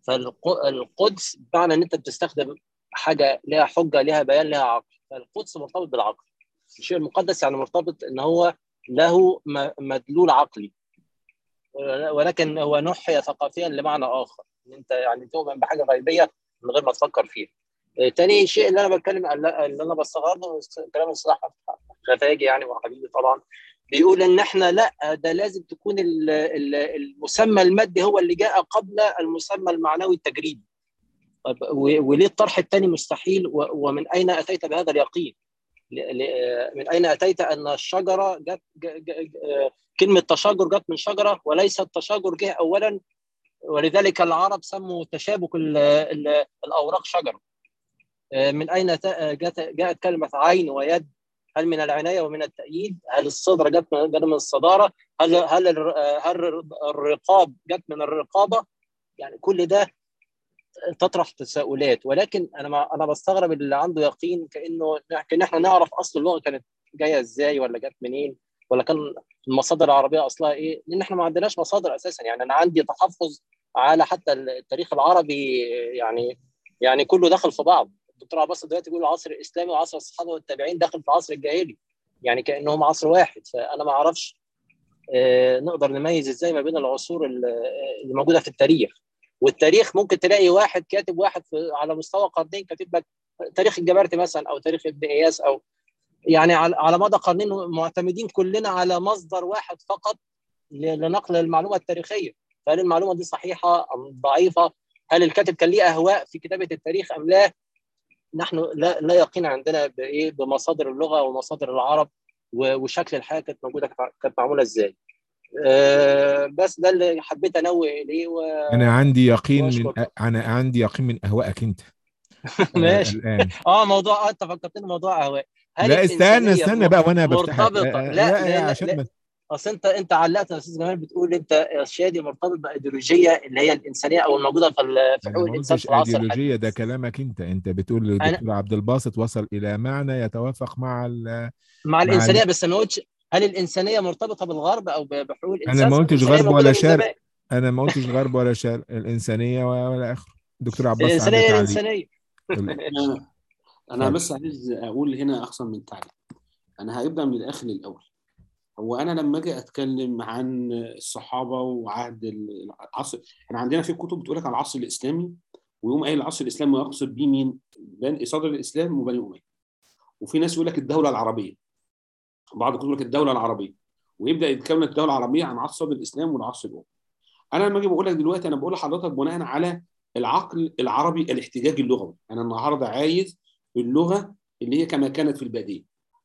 فالقدس بمعنى ان انت بتستخدم حاجه لها حجه لها بيان لها عقل فالقدس مرتبط بالعقل الشيء المقدس يعني مرتبط ان هو له م- مدلول عقلي ولكن هو نحي ثقافيا لمعنى اخر ان انت يعني تؤمن بحاجه غيبيه من غير ما تفكر فيها. آه، تاني شيء اللي انا بتكلم اللي انا بستغربه من كلام الصلاح خفاجي يعني وحبيبي طبعا بيقول ان احنا لا ده لازم تكون ال- ال- المسمى المادي هو اللي جاء قبل المسمى المعنوي التجريبي. طب و- وليه الطرح الثاني مستحيل و- ومن اين اتيت بهذا اليقين؟ ل- ل- من اين اتيت ان الشجره جت ج- ج- ج- كلمه تشاجر جت من شجره وليس التشاجر جه اولا ولذلك العرب سموا تشابك ال- ال- الاوراق شجره من اين ت- جت جاءت كلمه عين ويد هل من العنايه ومن التأييد؟ هل الصدر جت من جت من الصداره؟ هل هل الر- هل الرقاب جت من الرقابه؟ يعني كل ده تطرح تساؤلات ولكن انا ما انا بستغرب اللي عنده يقين كانه كان احنا نعرف اصل اللغه كانت جايه ازاي ولا جت منين ولا كان المصادر العربيه اصلها ايه لان احنا ما عندناش مصادر اساسا يعني انا عندي تحفظ على حتى التاريخ العربي يعني يعني كله داخل في بعض الدكتور عباس دلوقتي بيقول العصر الاسلامي وعصر الصحابه والتابعين داخل في العصر الجاهلي يعني كانهم عصر واحد فانا ما اعرفش آه، نقدر نميز ازاي ما بين العصور ال- اللي موجوده في التاريخ والتاريخ ممكن تلاقي واحد كاتب واحد في على مستوى قرنين كاتب لك تاريخ الجبرتي مثلا او تاريخ ابن اياس او يعني على على مدى قرنين معتمدين كلنا على مصدر واحد فقط ل- لنقل المعلومه التاريخيه فهل المعلومه دي صحيحه ام ضعيفه؟ هل الكاتب كان ليه اهواء في كتابه التاريخ ام لا؟ نحن لا لا يقين عندنا بايه بمصادر اللغه ومصادر العرب و- وشكل الحياه كانت موجوده كانت كانت معموله ازاي. آه، بس ده اللي حبيت انوه اليه و... انا عندي يقين من وأشكر. انا عندي يقين من اهوائك انت آه، ماشي الان اه موضوع آه، انت فكرتني موضوع اهواء هل لا استنى الإنسانية استنى بقى وانا بفتحك مرتبطه آه، آه، لا لا لا لا, عشان لا. ما اصل انت انت علقت يا استاذ جمال بتقول انت يا شادي مرتبط بايديولوجيه اللي هي الانسانيه او الموجوده في ال- في انا حقوق ما الانسان قلتش في العصر ايديولوجيه ده الحديث كلامك انت انت بتقول الدكتور عبد الباسط وصل الى معنى يتوافق مع ال مع ال- الانسانيه بس ما قلتش هل الانسانيه مرتبطه بالغرب او ب- بحقوق الانسان انا ما قلتش الإنسانية غرب موجودة ولا من شرق زمان. انا ما قلتش غرب ولا شرق الانسانيه ولا اخره دكتور عباس الانسانيه عنده هي تعليق الانسانيه قول. انا انا اتفضل. بس عايز اقول هنا احسن من تعليق انا هبدا من الاخر للاول هو انا لما اجي اتكلم عن الصحابه وعهد العصر احنا عندنا في كتب بتقول لك على العصر الاسلامي ويقوم قايل العصر الاسلامي يقصد بيه مين؟ بني صدر الاسلام وبني اميه وفي ناس يقول لك الدوله العربيه بعض الكتب يقول لك الدوله العربيه ويبدا يتكون الدوله العربيه عن عصر صدر الاسلام والعصر الاموي انا لما اجي بقول لك دلوقتي انا بقول لحضرتك بناء على العقل العربي الاحتجاجي اللغوي انا النهارده عايز اللغه اللي هي كما كانت في الباديه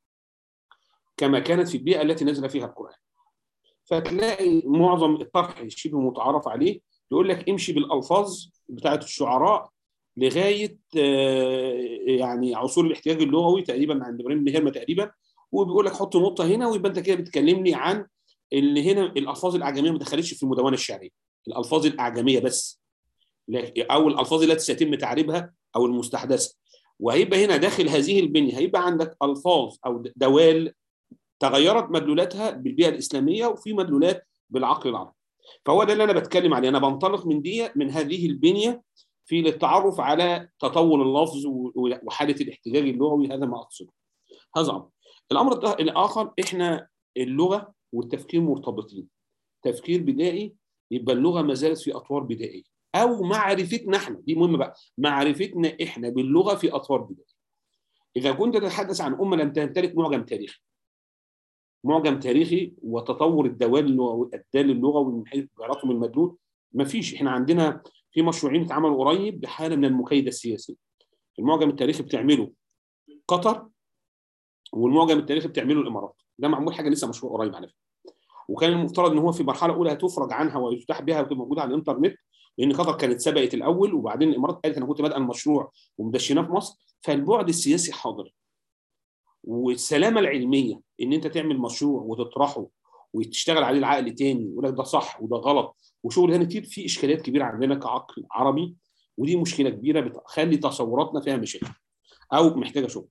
كما كانت في البيئه التي نزل فيها القران فتلاقي معظم الطرح شبه متعارف عليه يقول لك امشي بالالفاظ بتاعه الشعراء لغايه آه، يعني عصور الاحتجاج اللغوي تقريبا عند ابراهيم بن هرمه تقريبا وبيقول لك حط نقطه هنا ويبقى انت كده بتكلمني عن اللي هنا الالفاظ الاعجميه ما دخلتش في المدونه الشعريه الالفاظ الاعجميه بس لكن او الالفاظ التي سيتم تعريبها او المستحدثه وهيبقى هنا داخل هذه البنيه هيبقى عندك الفاظ او دوال تغيرت مدلولاتها بالبيئه الاسلاميه وفي مدلولات بالعقل العربي فهو ده اللي انا بتكلم عليه انا بنطلق من دي من هذه البنيه في للتعرف على تطور اللفظ وحاله الاحتجاج اللغوي هذا ما اقصده هذا امر الامر الاخر احنا اللغه والتفكير مرتبطين تفكير بدائي يبقى اللغه ما زالت في اطوار بدائيه او معرفتنا احنا دي مهمه بقى معرفتنا احنا باللغه في اطوار بدائيه اذا كنت تتحدث عن امه لم تمتلك معجم تاريخي معجم تاريخي وتطور الدوال والدال اللغوي من حيث رقم المدلول ما فيش احنا عندنا في مشروعين اتعملوا قريب بحاله من المكايده السياسيه المعجم التاريخي بتعمله قطر والمعجم التاريخي بتعمله الامارات ده معمول حاجه لسه مشروع قريب على فكره وكان المفترض ان هو في مرحله اولى هتفرج عنها ويتاح بها وتبقى موجوده على الانترنت لان قطر كانت سبقت الاول وبعدين الامارات قالت انا كنت بادئه المشروع ومدشناه في مصر فالبعد السياسي حاضر والسلامه العلميه ان انت تعمل مشروع وتطرحه وتشتغل عليه العقل تاني يقول لك ده صح وده غلط وشغل هنا كتير في اشكاليات كبيره عندنا كعقل عربي ودي مشكله كبيره بتخلي تصوراتنا فيها مشاكل او محتاجه شغل.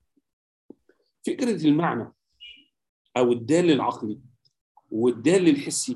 فكره المعنى او الدال العقلي والدال الحسي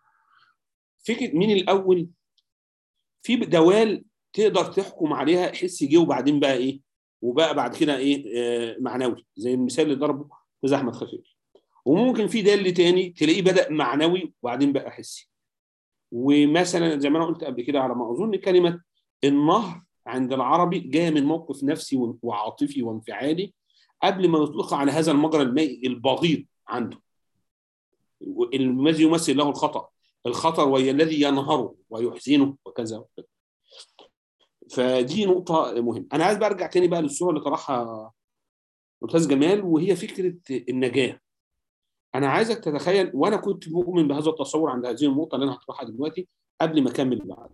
فكره مين الاول في دوال تقدر تحكم عليها حسي جه وبعدين بقى ايه وبقى بعد كده ايه آه معنوي زي المثال اللي ضربه استاذ احمد خفيف وممكن في دال تاني تلاقيه بدا معنوي وبعدين بقى حسي ومثلا زي ما انا قلت قبل كده على ما اظن كلمه النهر عند العربي جايه من موقف نفسي وعاطفي وانفعالي قبل ما يطلق على هذا المجرى المائي البغيض عنده الذي يمثل له الخطا الخطر وهي الذي ينهره ويحزنه وكذا وكذا فدي نقطة مهمة أنا عايز برجع تاني بقى للصورة اللي طرحها الأستاذ جمال وهي فكرة النجاة أنا عايزك تتخيل وأنا كنت مؤمن بهذا التصور عند هذه النقطة اللي أنا هطرحها دلوقتي قبل ما أكمل بعد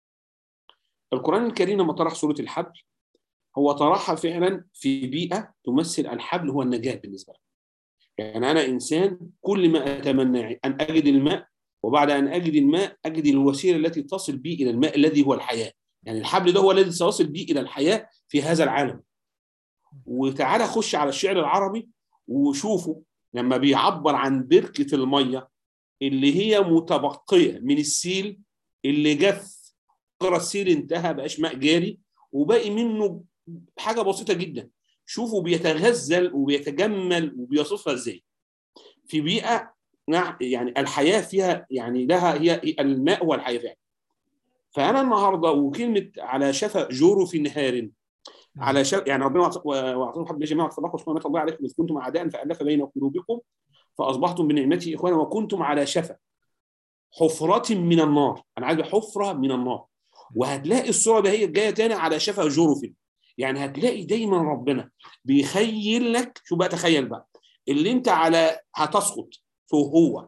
القرآن الكريم لما طرح سورة الحبل هو طرحها فعلا في بيئة تمثل الحبل هو النجاة بالنسبة لي يعني أنا إنسان كل ما أتمنى أن أجد الماء وبعد أن أجد الماء أجد الوسيلة التي تصل بي إلى الماء الذي هو الحياة يعني الحبل ده هو الذي سيصل بي إلى الحياة في هذا العالم وتعالى خش على الشعر العربي وشوفوا لما بيعبر عن بركة المية اللي هي متبقية من السيل اللي جف السيل انتهى بقاش ماء جاري وباقي منه حاجة بسيطة جدا شوفوا بيتغزل وبيتجمل وبيصفها ازاي في بيئة يعني الحياة فيها يعني لها هي الماء هو الحياة فعلا فأنا النهاردة وكلمة على شفا جورف نهار على شف يعني ربنا واعطاكم حب جميعا وتفرقوا سبحانه الله عليكم اذ كنتم اعداء فالف بين قلوبكم فاصبحتم بنعمته اخوانا وكنتم على شفا حفرة من النار انا عايز حفرة من النار وهتلاقي الصورة ده هي جاية تاني على شفا جرف يعني هتلاقي دايما ربنا بيخيل لك شو بقى تخيل بقى اللي انت على هتسقط فهو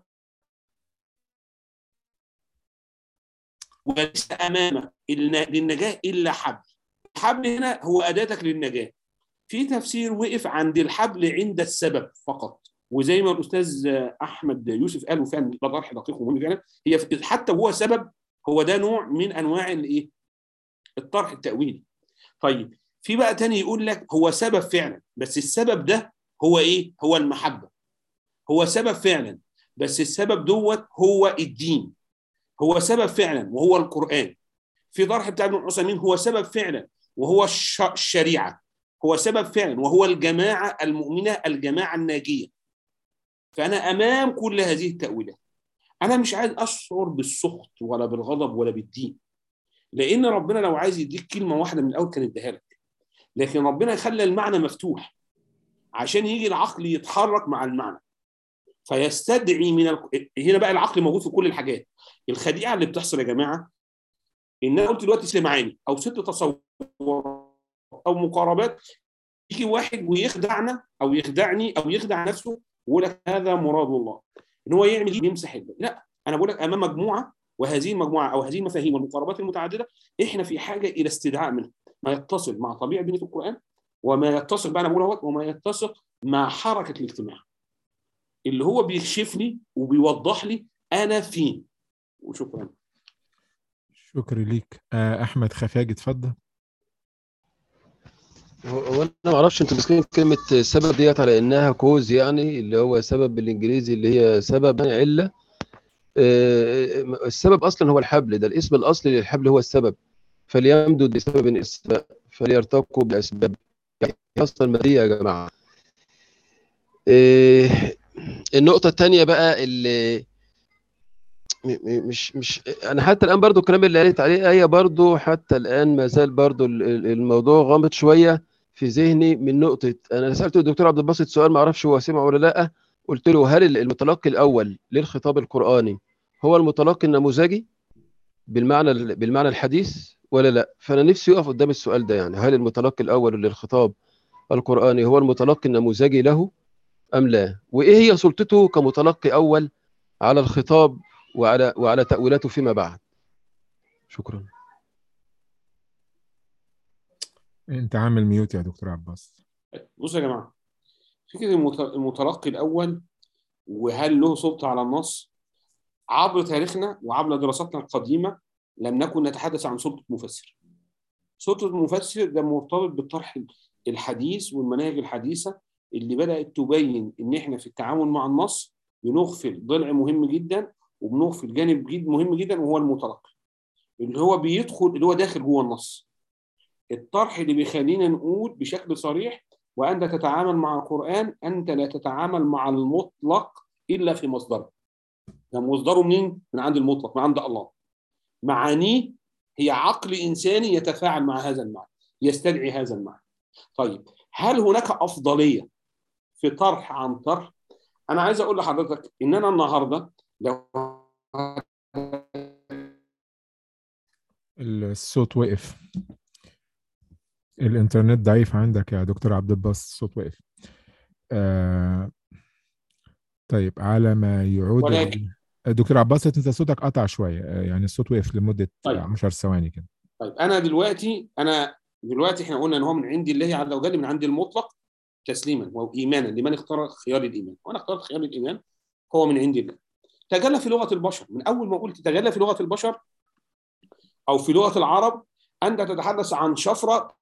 وليس امامك للنجاة الا حبل الحبل هنا هو اداتك للنجاة في تفسير وقف عند الحبل عند السبب فقط وزي ما الاستاذ احمد يوسف قال وفعلا ده طرح دقيق ومهم فعلا هي حتى هو سبب هو ده نوع من انواع الايه الطرح التاويلي طيب في بقى تاني يقول لك هو سبب فعلا بس السبب ده هو ايه هو المحبه هو سبب فعلا بس السبب دوت هو الدين هو سبب فعلا وهو القران في طرح بتاع ابن عثيمين هو سبب فعلا وهو الشريعه هو سبب فعلا وهو الجماعه المؤمنه الجماعه الناجيه فانا امام كل هذه التاويلات انا مش عايز اشعر بالسخط ولا بالغضب ولا بالدين لان ربنا لو عايز يديك كلمه واحده من الاول كان اداها لك لكن ربنا خلى المعنى مفتوح عشان يجي العقل يتحرك مع المعنى فيستدعي من ال... هنا بقى العقل موجود في كل الحاجات الخديعه اللي بتحصل يا جماعه ان انا قلت دلوقتي ست معاني او ست تصورات او مقاربات يجي واحد ويخدعنا او يخدعني او يخدع نفسه ويقول لك هذا مراد الله ان هو يعمل يمسح الباب لا انا بقول لك امام مجموعه وهذه المجموعه او هذه المفاهيم والمقاربات المتعدده احنا في حاجه الى استدعاء منها ما يتصل مع طبيعه بنيه القران وما يتصل بقى انا بقول وما يتصل مع حركه الاجتماع اللي هو بيكشف لي وبيوضح لي انا فين وشكرا شكرا ليك آه، احمد خفاجي اتفضل هو هو انا ما اعرفش انتوا ماسكين كلمه السبب ديت على انها كوز يعني اللي هو سبب بالانجليزي اللي هي سبب يعني عله آه، السبب اصلا هو الحبل ده الاسم الاصلي للحبل هو السبب فليمدد بسبب السبب فليرتقوا باسباب يعني اصلا ماديه يا جماعه آه، النقطه الثانيه بقى اللي م- م- مش مش انا حتى الان برضو الكلام اللي قالت عليه ايه برضو حتى الان ما زال برضو ال- ال- الموضوع غامض شويه في ذهني من نقطه انا سالت الدكتور عبد الباسط سؤال ما اعرفش هو سمع ولا لا قلت له هل المتلقي الاول للخطاب القراني هو المتلقي النموذجي بالمعنى ال- بالمعنى الحديث ولا لا فانا نفسي يقف قدام السؤال ده يعني هل المتلقي الاول للخطاب القراني هو المتلقي النموذجي له ام لا وايه هي سلطته كمتلقي اول على الخطاب وعلى وعلى تاويلاته فيما بعد شكرا انت عامل ميوت يا دكتور عباس بصوا يا جماعه فكره المت- المتلقي الاول وهل له سلطه على النص عبر تاريخنا وعبر دراساتنا القديمه لم نكن نتحدث عن سلطه مفسر. سلطه المفسر ده مرتبط بالطرح الحديث والمناهج الحديثه اللي بدات تبين ان احنا في التعامل مع النص بنغفل ضلع مهم جدا وبنغفل جانب جد مهم جدا وهو المتلقي. اللي هو بيدخل اللي هو داخل جوه النص. الطرح اللي بيخلينا نقول بشكل صريح وانت تتعامل مع القران انت لا تتعامل مع المطلق الا في مصدره. ده مصدره منين؟ من عند المطلق من عند الله. معانيه هي عقل انساني يتفاعل مع هذا المعنى، يستدعي هذا المعنى. طيب هل هناك افضليه في طرح عن طرح؟ انا عايز اقول لحضرتك ان انا النهارده لو الصوت وقف الانترنت ضعيف عندك يا دكتور عبد الباسط الصوت وقف آه طيب على ما يعود ولكن دكتور عباس انت صوتك قطع شويه آه، يعني الصوت وقف لمده طيب. 10 ثواني كده طيب انا دلوقتي انا دلوقتي احنا قلنا ان هو من عند الله عز وجل من عند المطلق تسليما وايمانا لمن اختار خيار الايمان وانا اخترت خيار الايمان هو من عند الله تجلى في لغه البشر من اول ما قلت تجلى في لغه البشر او في لغه العرب انت تتحدث عن شفره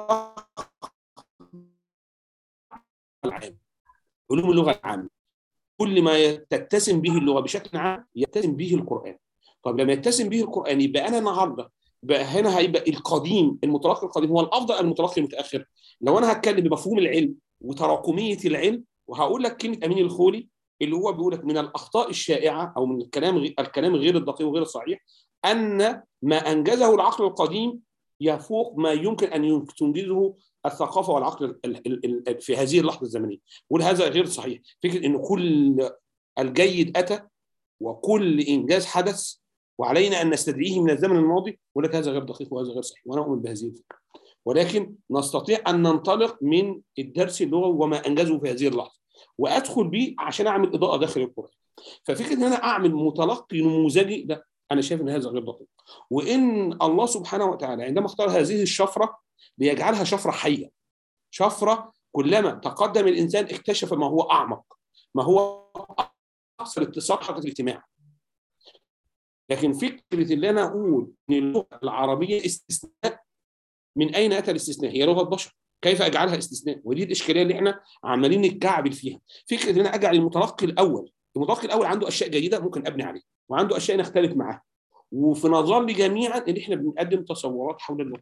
العام علوم اللغه العامه كل ما تتسم به اللغه بشكل عام يتسم به القران طب لما يتسم به القران يبقى انا النهارده بقى هنا هيبقى القديم المتلقي القديم هو الافضل أم المتلقي المتاخر لو انا هتكلم بمفهوم العلم وتراكميه العلم وهقول لك كلمه امين الخولي اللي هو بيقول لك من الاخطاء الشائعه او من الكلام غ- الكلام غير الدقيق وغير الصحيح ان ما انجزه العقل القديم يفوق ما يمكن ان ين- تنجزه الثقافه والعقل ال- ال- ال- في هذه اللحظه الزمنيه وهذا غير صحيح فكره ان كل الجيد اتى وكل انجاز حدث وعلينا ان نستدعيه من الزمن الماضي ولكن هذا غير دقيق وهذا غير صحيح وانا اؤمن بهذه الفكره ولكن نستطيع ان ننطلق من الدرس اللغوي وما انجزه في هذه اللحظه وادخل بيه عشان اعمل اضاءه داخل القران ففكره ان انا اعمل متلقي نموذجي لا انا شايف ان هذا غير دقيق وان الله سبحانه وتعالى عندما اختار هذه الشفره ليجعلها شفره حيه شفره كلما تقدم الانسان اكتشف ما هو اعمق ما هو اكثر اتصال حقيقه الاجتماع لكن فكره اللي انا اقول ان اللغه العربيه استثناء من اين اتى الاستثناء؟ هي لغه بشر كيف اجعلها استثناء؟ ودي الاشكاليه اللي احنا عمالين نتكعبل فيها فكره ان انا اجعل المتلقي الاول المتلقي الاول عنده اشياء جيده ممكن ابني عليها وعنده اشياء نختلف معاها وفي نظر لي جميعا ان احنا بنقدم تصورات حول اللغه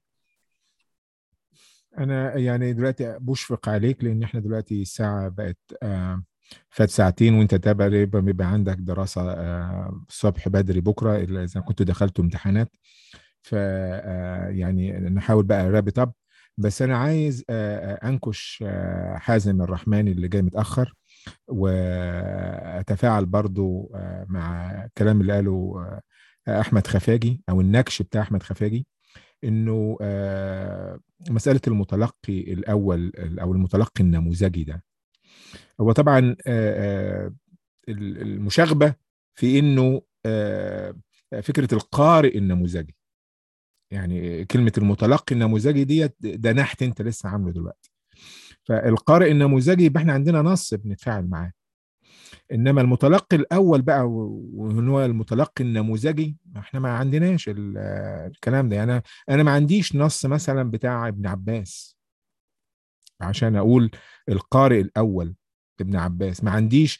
انا يعني دلوقتي بشفق عليك لان احنا دلوقتي الساعه بقت آه، فات ساعتين وانت تقريبا بيبقى عندك دراسه آه، الصبح بدري بكره الا اذا كنت دخلت امتحانات ف آه، يعني نحاول بقى رابط اب بس انا عايز آه، آه، انكش آه، حازم الرحماني اللي جاي متاخر واتفاعل برضو آه، مع الكلام اللي قاله آه، احمد خفاجي او النكش بتاع احمد خفاجي انه آه، مساله المتلقي الاول او المتلقي النموذجي ده هو طبعا آه، آه، المشاغبه في انه آه، فكره القارئ النموذجي يعني كلمه المتلقي النموذجي ديت ده نحت انت لسه عامله دلوقتي فالقارئ النموذجي يبقى احنا عندنا نص بنتفاعل معاه انما المتلقي الاول بقى وهو المتلقي النموذجي احنا ما عندناش الكلام ده يعني انا ما عنديش نص مثلا بتاع ابن عباس عشان اقول القارئ الاول ابن عباس ما عنديش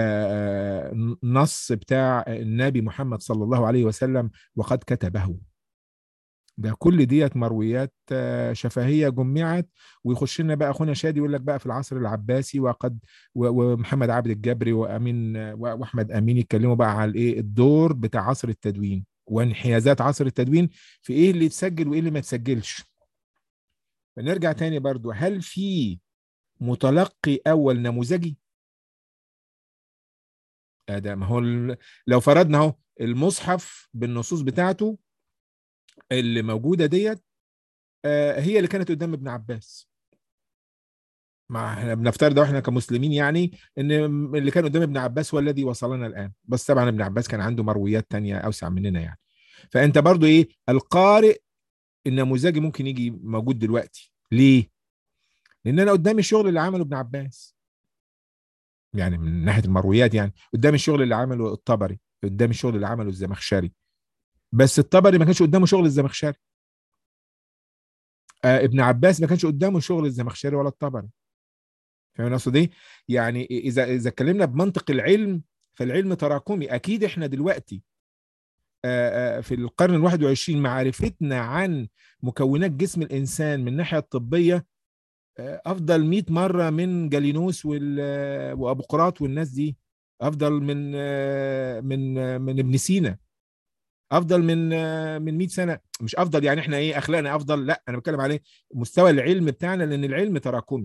نص بتاع النبي محمد صلى الله عليه وسلم وقد كتبه ده كل ديت مرويات شفهيه جمعت ويخش لنا بقى اخونا شادي يقول لك بقى في العصر العباسي وقد ومحمد عبد الجبري وامين واحمد امين يتكلموا بقى على الايه الدور بتاع عصر التدوين وانحيازات عصر التدوين في ايه اللي يتسجل وايه اللي ما يتسجلش فنرجع تاني برضو هل في متلقي اول نموذجي ده ما هو لو فرضنا اهو المصحف بالنصوص بتاعته اللي موجوده ديت هي اللي كانت قدام ابن عباس ما احنا بنفترض احنا كمسلمين يعني ان اللي كان قدام ابن عباس هو الذي وصلنا الان بس طبعا ابن عباس كان عنده مرويات تانية اوسع مننا يعني فانت برضو ايه القارئ النموذجي ممكن يجي موجود دلوقتي ليه لان انا قدامي الشغل اللي عمله ابن عباس يعني من ناحيه المرويات يعني قدام الشغل اللي عمله الطبري قدام الشغل اللي عمله الزمخشري بس الطبري ما كانش قدامه شغل الزمخشري آه ابن عباس ما كانش قدامه شغل الزمخشري ولا الطبري فاهم اقصد ايه يعني اذا اذا اتكلمنا بمنطق العلم فالعلم تراكمي اكيد احنا دلوقتي آه آه في القرن الواحد وعشرين معرفتنا عن مكونات جسم الانسان من الناحيه الطبيه افضل 100 مره من جالينوس وابو قراط والناس دي افضل من من من ابن سينا افضل من من 100 سنه مش افضل يعني احنا ايه اخلاقنا افضل لا انا بتكلم عليه مستوى العلم بتاعنا لان العلم تراكمي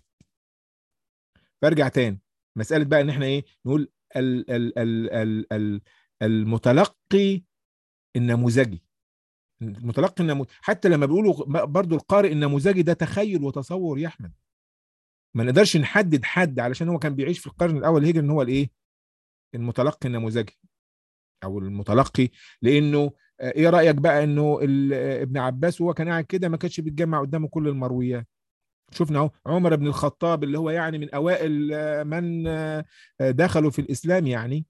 فارجع تاني مساله بقى ان احنا ايه نقول ال ال ال ال ال المتلقي النموذجي المتلقي النموذجي حتى لما بيقولوا برضو القارئ النموذجي ده تخيل وتصور يا احمد ما نقدرش نحدد حد علشان هو كان بيعيش في القرن الاول الهجري ان هو الايه المتلقي النموذجي او المتلقي لانه ايه رايك بقى انه ابن عباس وهو كان قاعد كده ما كانش بيتجمع قدامه كل المرويات شفنا اهو عمر بن الخطاب اللي هو يعني من اوائل من دخلوا في الاسلام يعني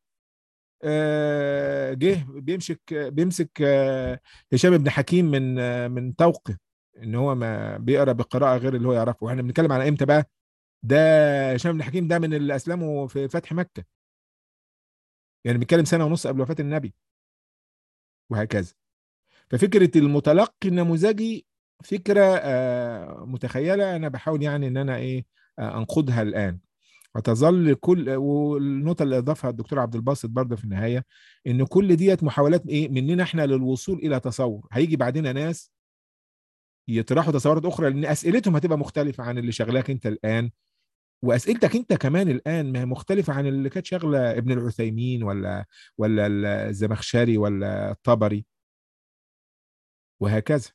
جه بيمسك بيمسك هشام بن حكيم من من توقه ان هو ما بيقرا بقراءه غير اللي هو يعرفه واحنا بنتكلم على امتى بقى ده هشام بن حكيم ده من اللي اسلموا في فتح مكه يعني بنتكلم سنه ونص قبل وفاه النبي وهكذا ففكره المتلقي النموذجي فكره متخيله انا بحاول يعني ان انا ايه انقدها الان وتظل كل والنقطه اللي اضافها الدكتور عبد الباسط برضه في النهايه ان كل ديت محاولات ايه مننا احنا للوصول الى تصور هيجي بعدين ناس يطرحوا تصورات اخرى لان اسئلتهم هتبقى مختلفه عن اللي شغلاك انت الان واسئلتك انت كمان الان ما هي مختلفه عن اللي كانت شغله ابن العثيمين ولا ولا الزمخشري ولا الطبري وهكذا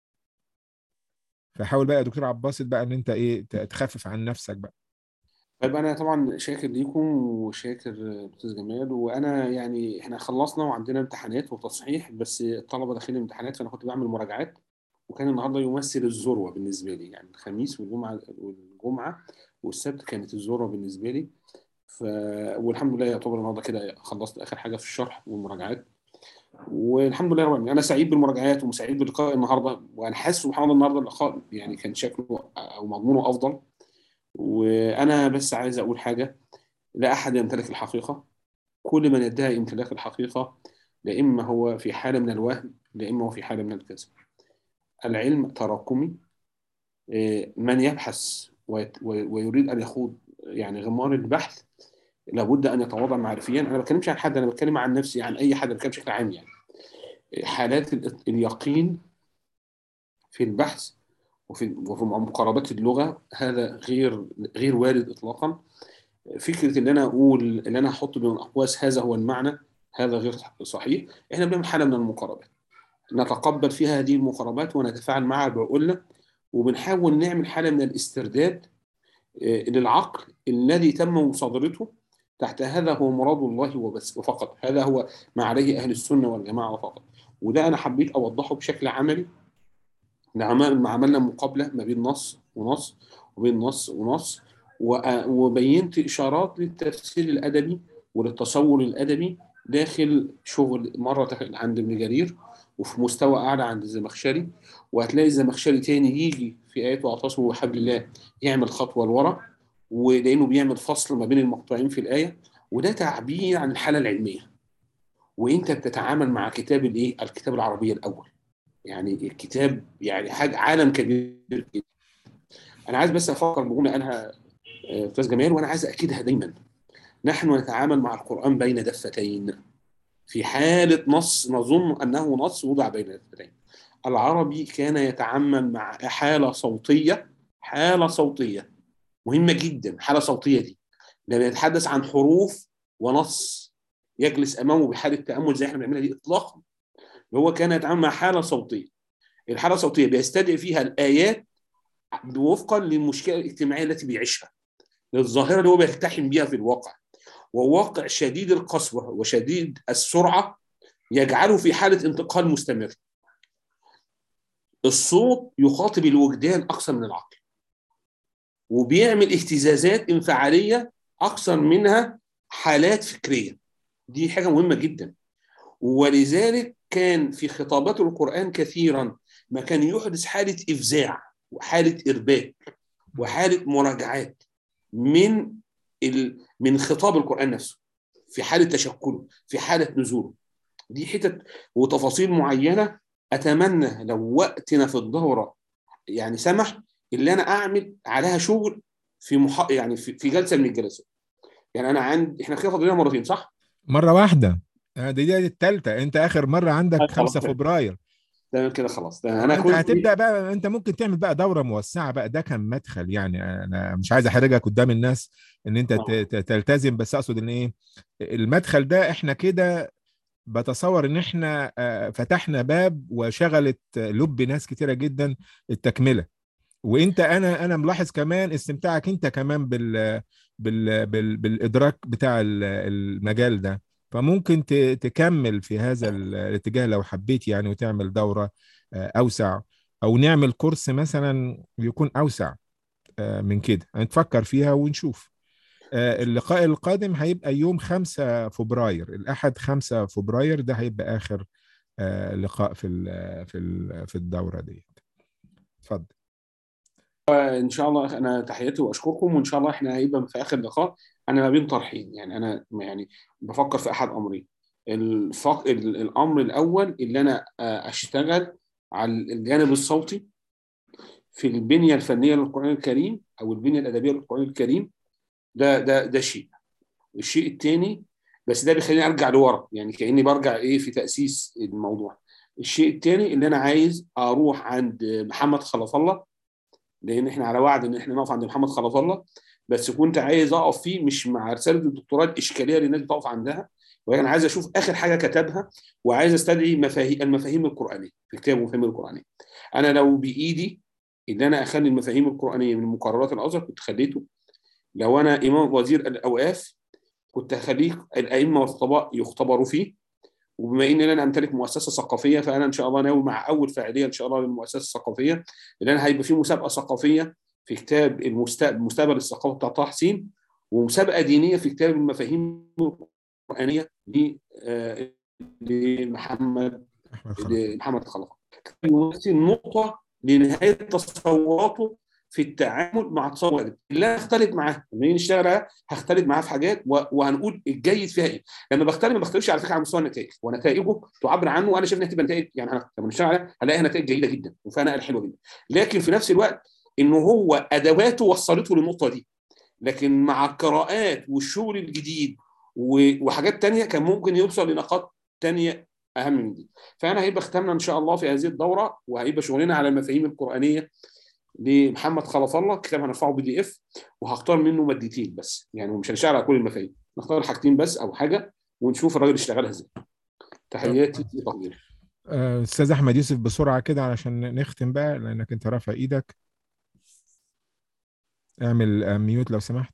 فحاول بقى يا دكتور عباسط بقى ان انت ايه تخفف عن نفسك بقى طيب انا طبعا شاكر ليكم وشاكر استاذ جمال وانا يعني احنا خلصنا وعندنا امتحانات وتصحيح بس الطلبه داخلين امتحانات فانا كنت بعمل مراجعات وكان النهارده يمثل الذروه بالنسبه لي يعني الخميس والجمعه والجمعه والسبت كانت الذروه بالنسبه لي ف والحمد لله يعتبر النهارده كده خلصت اخر حاجه في الشرح والمراجعات والحمد لله رب العالمين انا سعيد بالمراجعات وسعيد بلقاء النهارده وانا حاسس سبحان الله النهارده اللقاء يعني كان شكله او مضمونه افضل وانا بس عايز اقول حاجه لا احد يمتلك الحقيقه كل من يدعي امتلاك الحقيقه لا اما هو في حاله من الوهم لا اما هو في حاله من الكذب العلم تراكمي من يبحث ويريد ان يخوض يعني غمار البحث لابد ان يتواضع معرفيا انا ما بتكلمش عن حد انا بتكلم عن نفسي عن اي حد بتكلم بشكل عام يعني حالات اليقين في البحث وفي وفي مقاربات اللغه هذا غير غير وارد اطلاقا فكره ان انا اقول ان انا احط بين الاقواس هذا هو المعنى هذا غير صحيح احنا بنعمل حاله من المقاربات نتقبل فيها هذه المقاربات ونتفاعل معها بعقولنا وبنحاول نعمل حاله من الاسترداد للعقل الذي تم مصادرته تحت هذا هو مراد الله وبس وفقط هذا هو ما عليه اهل السنه والجماعه فقط وده انا حبيت اوضحه بشكل عملي عملنا مقابله ما بين نص ونص وبين نص ونص وأ- وبينت اشارات للتفسير الادبي وللتصور الادبي داخل شغل مره تخ- عند ابن جرير وفي مستوى اعلى عند الزمخشري وهتلاقي الزمخشري تاني يجي في ايات واعتصموا بحبل الله يعمل خطوه لورا ولانه بيعمل فصل ما بين المقطوعين في الايه وده تعبير عن الحاله العلميه وانت بتتعامل مع كتاب الايه الكتاب العربيه الاول يعني الكتاب يعني حاجه عالم كبير جدا انا عايز بس افكر بجمله قالها آه، استاذ جمال وانا عايز اكدها دايما نحن نتعامل مع القران بين دفتين في حاله نص نظن انه نص وضع بين دفتين العربي كان يتعامل مع حاله صوتيه حاله صوتيه مهمه جدا حاله صوتيه دي لما يتحدث عن حروف ونص يجلس امامه بحاله تامل زي احنا بنعملها دي اطلاقا هو كان يتعامل مع حاله صوتيه الحاله الصوتيه بيستدعي فيها الايات وفقا للمشكله الاجتماعيه التي بيعيشها للظاهره اللي هو بيلتحم بها في الواقع وواقع شديد القسوه وشديد السرعه يجعله في حاله انتقال مستمر الصوت يخاطب الوجدان اكثر من العقل وبيعمل اهتزازات انفعاليه اكثر منها حالات فكريه دي حاجه مهمه جدا ولذلك كان في خطابات القران كثيرا ما كان يحدث حاله افزاع وحاله ارباك وحاله مراجعات من ال... من خطاب القران نفسه في حاله تشكله في حاله نزوله دي حتت وتفاصيل معينه اتمنى لو وقتنا في الدوره يعني سمح اللي انا اعمل عليها شغل في مح... يعني في, في جلسه من الجلسات يعني انا عندي احنا كده فاضلين مرتين صح؟ مره واحده آه، دي دي الثالثه انت اخر مره عندك طيب خلاص 5 كده. فبراير تمام كده خلاص تمام انا انت كنت هتبدا بقى انت ممكن تعمل بقى دوره موسعه بقى ده كان مدخل يعني انا مش عايز احرجك قدام الناس ان انت ت- ت- تلتزم بس اقصد ان ايه المدخل ده احنا كده بتصور ان احنا آه، فتحنا باب وشغلت لب ناس كتيره جدا التكمله وانت انا انا ملاحظ كمان استمتاعك انت كمان بال بال بال بالادراك بتاع ال- المجال ده فممكن ت- تكمل في هذا ال- الاتجاه لو حبيت يعني وتعمل دوره آه، اوسع او نعمل كورس مثلا يكون اوسع آه، من كده نتفكر فيها ونشوف آه، اللقاء القادم هيبقى يوم 5 فبراير الأحد 5 فبراير ده هيبقى آخر آه، لقاء في ال في ال في الدورة دي اتفضل ان شاء الله انا تحياتي واشكركم وان شاء الله احنا هيبقى في اخر لقاء انا ما بين طرحين يعني انا يعني بفكر في احد امرين الفق... ال- الامر الاول اللي انا آه، اشتغل على الجانب الصوتي في البنيه الفنيه للقران الكريم او البنيه الادبيه للقران الكريم ده ده ده شيء الشيء الثاني بس ده بيخليني ارجع لورا يعني كاني برجع ايه في تاسيس الموضوع الشيء الثاني اللي انا عايز اروح عند محمد خلف الله لان احنا على وعد ان احنا نقف عند محمد خلف الله بس كنت عايز اقف فيه مش مع رساله الدكتوراه الاشكاليه اللي الناس بتقف عندها ولكن عايز اشوف اخر حاجه كتبها وعايز استدعي مفاهيم المفاهيم القرانيه في كتاب المفاهيم القرانيه انا لو بايدي ان انا اخلي المفاهيم القرانيه من مقررات الازهر كنت خليته لو انا امام وزير الاوقاف كنت هخليه الائمه والخطباء يختبروا فيه وبما ان انا امتلك مؤسسه ثقافيه فانا ان شاء الله ناوي مع اول فاعليه ان شاء الله للمؤسسه الثقافيه ان انا هيبقى في مسابقه ثقافيه في كتاب المستقبل مستقبل الثقافه بتاع طه حسين ومسابقه دينيه في كتاب المفاهيم القرانيه ل- آه، لمحمد أحمد خلف لمحمد خلف يمثل نقطه لنهايه تصوراته في التعامل مع تصور الأدب. اللي انا اختلف معاه لما نيجي نشتغل عليها هختلف معاه في حاجات و- وهنقول الجيد فيها ايه لما بختلف ما بختلفش على فكره على مستوى النتائج ونتائجه تعبر عنه وانا شايف انها تبقى نتائج يعني أنا لما نشتغل عليها هلاقيها نتائج جيده جدا وفيها نقل حلوه جدا لكن في نفس الوقت انه هو ادواته وصلته للنقطه دي لكن مع القراءات والشغل الجديد و- وحاجات تانية كان ممكن يوصل لنقاط تانية اهم من دي فانا هيبقى ختامنا ان شاء الله في هذه الدوره وهيبقى شغلنا على المفاهيم القرانيه لمحمد خلف الله كتاب هنرفعه بي دي اف وهختار منه مادتين بس يعني مش هنشتغل على كل المفاهيم نختار حاجتين بس او حاجه ونشوف الراجل اشتغلها ازاي تحياتي وتقديري آه، استاذ احمد يوسف بسرعه كده علشان نختم بقى لانك انت رافع ايدك اعمل آه، ميوت لو سمحت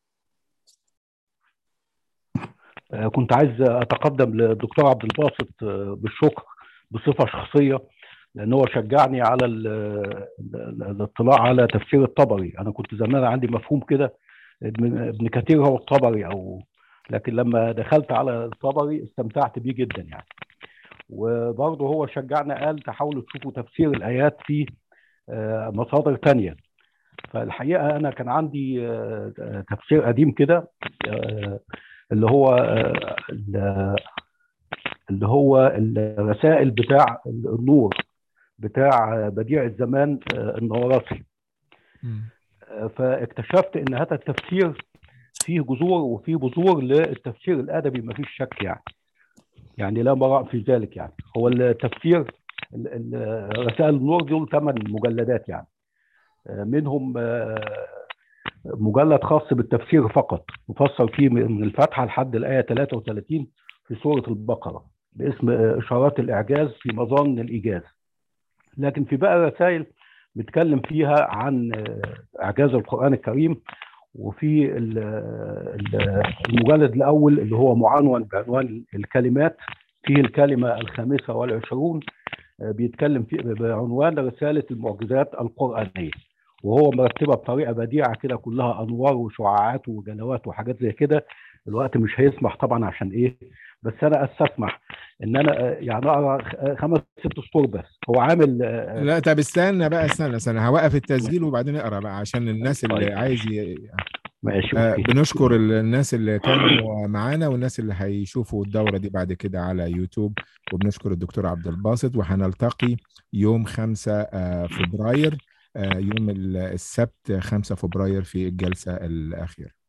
آه، كنت عايز اتقدم للدكتور عبد الباسط آه، بالشكر بصفه شخصيه لان هو شجعني على ال- ال- الاطلاع على تفسير الطبري انا كنت زمان عندي مفهوم كده ابن ابن كثير هو الطبري او لكن لما دخلت على الطبري استمتعت بيه جدا يعني وبرضه هو شجعنا قال تحاولوا تشوفوا تفسير الايات في آه، مصادر تانية فالحقيقه انا كان عندي آه، تفسير قديم كده آه، اللي هو آه، ال- اللي هو الرسائل بتاع النور بتاع بديع الزمان آه، النوراسي مم. آه، فاكتشفت ان هذا التفسير فيه جذور وفيه بذور للتفسير الادبي ما فيش شك يعني يعني لا مراء في ذلك يعني هو التفسير ال- ال- رسائل النور دول ثمان مجلدات يعني آه، منهم آه، مجلد خاص بالتفسير فقط مفسر فيه من الفاتحه لحد الايه 33 في سوره البقره باسم آه، اشارات الاعجاز في مظان الايجاز لكن في بقى رسائل بيتكلم فيها عن آه، اعجاز القران الكريم وفي ال- ال- المجلد الاول اللي هو معنون بعنوان الكلمات فيه الكلمه الخامسه والعشرون آه، بيتكلم في بعنوان رساله المعجزات القرانيه وهو مرتبه بطريقه بديعه كده كلها انوار وشعاعات وجلوات وحاجات زي كده الوقت مش هيسمح طبعا عشان ايه بس انا استسمح ان انا آه، يعني اقرا خ- خمس ست سطور بس هو عامل آه، لا طب استنى بقى استنى استنى هوقف التسجيل وبعدين اقرا بقى عشان الناس اللي طيب. عايز ي... ماشي آه اوكي بنشكر ال- الناس اللي كانوا معانا والناس اللي هيشوفوا الدورة دي بعد كده على يوتيوب وبنشكر الدكتور عبد الباسط وهنلتقي يوم 5 آه، فبراير آه، يوم ال- السبت 5 فبراير في الجلسة الأخيرة